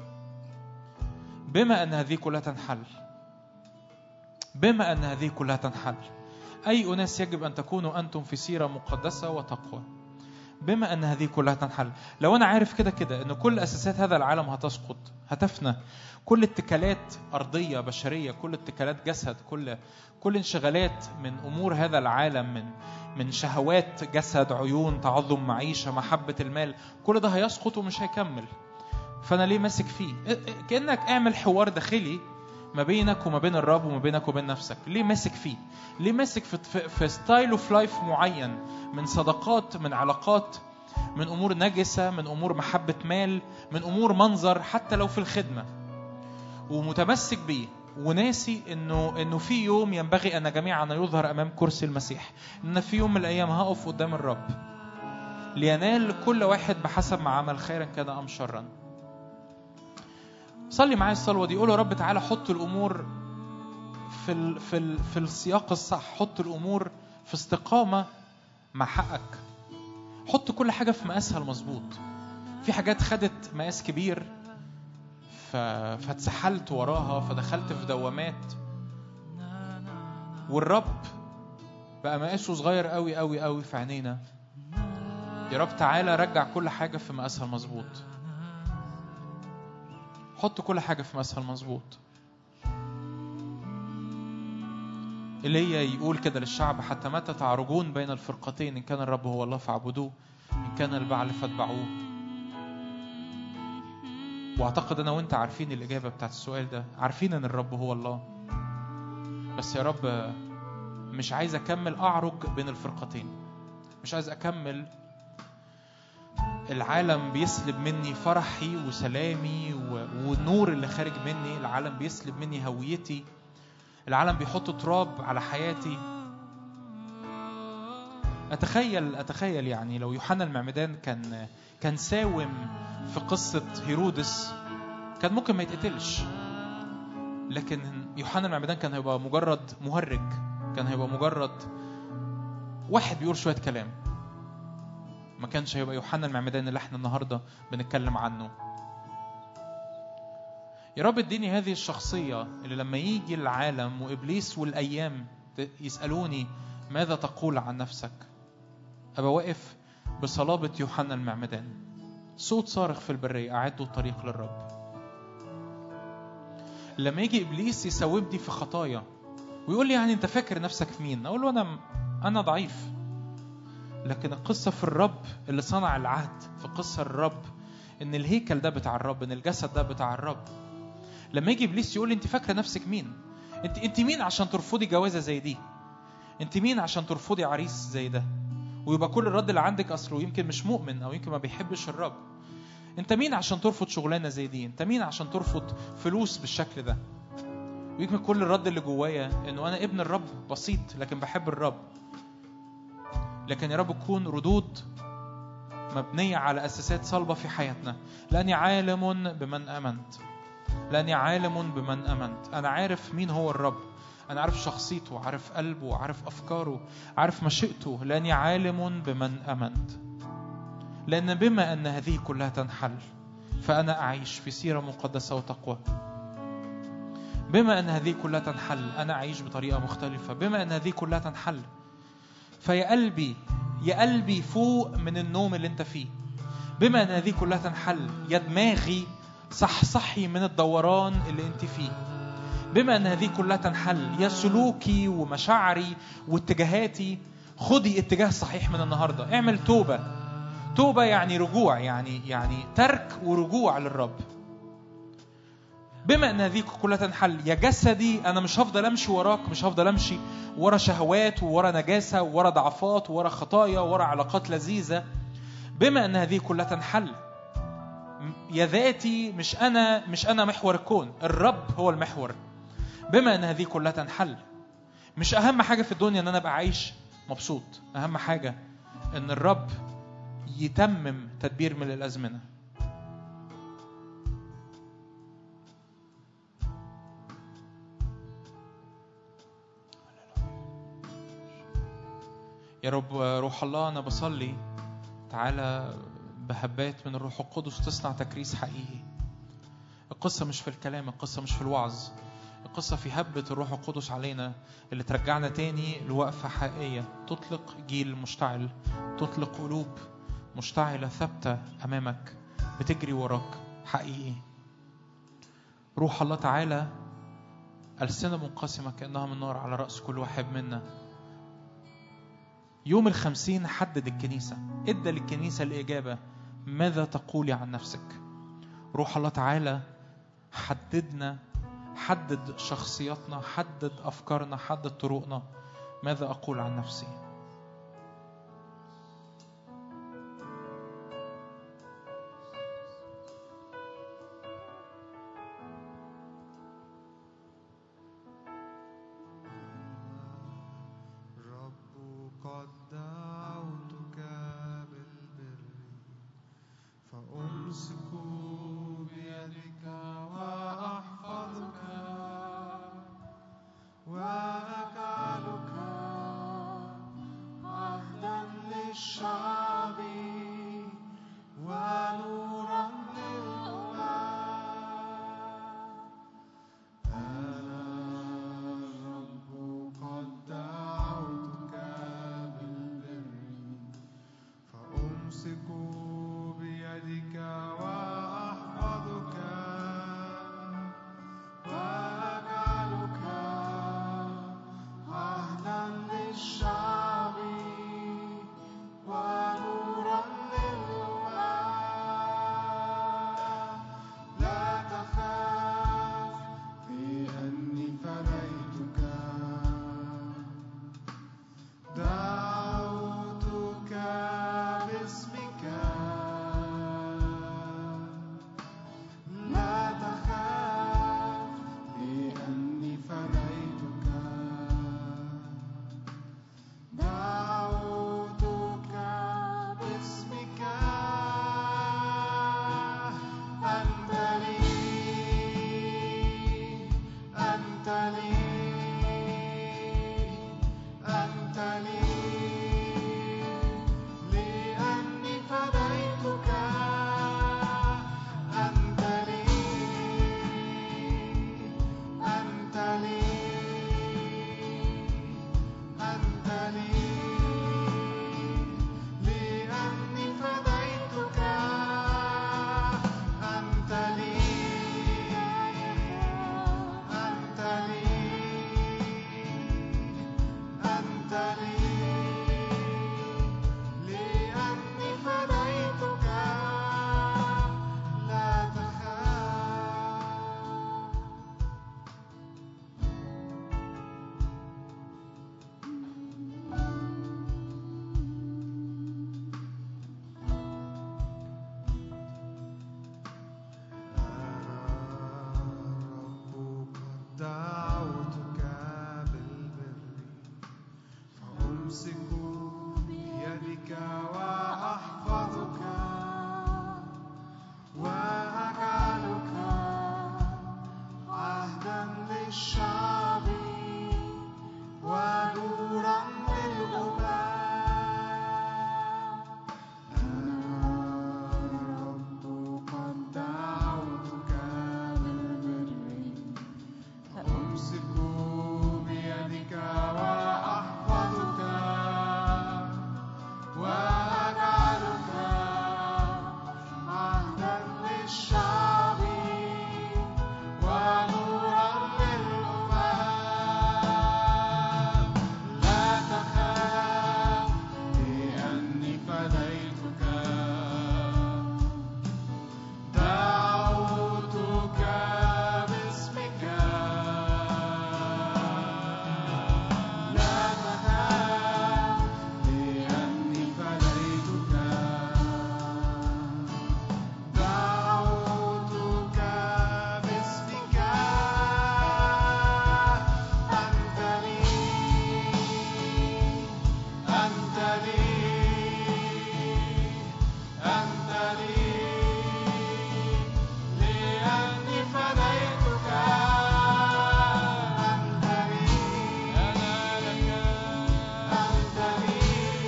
بما أن هذه كلها تنحل بما أن هذه كلها تنحل أي أناس يجب أن تكونوا أنتم في سيرة مقدسة وتقوى بما ان هذه كلها تنحل لو انا عارف كده كده ان كل اساسات هذا العالم هتسقط هتفنى كل اتكالات ارضيه بشريه كل اتكالات جسد كل كل انشغالات من امور هذا العالم من من شهوات جسد عيون تعظم معيشه محبه المال كل ده هيسقط ومش هيكمل فانا ليه ماسك فيه كانك اعمل حوار داخلي ما بينك وما بين الرب وما بينك وبين نفسك ليه ماسك فيه ليه ماسك في, في, في ستايل اوف لايف معين من صداقات من علاقات من امور نجسه من امور محبه مال من امور منظر حتى لو في الخدمه ومتمسك بيه وناسي انه انه في يوم ينبغي ان جميعنا يظهر امام كرسي المسيح ان في يوم من الايام هقف قدام الرب لينال كل واحد بحسب ما عمل خيرا كان ام شرا صلي معايا الصلوه دي قول يا رب تعالى حط الامور في ال في ال في السياق الصح حط الامور في استقامه مع حقك حط كل حاجه في مقاسها المظبوط في حاجات خدت مقاس كبير ف... فاتسحلت وراها فدخلت في دوامات والرب بقى مقاسه صغير قوي قوي قوي في عينينا يا رب تعالى رجع كل حاجه في مقاسها المظبوط حط كل حاجه في مقاسها المظبوط ايليا يقول كده للشعب حتى متى تعرجون بين الفرقتين ان كان الرب هو الله فاعبدوه ان كان البعل فاتبعوه واعتقد انا وانت عارفين الاجابه بتاعت السؤال ده عارفين ان الرب هو الله بس يا رب مش عايز اكمل اعرج بين الفرقتين مش عايز اكمل العالم بيسلب مني فرحي وسلامي و- والنور اللي خارج مني العالم بيسلب مني هويتي العالم بيحط تراب على حياتي اتخيل اتخيل يعني لو يوحنا المعمدان كان كان ساوم في قصه هيرودس كان ممكن ما يتقتلش لكن يوحنا المعمدان كان هيبقى مجرد مهرج كان هيبقى مجرد واحد بيقول شوية كلام ما كانش هيبقى يوحنا المعمدان اللي احنا النهارده بنتكلم عنه يا رب اديني هذه الشخصية اللي لما يجي العالم وإبليس والأيام ت- يسألوني ماذا تقول عن نفسك أبقى واقف بصلابة يوحنا المعمدان صوت صارخ في البرية أعدوا الطريق للرب لما يجي إبليس يسوبني في خطايا ويقول لي يعني أنت فاكر نفسك مين أقول له أنا أنا ضعيف لكن القصة في الرب اللي صنع العهد في قصة الرب إن الهيكل ده بتاع الرب إن الجسد ده بتاع الرب لما يجي ابليس يقول لي انت فاكره نفسك مين انت انت مين عشان ترفضي جوازه زي دي انت مين عشان ترفضي عريس زي ده ويبقى كل الرد اللي عندك اصله يمكن مش مؤمن او يمكن ما بيحبش الرب انت مين عشان ترفض شغلانه زي دي انت مين عشان ترفض فلوس بالشكل ده ويمكن كل الرد اللي جوايا انه انا ابن الرب بسيط لكن بحب الرب لكن يا رب تكون ردود مبنيه على اساسات صلبه في حياتنا لاني عالم بمن امنت لاني عالم بمن امنت انا عارف مين هو الرب انا عارف شخصيته عارف قلبه عارف افكاره عارف مشيئته لاني عالم بمن امنت لان بما ان هذه كلها تنحل فانا اعيش في سيره مقدسه وتقوى بما ان هذه كلها تنحل انا اعيش بطريقه مختلفه بما ان هذه كلها تنحل فيا قلبي يا قلبي فوق من النوم اللي انت فيه بما ان هذه كلها تنحل يا دماغي صح صحي من الدوران اللي انت فيه بما ان هذه كلها تنحل يا سلوكي ومشاعري واتجاهاتي خدي اتجاه صحيح من النهارده اعمل توبه توبه يعني رجوع يعني يعني ترك ورجوع للرب بما ان هذه كلها تنحل يا جسدي انا مش هفضل امشي وراك مش هفضل امشي ورا شهوات وورا نجاسه وورا ضعفات وورا خطايا وورا علاقات لذيذه بما ان هذه كلها تنحل يا ذاتي مش انا مش انا محور الكون الرب هو المحور بما ان هذه كلها تنحل مش اهم حاجه في الدنيا ان انا ابقى عايش مبسوط اهم حاجه ان الرب يتمم تدبير من الازمنه يا رب روح الله انا بصلي تعالى بهبات من الروح القدس تصنع تكريس حقيقي القصة مش في الكلام القصة مش في الوعظ القصة في هبة الروح القدس علينا اللي ترجعنا تاني لوقفة حقيقية تطلق جيل مشتعل تطلق قلوب مشتعلة ثابتة أمامك بتجري وراك حقيقي روح الله تعالى ألسنة منقسمة كأنها من نار على رأس كل واحد منا يوم الخمسين حدد الكنيسة ادى للكنيسة الإجابة ماذا تقولي عن نفسك روح الله تعالى حددنا حدد شخصياتنا حدد أفكارنا حدد طرقنا ماذا أقول عن نفسي رب قد دعوتك بالبر فأمسك بيدك وأحفظك وأجعلك عهدا للشعب ونورا للأمم أنا الرب قد دعوتك بالبر فأمسك بيدك وأحفظك وأجعلك عهدا للشعب ونورا للأمم للشعب ونورا للأمم أنا الرب قد دعوتك بالبر أمسك بيدك وأحفظك وأجعلك عهدا للشعب ونورا للأمم لا تخاف لأني فديتك دعوتك باسمك لا تخاف لأني فديتك دعوتك باسمك أنت لي أنت لي أنت لي لأني فديتك أنت لي أنا لك أنت لي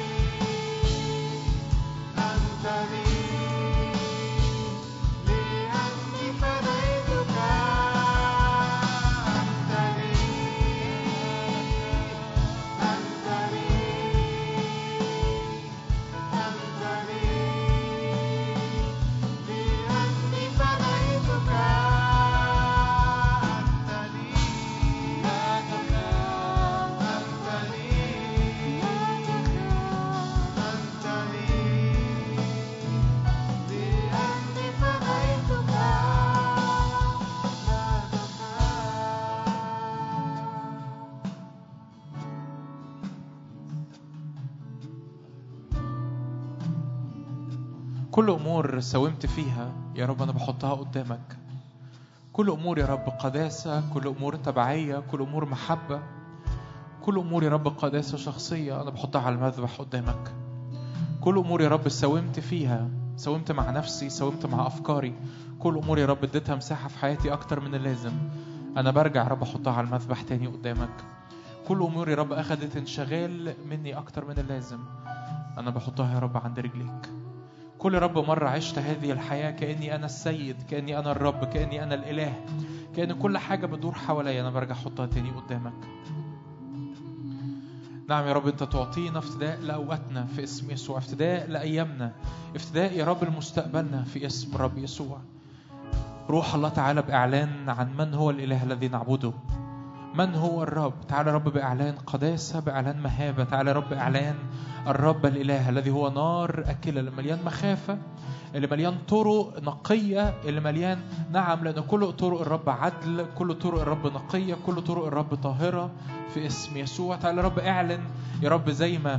أنت لي لأني فديتك أنت لي أنت لي أنت لي لأني فديتك أنت لي لا تخاف أنت لي أنت لي لأني فديتك لا تخاف كل امور ساومت فيها يا رب انا بحطها قدامك كل امور يا رب قداسه كل امور تبعيه كل امور محبه كل امور يا رب قداسه شخصيه انا بحطها على المذبح قدامك كل امور يا رب ساومت فيها ساومت مع نفسي ساومت مع افكاري كل امور يا رب اديتها مساحه في حياتي اكتر من اللازم انا برجع يا رب احطها على المذبح تاني قدامك كل امور يا رب اخذت انشغال مني اكتر من اللازم انا بحطها يا رب عند رجليك كل رب مرة عشت هذه الحياة كأني أنا السيد كأني أنا الرب كأني أنا الإله كأن كل حاجة بتدور حواليا أنا برجع أحطها تاني قدامك نعم يا رب أنت تعطينا افتداء لأوقاتنا في اسم يسوع افتداء لأيامنا افتداء يا رب لمستقبلنا في اسم الرب يسوع روح الله تعالى بإعلان عن من هو الإله الذي نعبده من هو الرب تعالى يا رب بإعلان قداسة بإعلان مهابة تعالى يا رب إعلان الرب الإله الذي هو نار أكلة اللي مليان مخافة اللي مليان طرق نقية اللي مليان نعم لأن كل طرق الرب عدل كل طرق الرب نقية كل طرق الرب طاهرة في اسم يسوع تعالى يا رب اعلن يا رب زي ما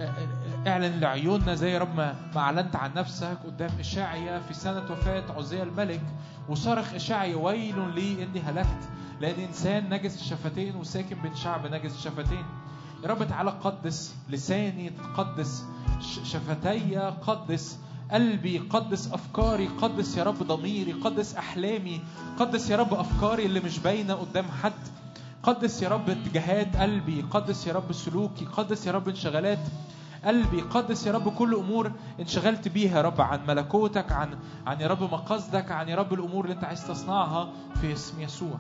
اعلن لعيوننا زي يا رب ما ما اعلنت عن نفسك قدام اشعيا في سنه وفاه عزيا الملك وصرخ اشعيا ويل لي اني هلكت لان انسان نجس الشفتين وساكن بين شعب نجس الشفتين يا رب تعالى قدس لساني قدس ش- شفتي قدس قلبي قدس افكاري قدس يا رب ضميري قدس احلامي قدس يا رب افكاري اللي مش باينه قدام حد قدس يا رب اتجاهات قلبي قدس يا رب سلوكي قدس يا رب انشغالات قلبي قدس يا رب كل امور انشغلت بيها يا رب عن ملكوتك عن عن يا رب مقاصدك عن يا رب الامور اللي انت عايز تصنعها في اسم يسوع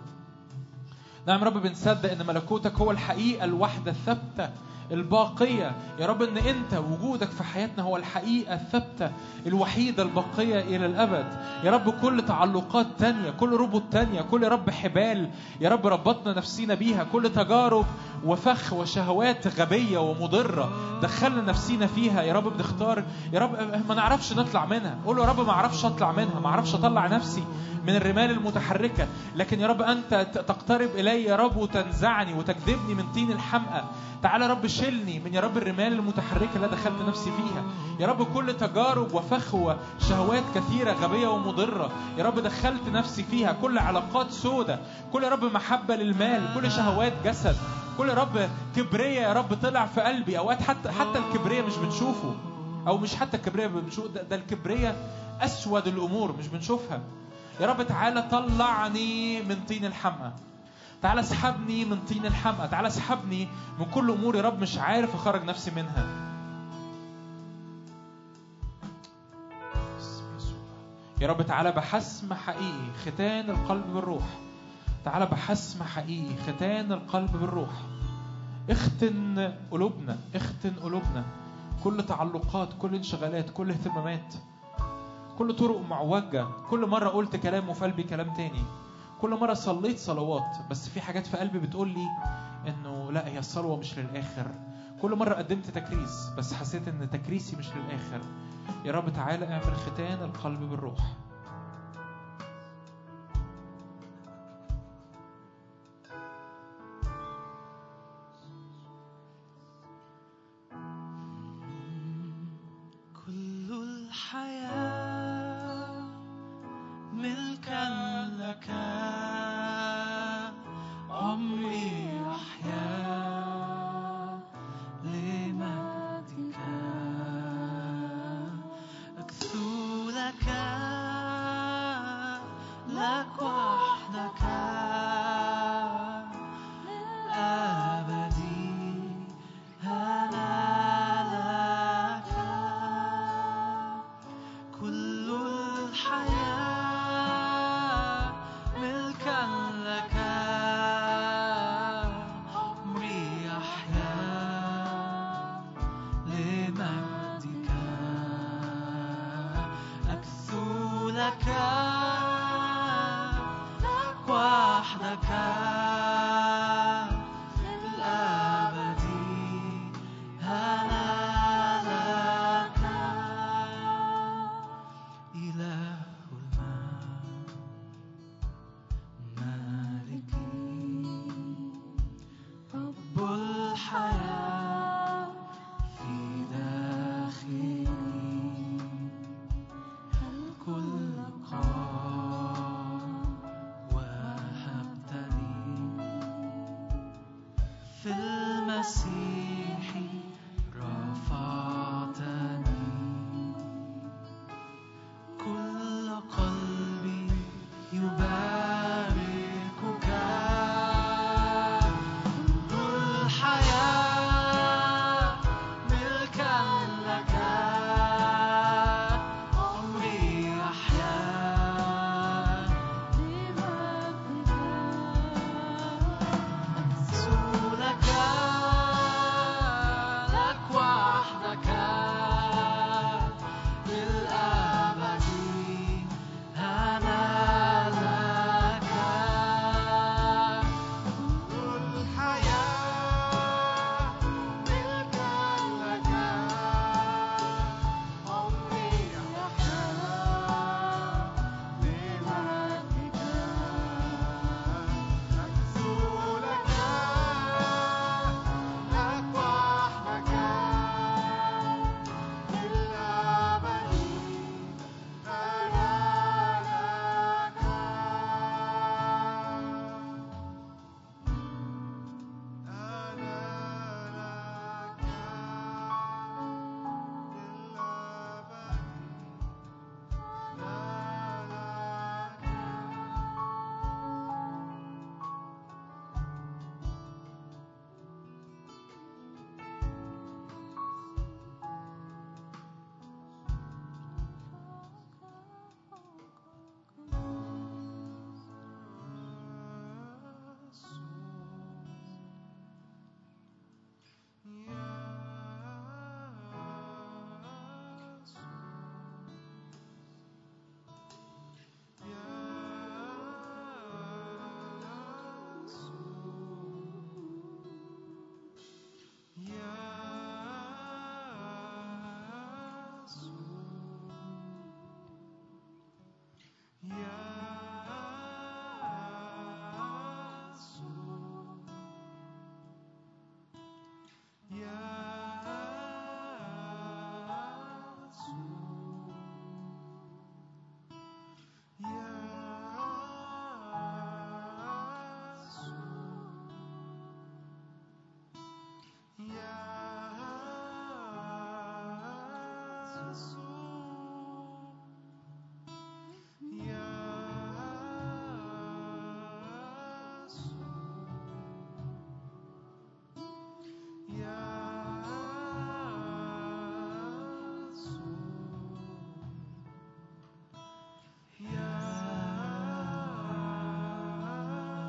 نعم يا رب بنصدق ان ملكوتك هو الحقيقه الواحده الثابته الباقية يا رب ان انت وجودك في حياتنا هو الحقيقة الثابتة الوحيدة الباقية الى الابد يا رب كل تعلقات تانية كل ربط تانية كل يا رب حبال يا رب ربطنا نفسينا بيها كل تجارب وفخ وشهوات غبية ومضرة دخلنا نفسينا فيها يا رب بنختار يا رب ما نعرفش نطلع منها قول له يا رب ما اعرفش اطلع منها ما اعرفش اطلع نفسي من الرمال المتحركة لكن يا رب أنت ت- تقترب إلي يا رب وتنزعني وتجذبني من طين الحمقى تعالى يا رب شيلني من يا رب الرمال المتحركة اللي دخلت نفسي فيها يا رب كل تجارب وفخ وشهوات كثيرة غبية ومضرة يا رب دخلت نفسي فيها كل علاقات سودة كل يا رب محبة للمال كل شهوات جسد كل يا رب كبرية يا رب طلع في قلبي أوقات حتى حتى الكبرية مش بنشوفه أو مش حتى الكبرية بنشوف ده, ده الكبرية أسود الأمور مش بنشوفها يا رب تعالى طلعني من طين الحمقى تعالى اسحبني من طين الحمقى تعالى اسحبني من كل امور يا رب مش عارف اخرج نفسي منها باسم يسوع. يا رب تعالى بحسم حقيقي ختان القلب بالروح تعالى بحسم حقيقي ختان القلب بالروح اختن قلوبنا اختن قلوبنا كل تعلقات كل انشغالات كل اهتمامات كل طرق معوجة كل مرة قلت كلام وفي قلبي كلام تاني كل مرة صليت صلوات بس في حاجات في قلبي بتقول لي انه لا هي الصلوة مش للآخر كل مرة قدمت تكريس بس حسيت ان تكريسي مش للآخر يا رب تعالى اعمل ختان القلب بالروح كل الحياة ملكا لك عمري أحيا لمجدك أكثو لك لك وحدك أبدي أنا لك كل الحياة ملكا لك عمري أحيا لمجدك أكثو لك وحدك في الأبد أنا لك إله المجد مالكي رب الحياة في داخلي الكل قام وهبتني في المسيح رفعتني كل قلبي يباركك كل الحياة ملكا لك عمري أحيا أكثو لك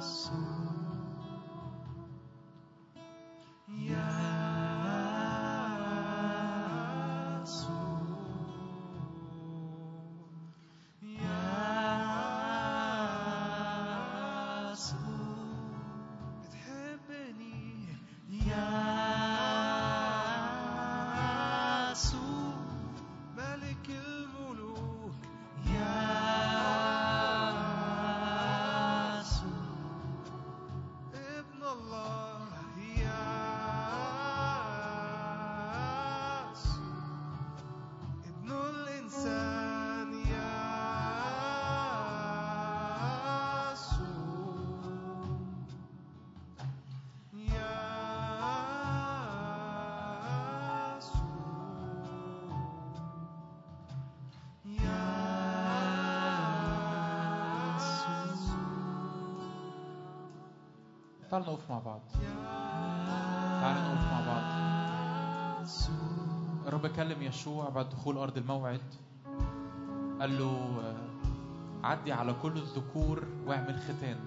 بتحبني يا يسوع ملك الملوك يا يسوع ابن الله يا يسوع ابن الإنسان يا يسوع يا يسوع يا يسوع تعالوا نقف مع بعض تعالوا نقف مع بعض الرب كلم يشوع بعد دخول أرض الموعد قال له آه، عدي على كل الذكور واعمل ختان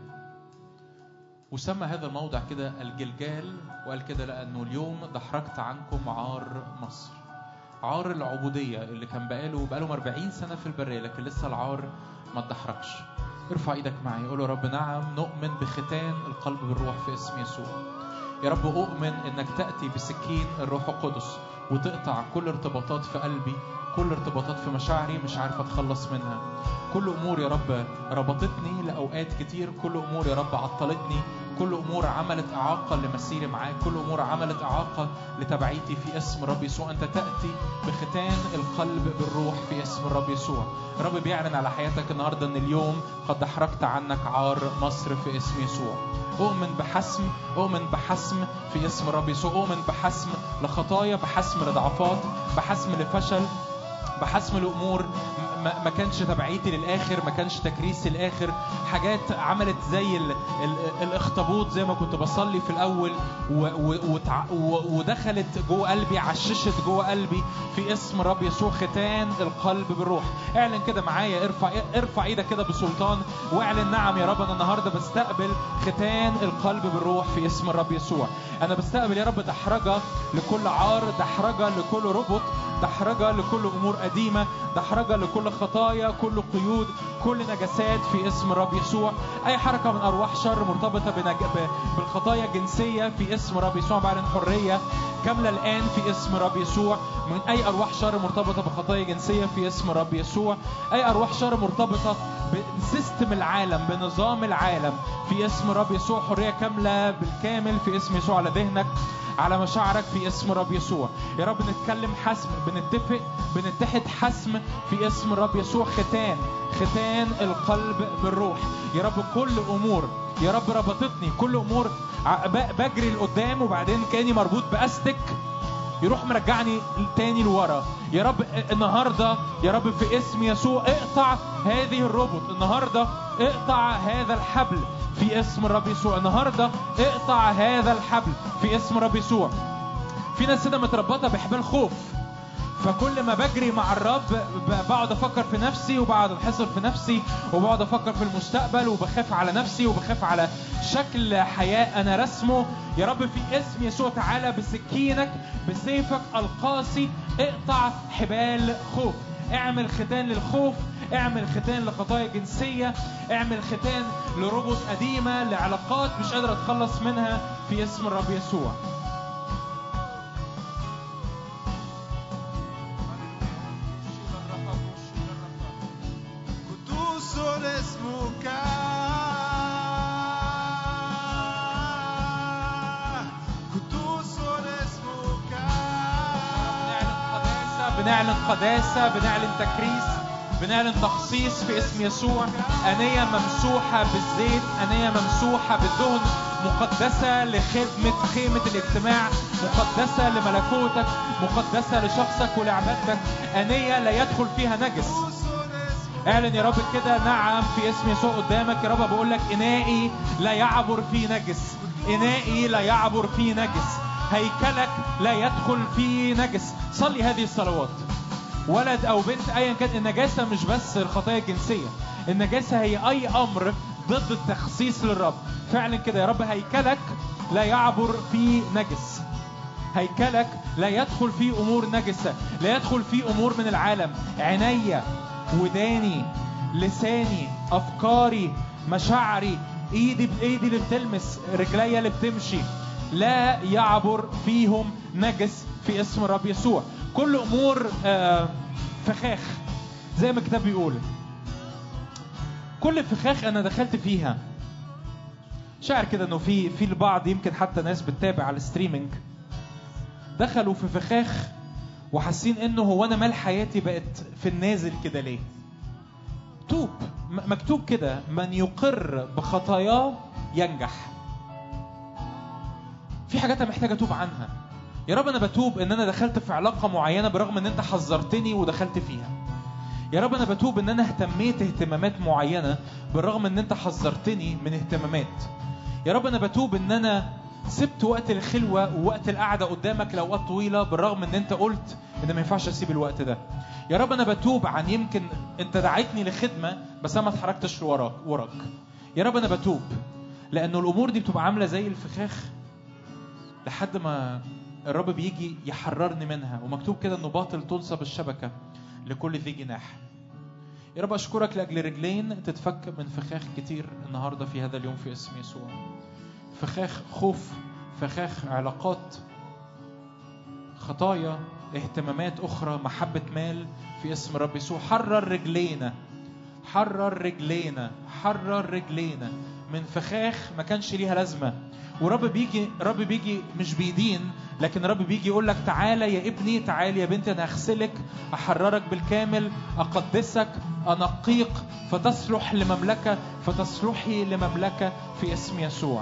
وسمى هذا الموضع كده الجلجال وقال كده لأنه اليوم دحرجت عنكم عار مصر عار العبودية اللي كان بقاله بقالهم 40 سنة في البرية لكن لسه العار ما اتدحرجش ارفع ايدك معي قول يا رب نعم نؤمن بختان القلب بالروح في اسم يسوع يا رب أؤمن إنك تأتي بسكين الروح القدس وتقطع كل ارتباطات في قلبي كل ارتباطات في مشاعري مش عارف أتخلص منها كل أمور يا رب ربطتني لأوقات كتير كل أمور يا رب عطلتني كل أمور عملت إعاقة لمسيري معاك كل أمور عملت إعاقة لتبعيتي في اسم رب يسوع أنت تأتي بختان القلب بالروح في اسم الرب يسوع رب بيعلن على حياتك النهاردة أن اليوم قد أحرجت عنك عار مصر في اسم يسوع أؤمن بحسم أؤمن بحسم في اسم الرب يسوع أؤمن بحسم لخطايا بحسم لضعفات بحسم لفشل بحسم الامور ما ما كانش تبعيتي للاخر ما كانش تكريسي للاخر حاجات عملت زي ال ال الاخطبوط زي ما كنت بصلي في الاول و و وتع- و ودخلت جوه قلبي عششت جوه قلبي في اسم رب يسوع ختان القلب بالروح اعلن كده معايا ارفع ارفع ايدك كده بسلطان واعلن نعم يا رب انا النهارده بستقبل ختان القلب بالروح في اسم الرب يسوع انا بستقبل يا رب دحرجه لكل عار دحرجه لكل ربط دحرجه لكل امور قديمه دحرجه لكل خطايا كل قيود كل نجاسات في اسم الرب يسوع اي حركه من ارواح شر مرتبطه بنج... ب... بالخطايا الجنسيه في اسم الرب يسوع بعلن حريه كامله الان في اسم الرب يسوع من اي ارواح شر مرتبطه بخطايا جنسيه في اسم الرب يسوع اي ارواح شر مرتبطه بسيستم العالم بنظام العالم في اسم الرب يسوع حريه كامله بالكامل في اسم يسوع على ذهنك على مشاعرك في اسم الرب يسوع يا رب نتكلم حسم بنتفق بنتحد حسم في اسم الرب يسوع ختان ختان القلب بالروح يا رب كل امور يا رب ربطتني كل امور ع- ب- بجري لقدام وبعدين كاني مربوط باستك يروح مرجعني تاني لورا يا رب النهارده يا رب في اسم يسوع اقطع هذه الربط النهارده اقطع هذا الحبل في اسم الرب يسوع النهارده اقطع هذا الحبل في اسم الرب يسوع في ناس كده متربطه بحبال خوف فكل ما بجري مع الرب ب- بقعد افكر في نفسي وبقعد انحصر في نفسي وبقعد افكر في المستقبل وبخاف على نفسي وبخاف على شكل حياه انا رسمه يا رب في اسم يسوع تعالى بسكينك بسيفك القاسي اقطع حبال خوف اعمل ختان للخوف اعمل ختان لخطايا جنسية اعمل ختان لربط قديمة لعلاقات مش قادر اتخلص منها في اسم الرب يسوع قدوس اسمك قدوس اسمك بنعلن قداسة بنعلن قداسة بنعلن تكريس بنعلن تخصيص في اسم يسوع أنية ممسوحة بالزيت أنية ممسوحة بالدهن مقدسة لخدمة خيمة الاجتماع مقدسة لملكوتك مقدسة لشخصك ولعبادتك أنية لا يدخل فيها نجس اعلن يا رب كده نعم في اسم يسوع قدامك يا رب بقول لك انائي لا يعبر فيه نجس انائي لا يعبر فيه نجس هيكلك لا يدخل فيه نجس صلي هذه الصلوات ولد او بنت ايا كان النجاسه مش بس الخطايا الجنسيه النجاسه هي اي امر ضد التخصيص للرب فعلا كده يا رب هيكلك لا يعبر في نجس هيكلك لا يدخل فيه امور نجسه لا يدخل فيه امور من العالم عينيا وداني لساني افكاري مشاعري ايدي بايدي اللي بتلمس رجليا اللي بتمشي لا يعبر فيهم نجس في اسم الرب يسوع كل امور آه، فخاخ زي ما الكتاب بيقول كل فخاخ انا دخلت فيها شاعر كده انه في في البعض يمكن حتى ناس بتتابع على الستريمينج دخلوا في فخاخ وحاسين انه هو انا مال حياتي بقت في النازل كده ليه توب م- مكتوب كده من يقر بخطاياه ينجح في حاجات انا محتاج اتوب عنها يا رب انا بتوب ان انا دخلت في علاقه معينه برغم ان انت حذرتني ودخلت فيها يا رب انا بتوب ان انا اهتميت اهتمامات معينه بالرغم ان انت حذرتني من اهتمامات يا رب انا بتوب ان انا سبت وقت الخلوه ووقت القعده قدامك لاوقات طويله بالرغم ان انت قلت ان ما ينفعش اسيب الوقت ده يا رب انا بتوب عن يمكن انت دعيتني لخدمه بس انا ما اتحركتش وراك وراك يا رب انا بتوب لانه الامور دي بتبقى عامله زي الفخاخ لحد ما الرب بيجي يحررني منها ومكتوب كده انه باطل تنصب الشبكه لكل ذي جناح يا رب اشكرك لاجل رجلين تتفك من فخاخ كتير النهارده في هذا اليوم في اسم يسوع فخاخ خوف فخاخ علاقات خطايا اهتمامات اخرى محبه مال في اسم الرب يسوع حرر رجلينا حرر رجلينا حرر رجلينا من فخاخ ما كانش ليها لازمه ورب بيجي رب بيجي مش بيدين لكن رب بيجي يقول لك تعالى يا ابني تعالى يا بنتي انا هغسلك احررك بالكامل اقدسك انقيك فتصلح لمملكه فتصلحي لمملكه في اسم يسوع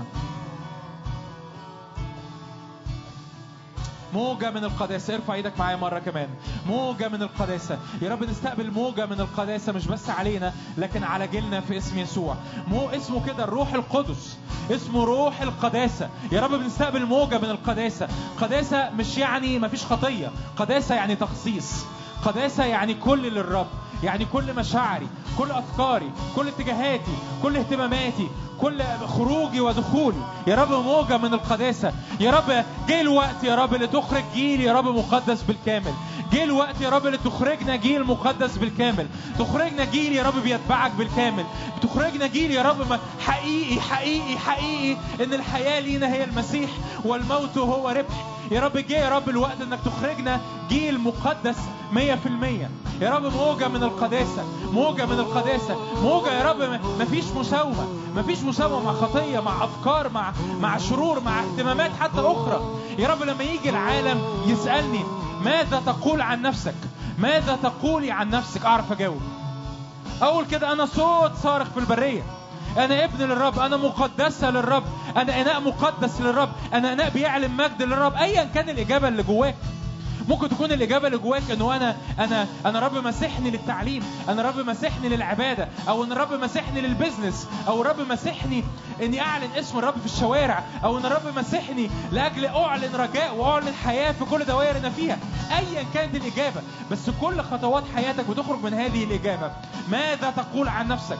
موجة من القداسة ارفع ايدك معايا مرة كمان موجة من القداسة يا رب نستقبل موجة من القداسة مش بس علينا لكن على جيلنا في اسم يسوع مو اسمه كده الروح القدس اسمه روح القداسة يا رب بنستقبل موجة من القداسة قداسة مش يعني مفيش خطية قداسة يعني تخصيص قداسة يعني كل للرب يعني كل مشاعري كل أفكاري كل اتجاهاتي كل اهتماماتي كل خروجي ودخولي يا رب موجة من القداسة يا رب جه الوقت يا رب لتخرج جيل يا رب مقدس بالكامل جه الوقت يا رب لتخرجنا جيل مقدس بالكامل تخرجنا جيل يا رب بيتبعك بالكامل تخرجنا جيل يا رب ما- حقيقي حقيقي حقيقي ان الحياة لينا هي المسيح والموت هو ربح يا رب جه يا رب الوقت انك تخرجنا جيل مقدس مية في المية يا رب موجة من القداسة موجة من القداسة موجة يا رب ما- مفيش مساومة مفيش مساومة مع خطية مع أفكار مع مع شرور مع اهتمامات حتى أخرى يا رب لما يجي العالم يسألني ماذا تقول عن نفسك ماذا تقولي عن نفسك أعرف أجاوب أقول كده أنا صوت صارخ في البرية أنا ابن للرب أنا مقدسة للرب أنا إناء مقدس للرب أنا إناء بيعلن مجد للرب أيا كان الإجابة اللي جواك ممكن تكون الإجابة اللي جواك إنه أنا أنا أنا رب مسحني للتعليم، أنا رب مسحني للعبادة، أو إن الرب مسحني للبزنس، أو الرب مسحني إني أعلن اسم الرب في الشوارع، أو إن الرب مسحني لأجل أعلن رجاء وأعلن حياة في كل دوائر أنا فيها، أيا كانت الإجابة، بس كل خطوات حياتك بتخرج من هذه الإجابة، ماذا تقول عن نفسك؟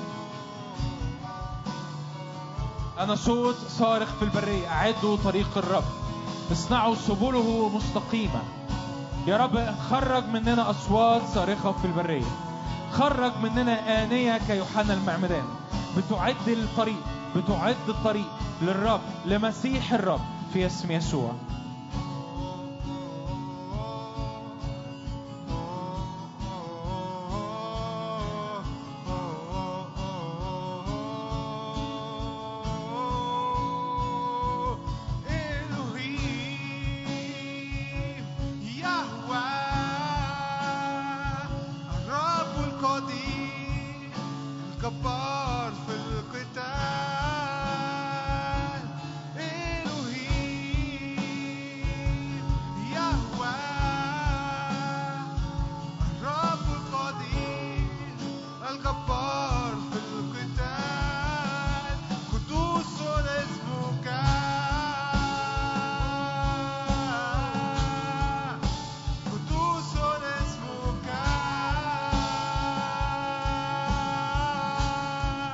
أنا صوت صارخ في البرية أعدوا طريق الرب اصنعوا سبله مستقيمة يا رب خرج مننا أصوات صارخة في البرية خرج مننا آنية كيوحنا المعمدان بتعد الطريق بتعد الطريق للرب لمسيح الرب في اسم يسوع إلهيم يهوه الرب القدير الجبار في القتال إلهيم يهوه الرب القدير الجبار في القتال قدوس اسمك قدوس اسمك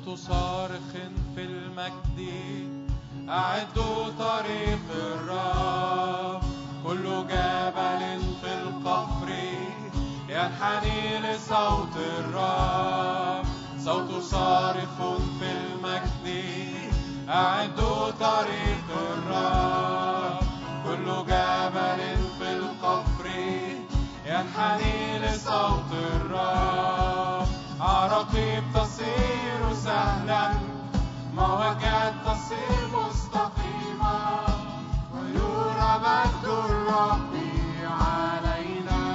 صوت صارخ في المجد أعدوا طريق الرب كل جبل في القفر ينحني لصوت الرب صوت صارخ في المجد أعدوا طريق الرب كل جبل في القفر ينحني لصوت الرب عراقيب تصير سهلا مواجهات تصير مستقيمة ويرى مجد الرب علينا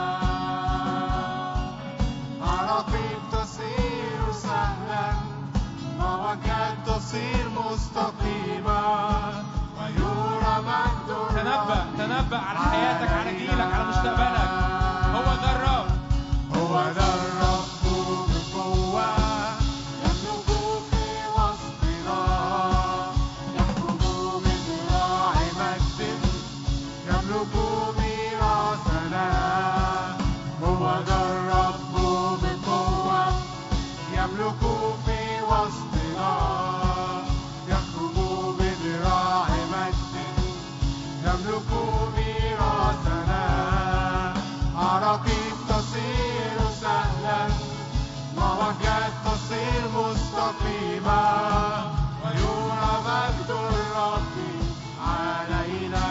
عراقيب تصير سهلا مواجهات تصير مستقيمة ويرى مجد الرب تنبأ تنبأ على حياتك على جيلك على مستقبلك هو ذا الرب هو ذا الرب بقوة يملك في وسطنا يحكم بذراع مجد يملك ميراثنا هو ذا الرب بقوة يملك في وسطنا يحكم بذراع مجد يملك ميراثنا عراقيب تصير سهلا مواجهات تصير مستقيمة ويرى مجد الرب علينا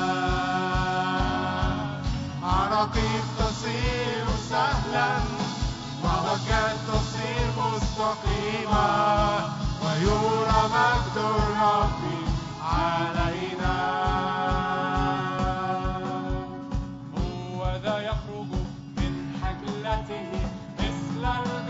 عراقيب تصير سهلا مواجهات تصير مستقيمة ويرى مجد الرب علينا هو ذا يخرج من حجلته مثل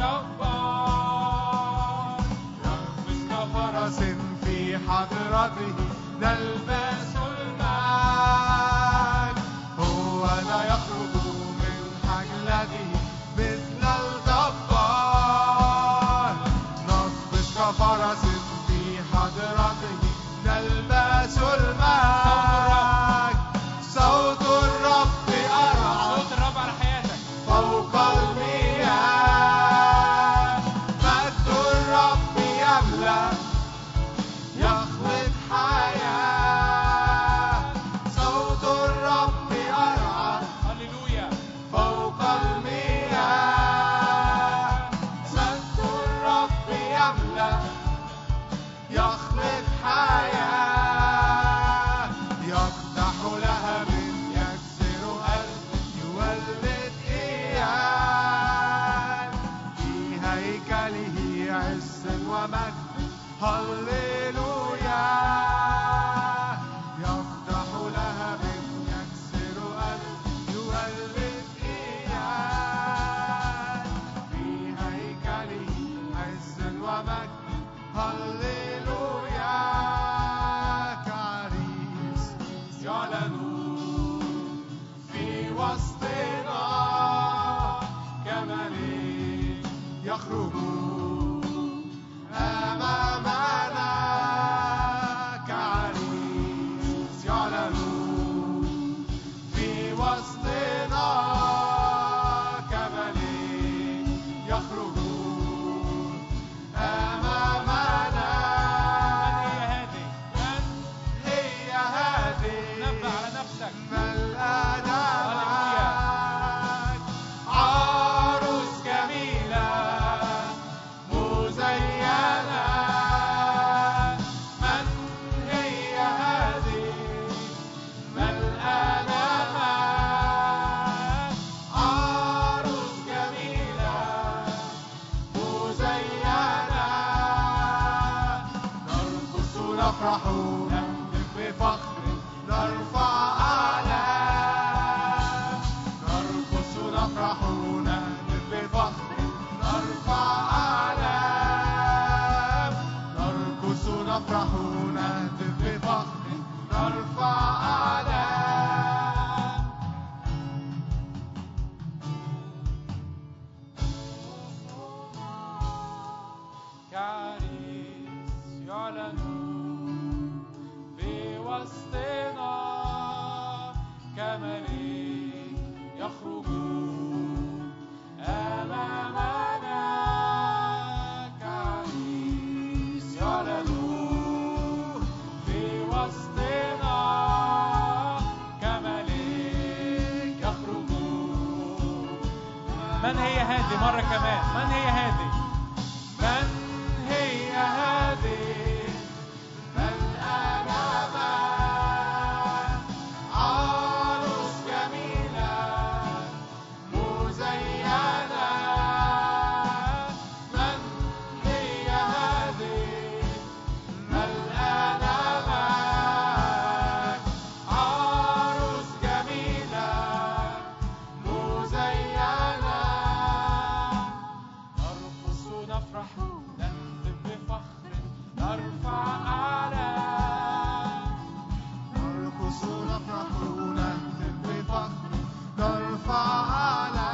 الجبار يقفز كفرس في حضرته نلبس المجد هو ذا يخرج من حجلته مثل الجبار نقفز كفرس في حضرته نلبس المجد صوت الرب أرعى صوت الرب على حياتك فوق المياه مجد الرب يملأ يخلق حياة صوت الرب أرعى هللويا فوق المياه مجد الرب يملأ يخلق حياة يقدح لهب يكسر قلب يولد إياه في هيكله عز ومجد هللويا يقدح لهب يكسر قلب يولد إياه في هيكله عز ومجد هللويا كعريس يعلن في وسطنا كملك يخرج أمامنا كعريس يعلن في وسطنا كملك يخرج أمامنا من هي هذه من هي هذه نبأ على نفسك ملأنا هللويا. معك عروس جميلة مزينة من هي هذه ملأنا معك عروس جميلة مزينة نرقص نفرح نهتف بفخر نرفع أعلام نرقص نفرح نهتف بفخر نرفع أعلام نرقص نفرح نهتف بفخر نرفع أعلام كعريس يعلن في وسطنا كملك يخرج أمامنا كعريس كمان من هي هذه من هي هذه عروس جميلة مزينة من هي هذه ملقانة معاك عروس جميلة مزينة نرقص نفرح نهتف بفخر نرفع أعلى نرقص نفرح نهتف بفخر نرفع أعلى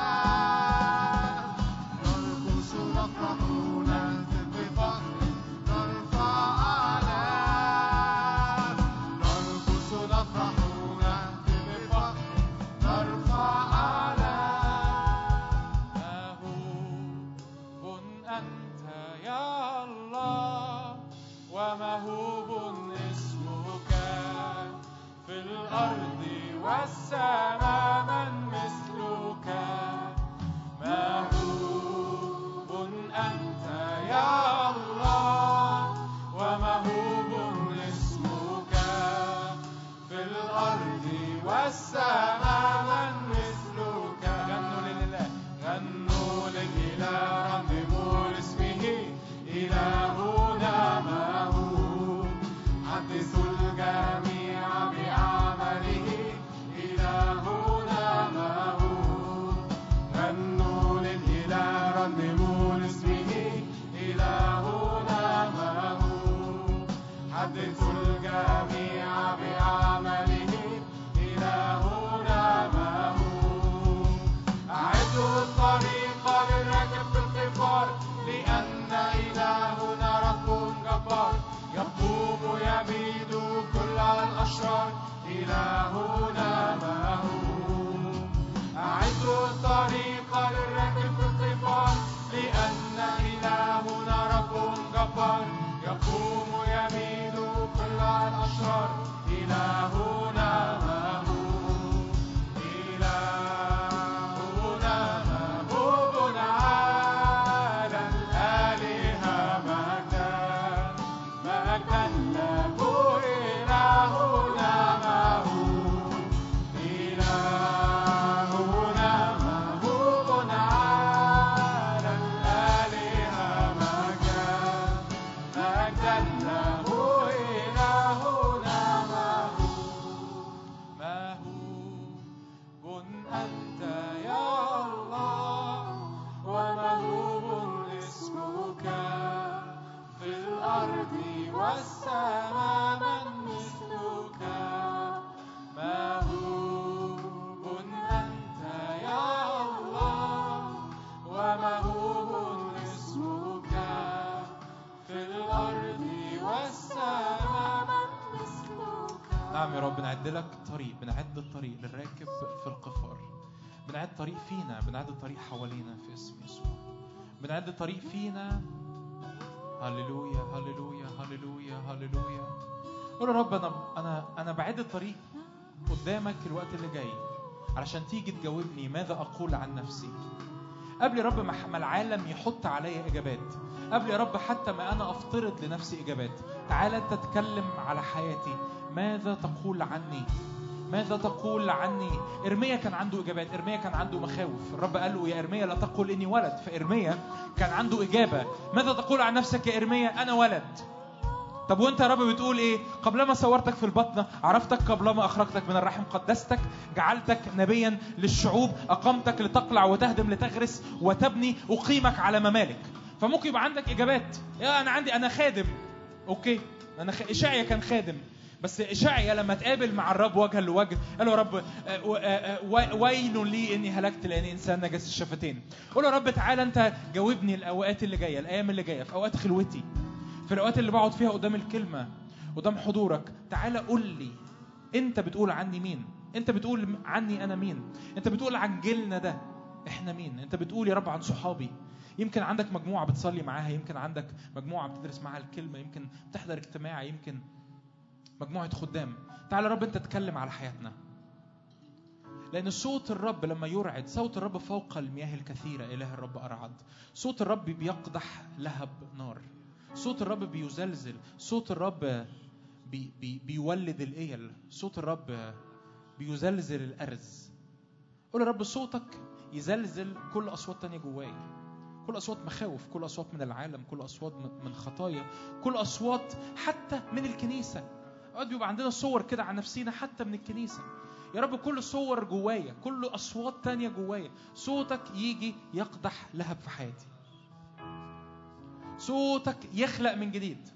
نرقص نفرح نهتف بفخر نرفع أعلى نرقص نفرح نهتف بفخر نرفع أعلى مهوب أنت يا الله ومهوب اسمك في الأرض والسماء من مثلك مهوب أنت يا الله ومهوب اسمك في الأرض والسماء من مثلك غنوا لله غنوا للإله رنموا لاسمه إلهنا مهوب حدثوا الجميع بأعماله إلهنا مهوب غنوا للإله رنموا لاسمه إلهنا مهوب حدثوا الجميع بأعماله إلهنا مهوب أعدوا الطريق للراكب في القفار لأن إلهنا رب جبار يقوم يبيد كل الأشرار إلهنا مهوب أعدوا الطريق للراكب في القفار لأن إلهنا رب جبار يقوم يبيد كل الأشرار إلهنا مهوب إلهنا مهوب على الآلهة مجدا مجدا له إلهنا مهوب إلهنا مهوب على الآلهة مجدا مجدا له إلهنا مهوب مهوب أنت يا الله ومهوب اسمك في الأرض والسماء من مثلك مهوب أنت يا الله ومهوب اسمك في الأرض والسماء نعم يا رب بنعد لك طريق بنعد الطريق للراكب في القفار بنعد طريق فينا بنعد الطريق حوالينا في اسم يسوع بنعد الطريق فينا هللويا هللويا هللويا هللويا قول يا رب انا انا انا بعد الطريق قدامك الوقت اللي جاي علشان تيجي تجاوبني ماذا اقول عن نفسي قبل يا رب ما ما العالم يحط عليا اجابات قبل يا رب حتى ما انا افترض لنفسي اجابات تعال انت تتكلم على حياتي ماذا تقول عني ماذا تقول عني ارميا كان عنده اجابات ارميا كان عنده مخاوف الرب قال له يا ارميا لا تقل اني ولد فارميا كان عنده اجابه ماذا تقول عن نفسك يا ارميا انا ولد طب وانت يا رب بتقول ايه قبلما صورتك في البطن عرفتك قبلما اخرجتك من الرحم قدستك جعلتك نبيا للشعوب اقمتك لتقلع وتهدم لتغرس وتبني اقيمك على ممالك فممكن يبقى عندك اجابات يا انا عندي انا خادم اوكي انا خ... اشعيا كان خادم بس اشعيا لما تقابل مع الرب وجها لوجه قال له يا رب آه، آه، آه، وي- ويل لي اني هلكت لاني انسان نجس الشفتين قول له يا رب تعالى انت جاوبني الاوقات اللي جايه الايام اللي جايه في اوقات خلوتي في الاوقات اللي بقعد فيها قدام الكلمه قدام حضورك تعالى قول لي انت بتقول عني مين انت بتقول عني انا مين انت بتقول عن جيلنا ده احنا مين انت بتقول يا رب عن صحابي يمكن عندك مجموعه بتصلي معاها يمكن عندك مجموعه بتدرس معاها الكلمه يمكن بتحضر اجتماع يمكن مجموعه خدام تعالى يا رب انت تتكلم على حياتنا لأن صوت الرب لما يرعد صوت الرب فوق المياه الكثيرة إله الرب أرعد صوت الرب بيقدح لهب نار صوت الرب بيزلزل صوت الرب بي بي بيولد الإيل صوت الرب بيزلزل الأرز قول يا رب صوتك يزلزل كل أصوات تانية جوايا كل أصوات مخاوف كل أصوات من العالم كل أصوات من- من خطايا كل أصوات حتى من الكنيسة اوقات بيبقى عندنا صور كده عن نفسينا حتى من الكنيسة يا رب كل صور جوايا كل أصوات تانية جوايا صوتك يجي يقدح لهب في حياتي صوتك يخلق من جديد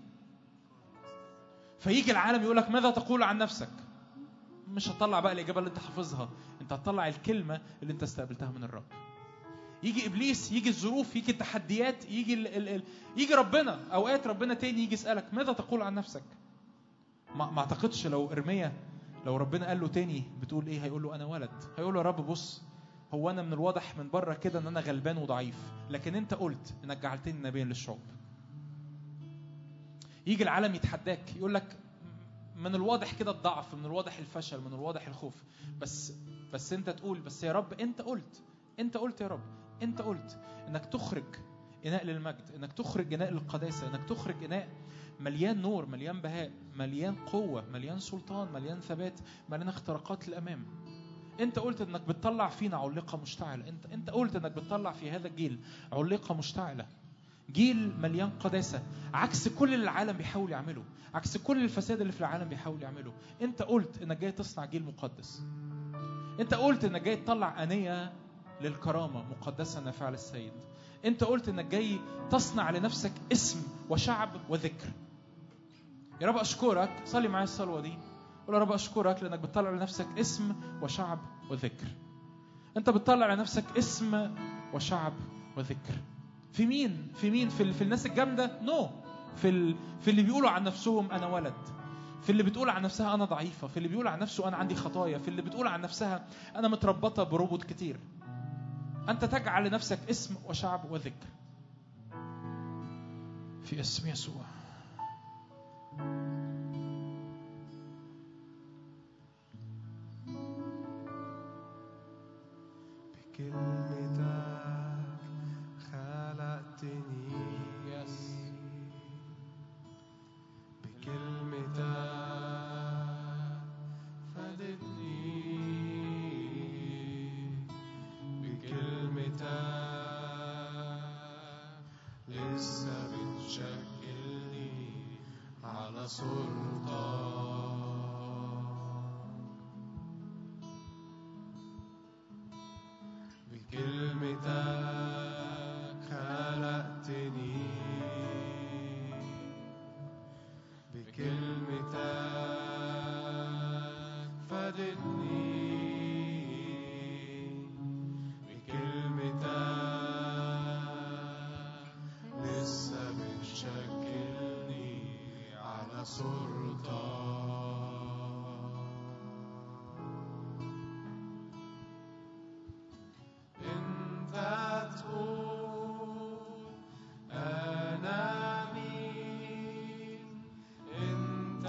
فيجي العالم يقول لك ماذا تقول عن نفسك مش هتطلع بقى الإجابة اللي أنت حافظها أنت هتطلع الكلمة اللي أنت استقبلتها من الرب يجي ابليس يجي الظروف يجي التحديات يجي ال ال ال يجي ربنا اوقات ربنا تاني يجي يسالك ماذا تقول عن نفسك ما, ما اعتقدش لو ارميا لو ربنا قال له تاني بتقول ايه هيقول له انا ولد هيقول له يا رب بص هو انا من الواضح من بره كده ان انا غلبان وضعيف لكن انت قلت انك جعلتني نبيا للشعوب يجي العالم يتحداك يقول لك من الواضح كده الضعف من الواضح الفشل من الواضح الخوف بس بس انت تقول بس يا رب انت قلت انت قلت يا رب انت قلت انك تخرج اناء للمجد انك تخرج اناء للقداسه انك تخرج اناء مليان نور مليان بهاء مليان قوه مليان سلطان مليان ثبات مليان اختراقات للامام انت قلت انك بتطلع فينا علقه مشتعله انت انت قلت انك بتطلع في هذا الجيل علقه مشتعله جيل مليان قداسه عكس كل اللي العالم بيحاول يعمله عكس كل الفساد اللي في العالم بيحاول يعمله انت قلت انك جاي تصنع جيل مقدس انت قلت انك جاي تطلع انيه للكرامه مقدسه نافعه للسيد انت قلت انك جاي تصنع لنفسك اسم وشعب وذكر يا رب اشكرك صلي معايا الصلوه دي قول يا رب اشكرك لانك بتطلع لنفسك اسم وشعب وذكر انت بتطلع لنفسك اسم وشعب وذكر في مين في مين في, ال- في الناس الجامده نو no. في ال... في اللي بيقولوا عن نفسهم انا ولد في اللي بتقول عن نفسها انا ضعيفه في اللي بيقول عن نفسه انا عندي خطايا في اللي بتقول عن نفسها انا متربطه بربط كتير انت تجعل لنفسك اسم وشعب وذكر في اسم يسوع بكلمتك خلقتني بكلمتك فادتني بكلمتك لسه بتشكلني على سلطان بكلمتك خلقتني بكلمتك فادتني بكلمتك لسه بتشكلني على سلطان انت تقول انا مين انت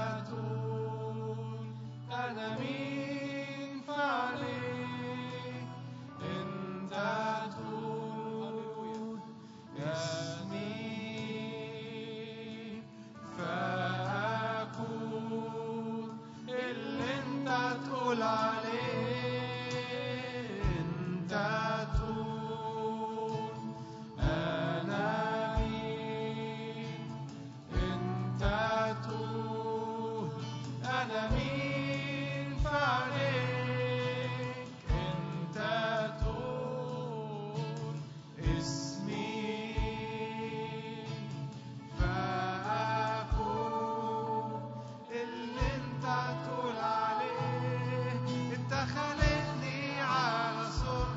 تقول انا مين فعليك انت تقول اسمي فاكون اللي انت تقول عليه انت تقول انا مين انت تقول انا مين فعليك انت تقول اسمي فأكون اللي انت تقول عليه انت خالقني على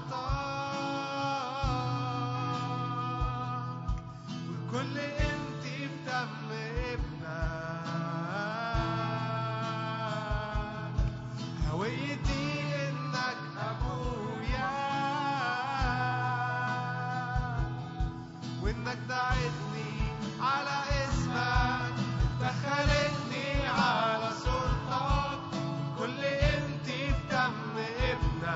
سلطان والكل انت بدم ابنك هويتي انك ابويا وانك دعيتني على اسمك انت خالقني على سلطان كل انت في دم ابنك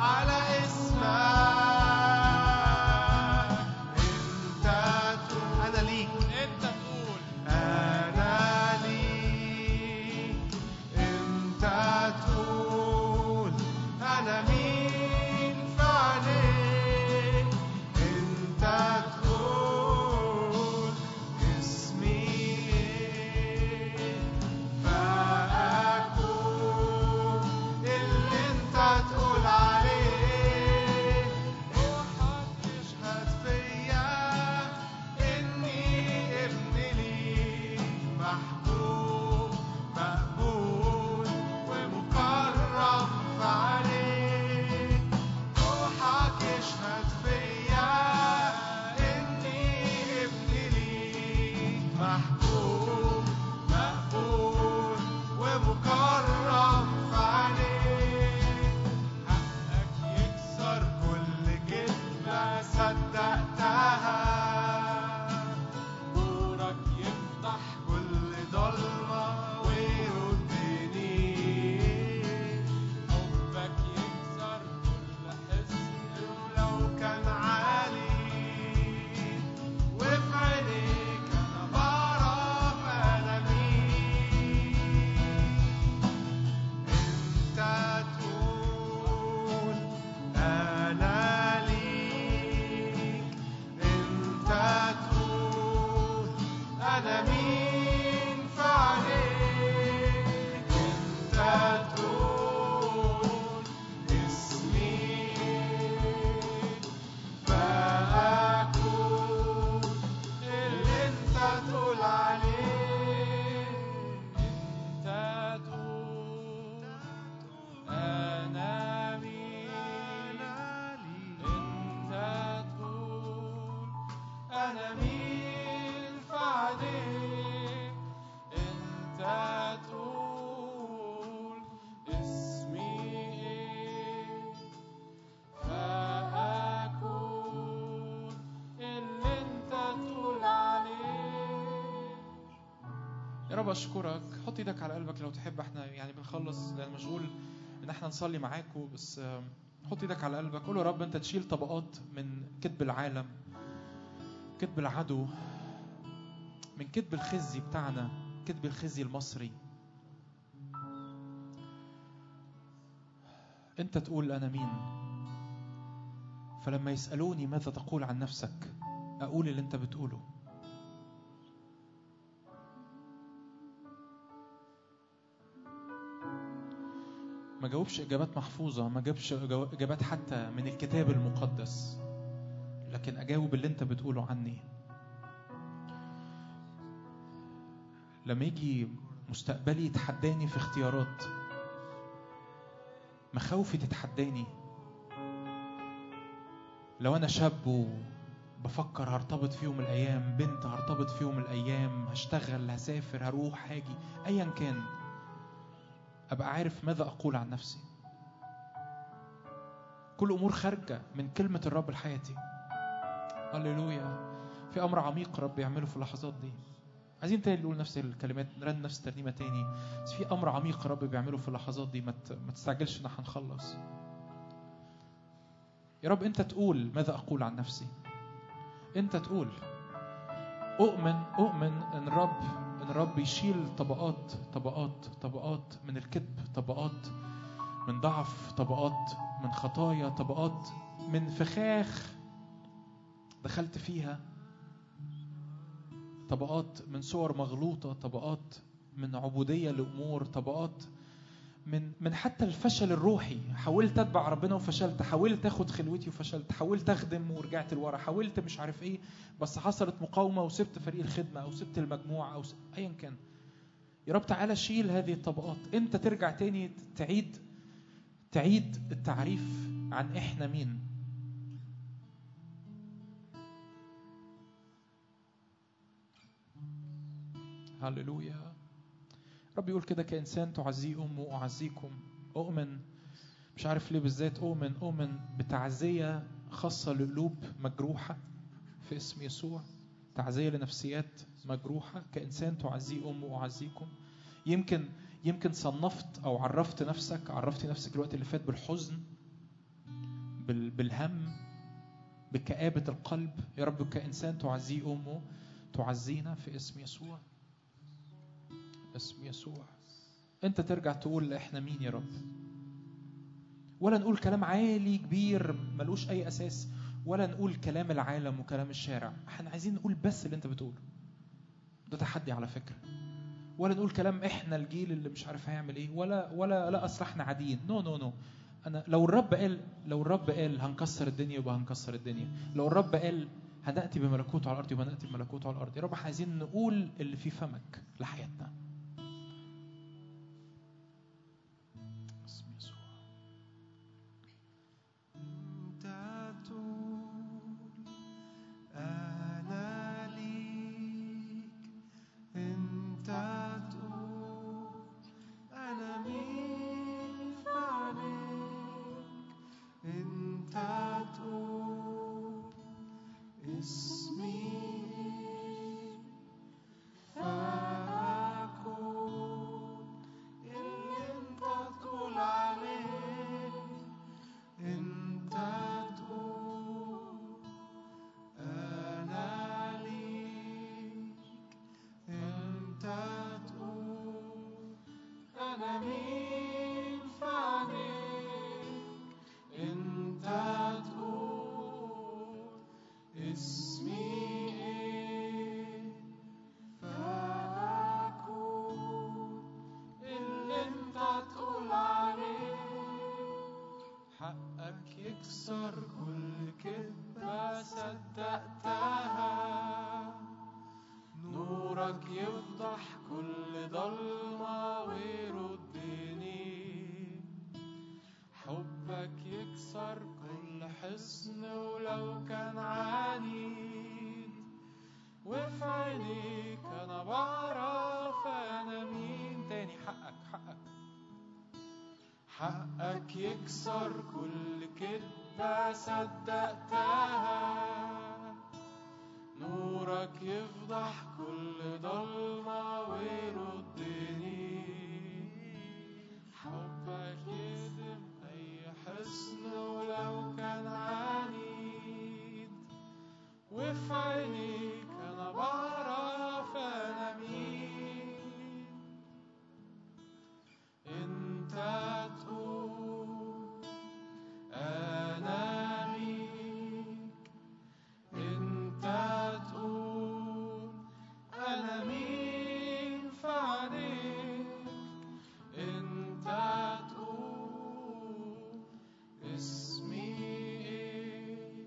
على اسمك انت تقول انا ليك انت تقول أنا ليك أنت تقول أنا مين فعليك أنت تقول اسمي إيه فأكون اللي أنت تقول عليه روحك يشهد فيا إني ابن ليك محبوب مقبول ومكرم فعليك روحك يشهد فيا إني ابن ليك محبوب مقبول ومكرم فعليك حقك يكسر كل كلمة صدقتها نورك يفتح كل ضلمة ويردني حبك يكسر كل حزن ولو كان عالي وفي عينيك أنا بعرف أنا مين أنت تقول أنا ليك أنت تقول أنا مين فعليك أنت تقول اسمي فأكون اللي أنت تقول عليه أنت تقول أنا مين أنت تقول أنا مين فعليك أنت تقول اسمي إيه فأكون اللي أنت تقول عليه يا رب اشكرك حط ايدك على قلبك لو تحب احنا يعني بنخلص لان مشغول ان احنا نصلي معاكم بس آم، حط ايدك على قلبك قول يا رب انت تشيل طبقات من كذب العالم كذب العدو من كذب الخزي بتاعنا كذب الخزي المصري انت تقول انا مين فلما يسالوني ماذا تقول عن نفسك اقول اللي انت بتقوله ما جاوبش اجابات محفوظه ما جابش جو- اجابات حتى من الكتاب المقدس لكن اجاوب اللي انت بتقوله عني لما يجي مستقبلي يتحداني في اختيارات مخاوفي تتحداني لو انا شاب وبفكر هرتبط في يوم من الايام بنت هرتبط في يوم من الايام هشتغل هسافر هروح هاجي ايا كان ابقى عارف ماذا اقول عن نفسي كل امور خارجه من كلمه الرب لحياتي هللويا في امر عميق رب يعمله في اللحظات دي عايزين تاني نقول نفس الكلمات نرن نفس الترنيمه تاني بس في امر عميق رب بيعمله في اللحظات دي ما ت- ما تستعجلش ان احنا هنخلص يا رب انت تقول ماذا اقول عن نفسي انت تقول اؤمن اؤمن ان الرب ان الرب يشيل طبقات طبقات طبقات من الكذب طبقات من ضعف طبقات من خطايا طبقات من فخاخ دخلت فيها طبقات من صور مغلوطة طبقات من عبودية لأمور طبقات من من حتى الفشل الروحي حاولت اتبع ربنا وفشلت حاولت اخد خلوتي وفشلت حاولت اخدم ورجعت لورا حاولت مش عارف ايه بس حصلت مقاومه وسبت فريق الخدمه او سبت المجموعه او س... ايا كان يا رب تعالى شيل هذه الطبقات انت ترجع تاني تعيد تعيد التعريف عن احنا مين هللويا رب يقول كده كإنسان تعزيه أم وأعزيكم أؤمن مش عارف ليه بالذات أؤمن أؤمن بتعزية خاصة لقلوب مجروحة في اسم يسوع تعزية لنفسيات مجروحة كإنسان تعزيه أم وأعزيكم يمكن يمكن صنفت أو عرفت نفسك عرفتي نفسك الوقت اللي فات بالحزن بال- بالهم بكآبة القلب يا رب كإنسان تعزيه أمه تعزينا في اسم يسوع اسم يسوع أنت ترجع تقول إحنا مين يا رب ولا نقول كلام عالي كبير ملوش أي أساس ولا نقول كلام العالم وكلام الشارع احنا عايزين نقول بس اللي انت بتقوله ده تحدي على فكرة ولا نقول كلام احنا الجيل اللي مش عارف هيعمل ايه ولا ولا لا اصل احنا عاديين نو نو نو انا لو الرب قال لو الرب قال هنكسر الدنيا يبقى هنكسر الدنيا لو الرب قال هنأتي بملكوته على الارض يبقى نأتي بملكوته على الارض يا رب احنا عايزين نقول اللي في فمك لحياتنا اسم يسوع أنت تقول أنا ليك أنت تقول أنا مين في عينيك أنت تقول اسمي فأكون اللي أنت تقول عليه انت تقول انا ليك انت تقول انا مين في عينيك انت تقول اسمي ايه فاكون اللي انت تقول عليه حقك يكسر كل كذبة صدقتها نورك يفضح كل ضلمة ويردني حبك يكسر كل حصن ولو كان عنيد وفي عينيك انا بعرف انا مين تاني حقك حقك حقك يكسر كل كذبة صدقتها نورك يفضح كل ضلمة ويردني حبك يهدم أي حصن ولو كان عنيد وفي عينيك أنا بعرف أنا مين انت تقول انا ليك انت تقول انا مين في عينيك انت تقول اسمي ايه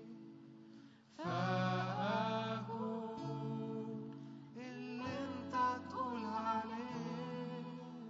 فاقول اللي انت تقول عليه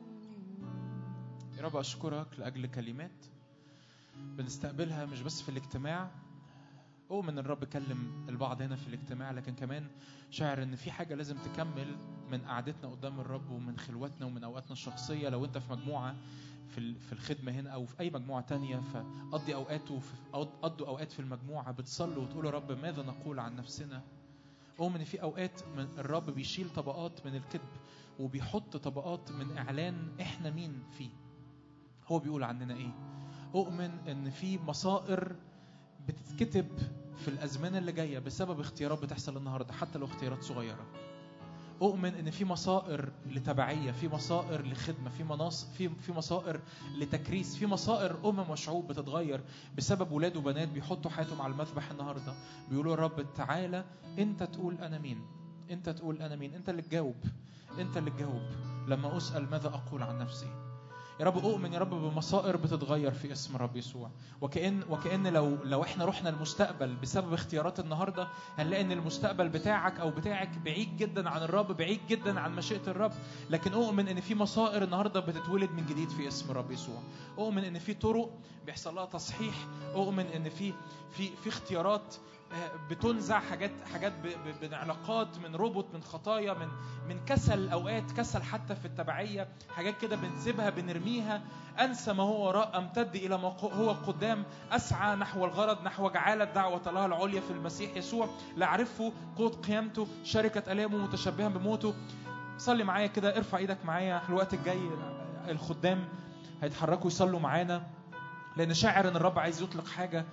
يا رب أشكرك لأجل كلمات بنستقبلها مش بس في الاجتماع أؤمن الرب كلم البعض هنا في الاجتماع لكن كمان شاعر إن في حاجة لازم تكمل من قعدتنا قدام الرب ومن خلوتنا ومن أوقاتنا الشخصية لو أنت في مجموعة في ال- في الخدمة هنا أو في أي مجموعة تانية فقضي أوقاته في أو- قضوا أوقات في المجموعة بتصلوا وتقولوا يا رب ماذا نقول عن نفسنا أؤمن إن في أوقات من الرب بيشيل طبقات من الكذب وبيحط طبقات من إعلان إحنا مين فيه هو بيقول عننا ايه اؤمن ان في مصائر بتتكتب في الازمنه اللي جايه بسبب اختيارات بتحصل النهارده حتى لو اختيارات صغيره اؤمن ان في مصائر لتبعيه في مصائر لخدمه في مناص في في مصائر لتكريس في مصائر امم وشعوب بتتغير بسبب ولاد وبنات بيحطوا حياتهم على المذبح النهارده بيقولوا يا رب تعالى انت تقول انا مين انت تقول انا مين انت اللي تجاوب انت اللي تجاوب لما اسال ماذا اقول عن نفسي يا رب اؤمن يا رب بمصائر بتتغير في اسم رب يسوع وكأن وكأن لو لو احنا رحنا المستقبل بسبب اختيارات النهارده هنلاقي ان المستقبل بتاعك او بتاعك بعيد جدا عن الرب بعيد جدا عن مشيئة الرب لكن اؤمن ان في مصائر النهارده بتتولد من جديد في اسم رب يسوع اؤمن ان في طرق بيحصل لها تصحيح اؤمن ان في في في اختيارات آه، بتنزع حاجات حاجات ب- ب- من علاقات من ربط من خطايا من من كسل اوقات كسل حتى في التبعيه حاجات كده بنسيبها بنرميها انسى ما هو وراء امتد الى ما ق- هو قدام اسعى نحو الغرض نحو جعاله دعوه الله العليا في المسيح يسوع لاعرفه قوه قيامته شركه الامه متشبها بموته صلي معايا كده ارفع ايدك معايا الوقت الجاي الخدام هيتحركوا يصلوا معانا لان شاعر ان الرب عايز يطلق حاجه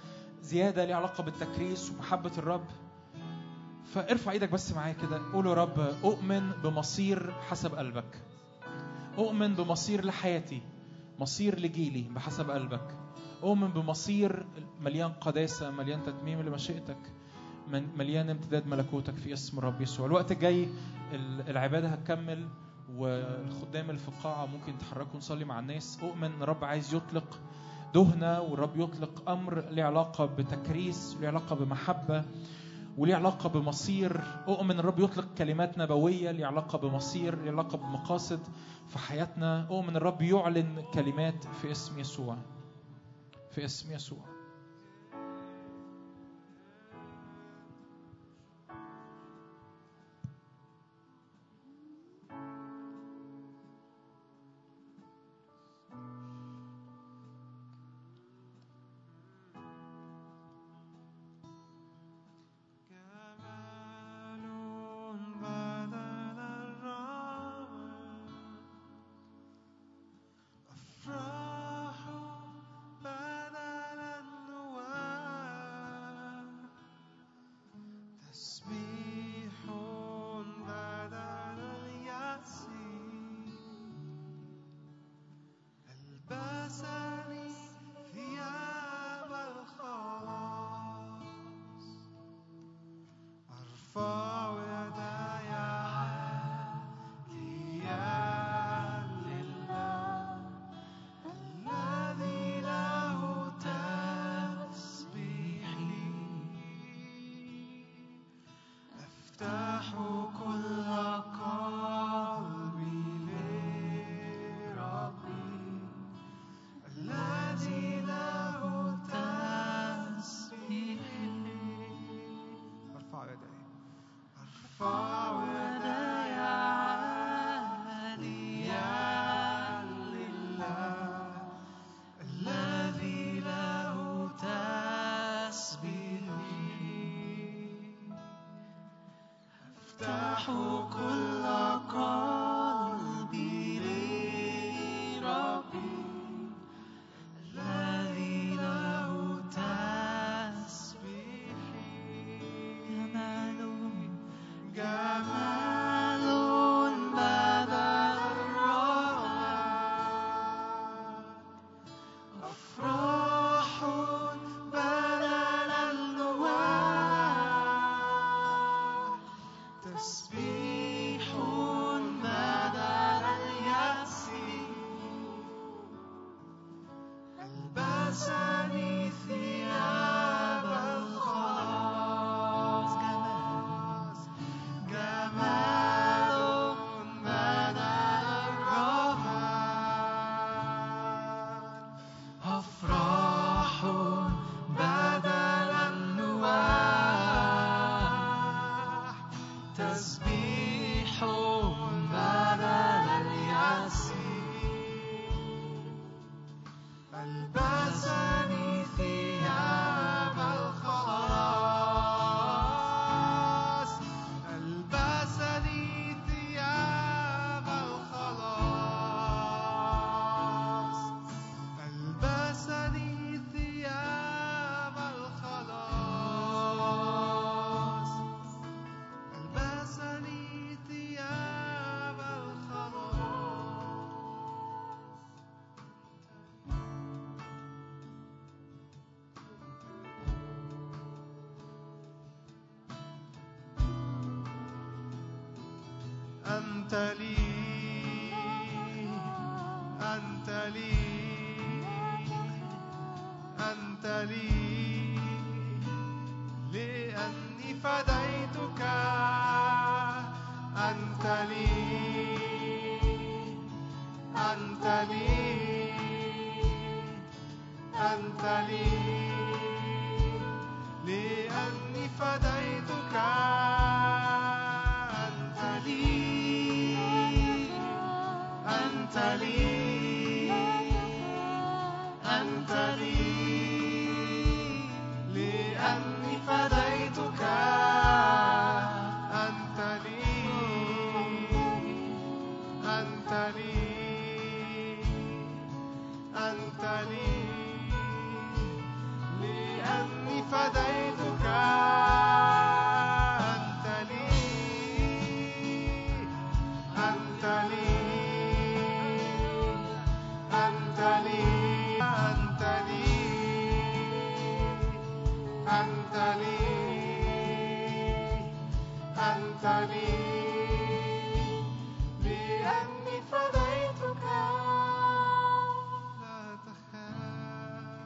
زيادة ليها علاقة بالتكريس ومحبة الرب فارفع ايدك بس معايا كده قول يا رب أؤمن بمصير حسب قلبك أؤمن بمصير لحياتي مصير لجيلي بحسب قلبك أؤمن بمصير مليان قداسة مليان تتميم لمشيئتك من- مليان امتداد ملكوتك في اسم الرب يسوع الوقت الجاي ال- العبادة هتكمل والخدام اللي في القاعة ممكن يتحركوا نصلي مع الناس أؤمن إن الرب عايز يطلق دهنة والرب يطلق أمر له علاقة بتكريس له علاقة بمحبة وليه علاقة بمصير أؤمن الرب يطلق كلمات نبوية ليه علاقة بمصير ليه علاقة بمقاصد في حياتنا أؤمن الرب يعلن كلمات في اسم يسوع في اسم يسوع جمال بدل الرعد أفراح بدل النوار تسبيح بدل اليأس ألبسني ثياب الخلاص أرفع يداي عاليا لله الذي له تسبيحي أفتح كل قلبي لربي الذي له تسبيحي أرفع يدي أرفع يدي عاليا لله الذي له تسبيحي أفتح كل قلبي لربي الذي له تسبيحي جمال جمال بدل الرعد أفراح بدل النوار تسبيح بدل اليأس ألبسني ثياب الخلاص جمال جمال بدل الرهان أفراح بدل النواح تسبيح بدل اليأس ألبسني ثياب الخلاص ألبسني ثياب الخلاص ألبسني ثياب الخلاص ألبسني ثياب الخلاص أنت لي أنت لي أنت لي لأني فديتك أنت لي أنت لي أنت لي لأني فديتك أنت لي أنت لي أنت لي لأني فديتك أنت لي أنت لي أنت لي لأني فديتك أنت لي أنت لي أنت لي أنت لي أنت لي أنت لي لأني فديتك لا تخاف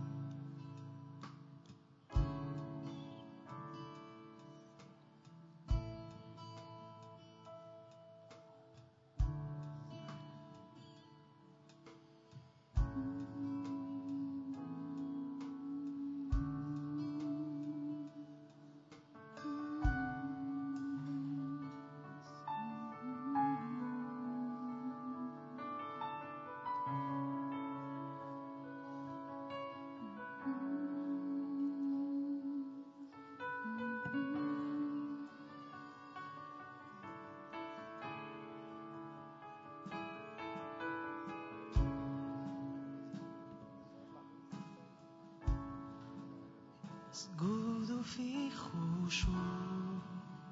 اسجد في خشوع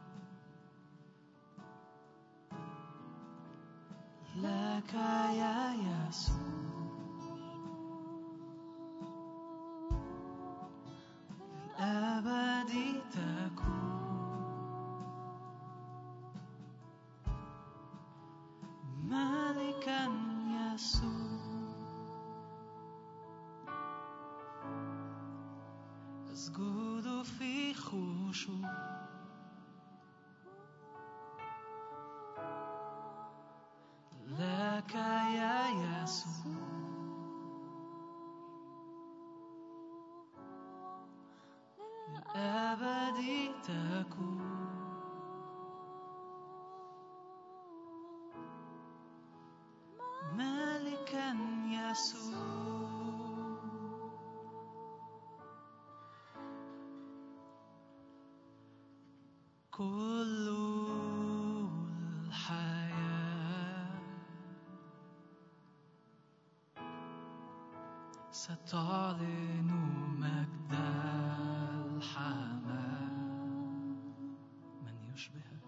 لك يا يسوع للأبد تكون ملكا يسوع أسجد في خشوع لك يا يسوع للأبد تكون ملكا يسوع كل الحياة ستعلن مجد الحمام من يشبهك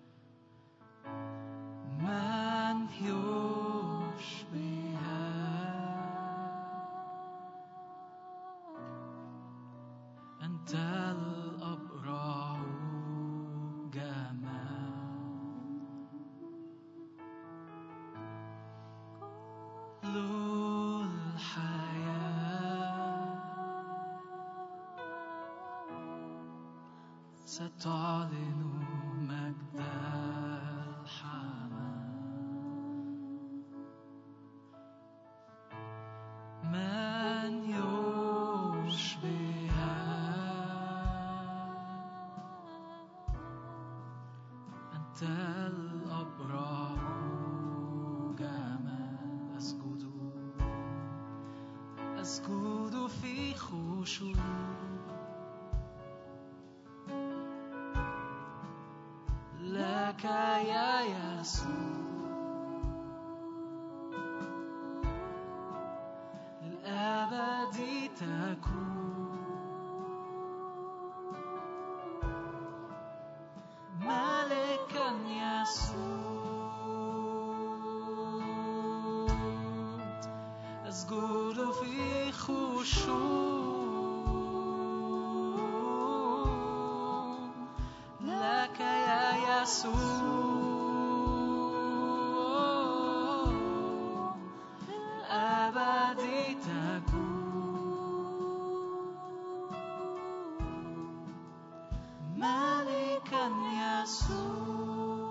من يشبهك أنت الأبرع جمال كل الحياة ستعلن مجد الحمام من يشبهك أنت الأبرع جمال أسجد أسجد في خشوع لك يا يسوع للأبد تكون ملكا يسوع أسجد في خشوع لك يا يسوع الأبد تكون ملكا يسوع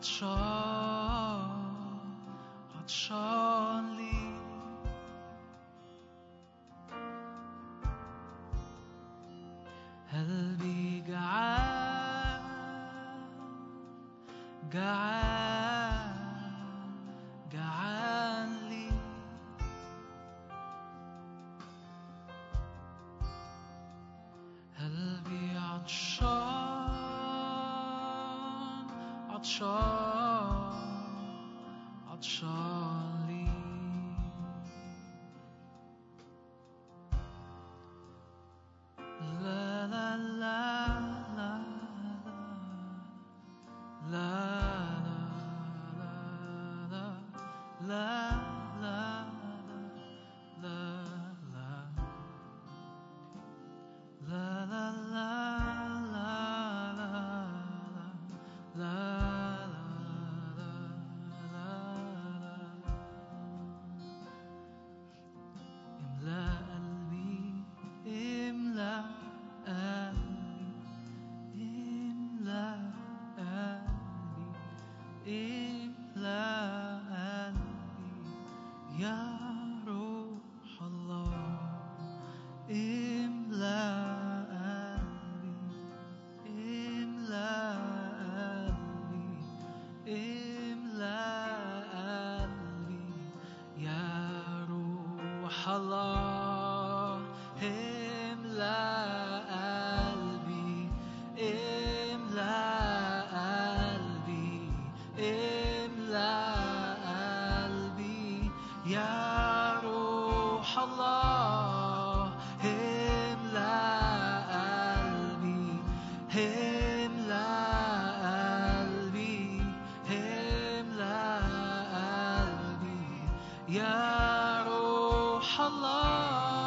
عطشان عطشان لي قلبي جعان جعان جعان لي قلبي عطشان عطشان عطشان لي لا لا لا لا لا لا لا لا لا لا لا لا لا لا لا لا املأ قلبي املأ قلبي املأ قلبي املأ قلبي يا روح الله املأ قلبي املأ قلبي املأ قلبي يا روح الله املأ قلبي املأ قلبي املأ قلبي يا روح الله املأ قلبي املأ قلبي املأ قلبي يا روح الله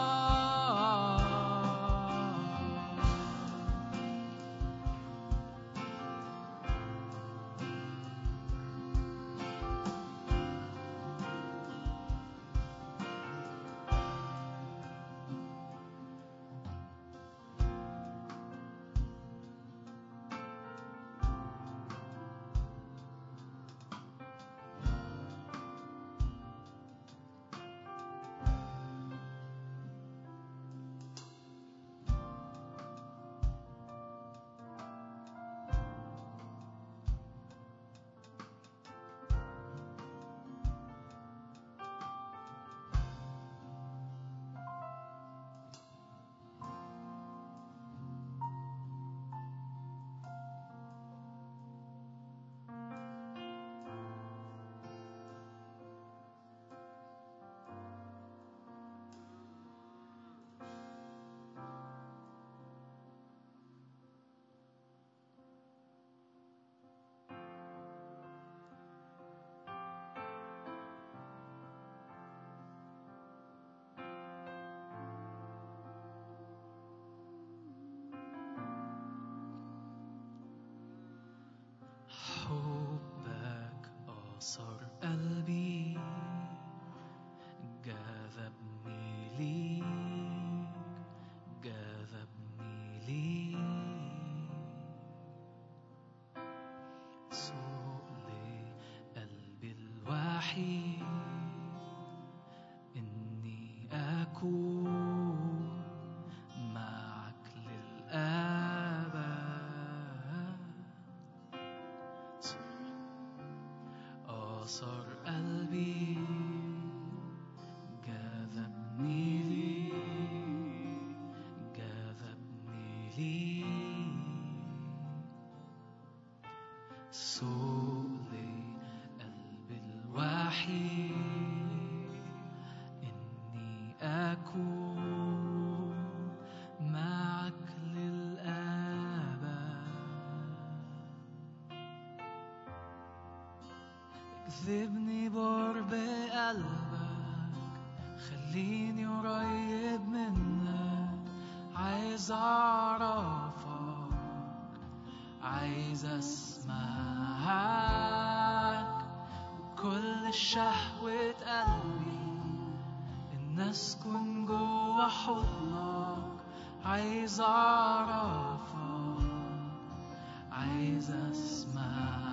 حبك أثر قلبي جذبني ليك جذبني ليك سوق لي قلبي الوحيد إني أكون معك للأبد أثر قلبي جذبني لي جذبني لي سوق لي قلبي الوحيد إني أكون معك للأبد اكذبني بقرب قلبك خليني قريب منك عايز اعرفك عايز اسمعك كل شهوة قلبي ان اسكن جوا حضنك عايز اعرفك عايز اسمعك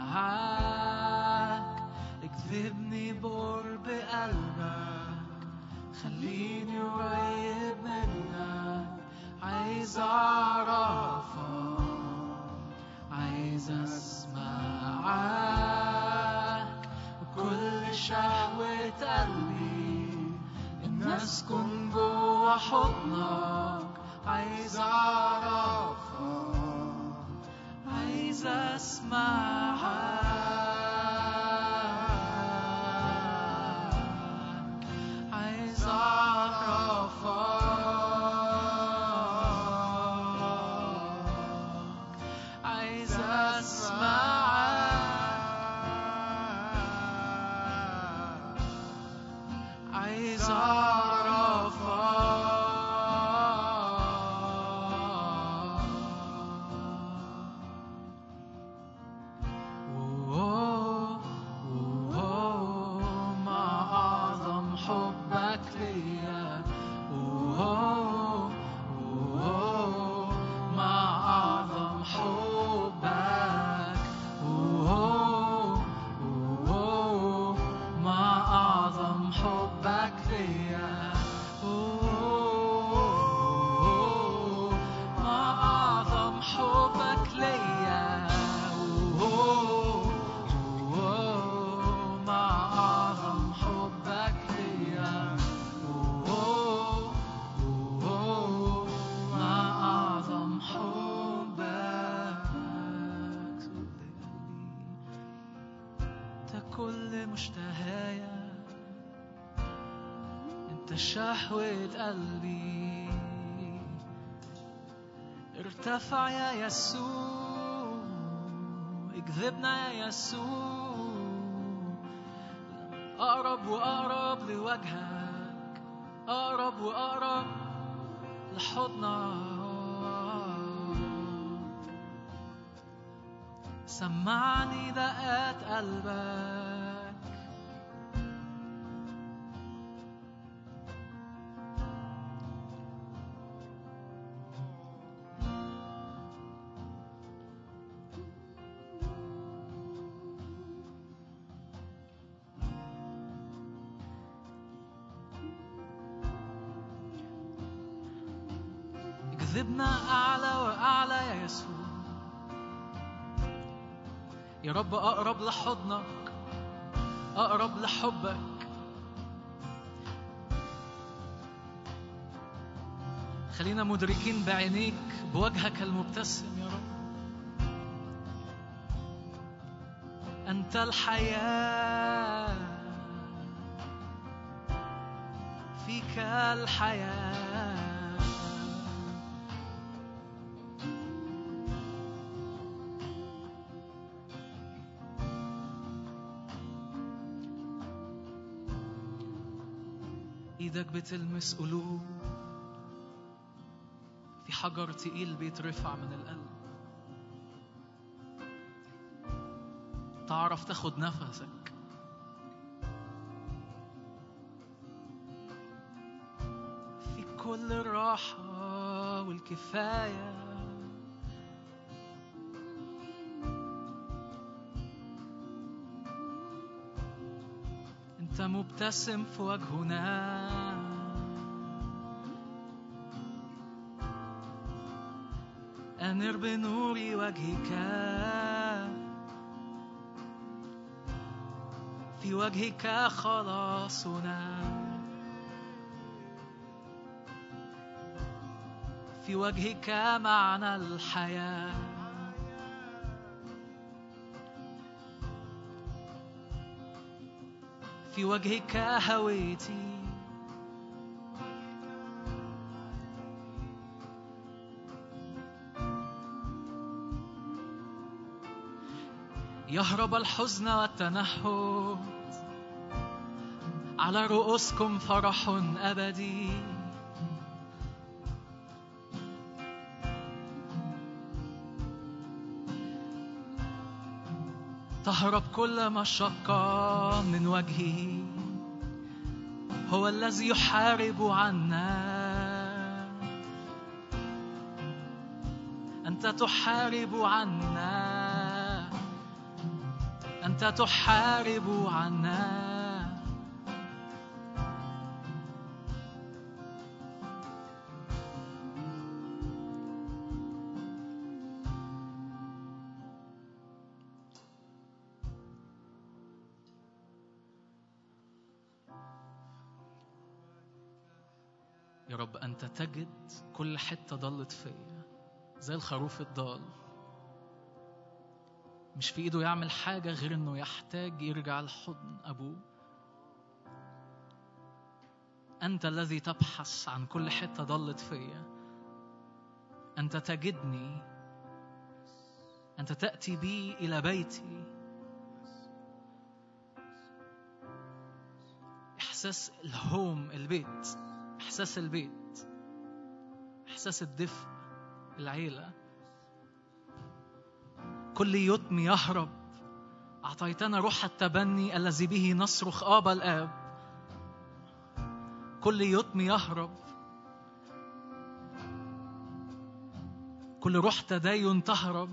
اكذبني بقرب قلبك خليني قريب منك عايز اعرفك عايز اسمعك وكل شهوة قلبي ان اسكن جوا حضنك عايز اعرفك عايز اسمعك عايز اعرفك عايز اسمعك عايز اعرفك أوه، أوه، ما أعظم حبك ليا أوه، أوه، ما أعظم حبك أوه، أوه، ما أعظم حبك ليا أوه، ما أعظم حبك ليا أوه، أوه، ما أعظم حبك ليا أوه، أوه، ما أعظم حبك أنت كل مشتهايا أنت شهوة قلبي ارتفع يا يسوع اكذبنا يا يسوع أقرب وأقرب لوجهك أقرب وأقرب لحضنك سمعني دقات قلبك اكذبنا أعلى وأعلى يا يسوع يا رب أقرب لحضنك أقرب لحبك خلينا مدركين بعينيك بوجهك المبتسم يا رب أنت الحياة فيك الحياة ايدك بتلمس قلوب في حجر تقيل بيترفع من القلب تعرف تاخد نفسك في كل الراحة والكفاية انت مبتسم في وجهنا أنر بنور وجهك في وجهك خلاصنا في وجهك معنى الحياه في وجهك هويتي يهرب الحزن والتنهد على رؤوسكم فرح أبدي تهرب كل مشقة من وجهه هو الذي يحارب عنا أنت تحارب عنا أنت تحارب عنا يا رب أنت تجد كل حتة ضلت فيا زي الخروف الضال مش في إيده يعمل حاجة غير إنه يحتاج يرجع لحضن أبوه أنت الذي تبحث عن كل حتة ضلت فيا أنت تجدني أنت تأتي بي إلى بيتي إحساس الهوم البيت إحساس البيت إحساس الدفء العيلة كل يتم يهرب أعطيتنا روح التبني الذي به نصرخ آبا الآب كل يتم يهرب كل روح تدين تهرب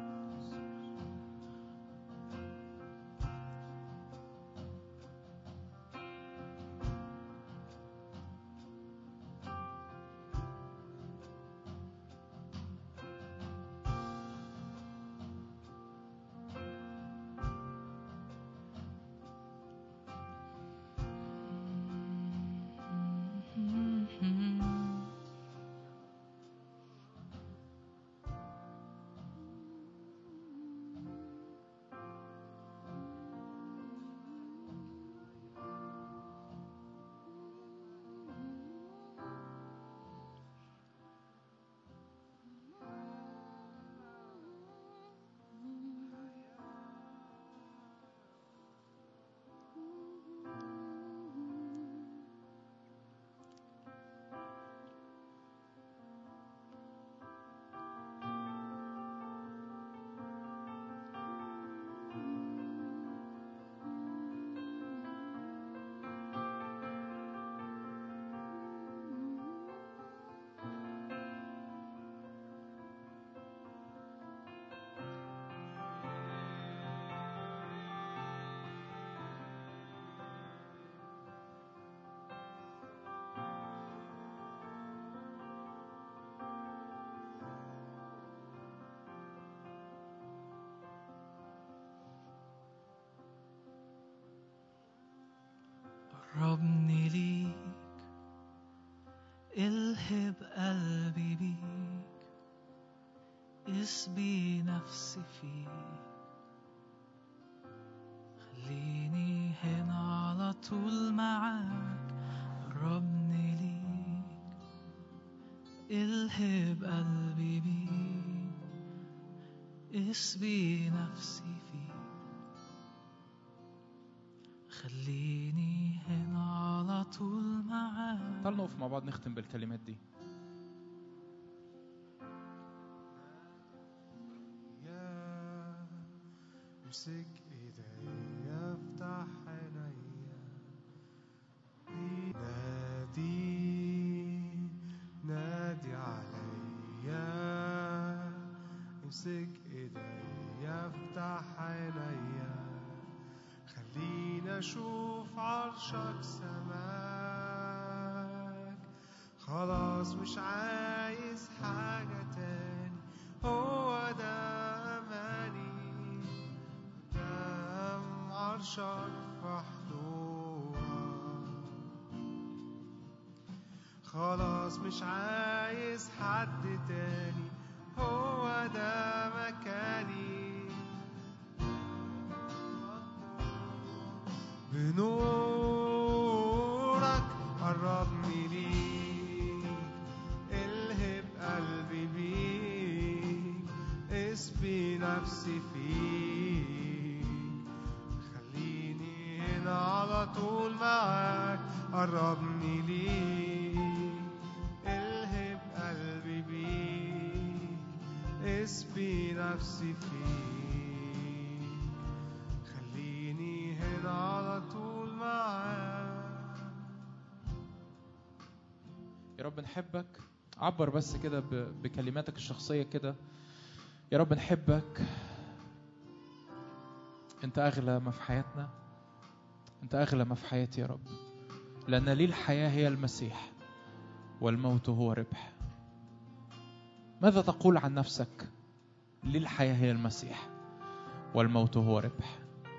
قربني ليك الهب قلبي بيك اسبي نفسي فيك خليني هنا على طول معاك قربني ليك الهب قلبي بيك اسبي نفسي فيك خليني هنا على طول معاك تعالوا نقف مع بعض نختم بالكلمات دي يا امسك ايديا افتح عينيا نادي نادي عليا امسك ايديا افتح عينيا خلينا اشوف عرشك سماك خلاص مش عايز حاجة تاني هو ده أماني قدام عرشك مفتوح خلاص مش عايز حد تاني هو ده مكاني بنورك قربني ليك الهب قلبي بيك اسبي نفسي فيك خليني هنا على طول معاك قربني ليك الهب قلبي بيك اسبي نفسي فيك خليني هنا على طول معاك يا رب نحبك عبر بس كده ب- بكلماتك الشخصية كده يا رب نحبك انت اغلى ما في حياتنا انت اغلى ما في حياتي يا رب لان لي الحياه هي المسيح والموت هو ربح ماذا تقول عن نفسك لي الحياه هي المسيح والموت هو ربح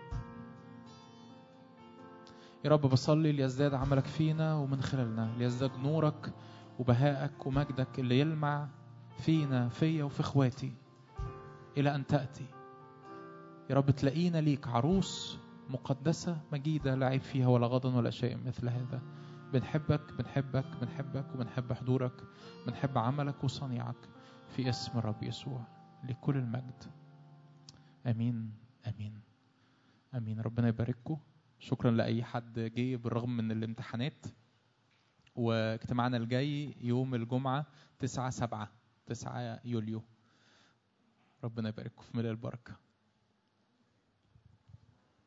يا رب بصلي ليزداد عملك فينا ومن خلالنا ليزداد نورك وبهائك ومجدك اللي يلمع فينا فيا وفي اخواتي الى ان تاتي يا رب تلاقينا ليك عروس مقدسة مجيدة لا عيب فيها ولا غضن ولا شيء مثل هذا بنحبك بنحبك بنحبك وبنحب حضورك بنحب عملك وصنيعك في اسم الرب يسوع لكل المجد امين امين امين ربنا يبارككم شكرا لاي حد جه بالرغم من الامتحانات واجتماعنا الجاي يوم الجمعة 9 7 9 يوليو ربنا يبارككم في ملء البركة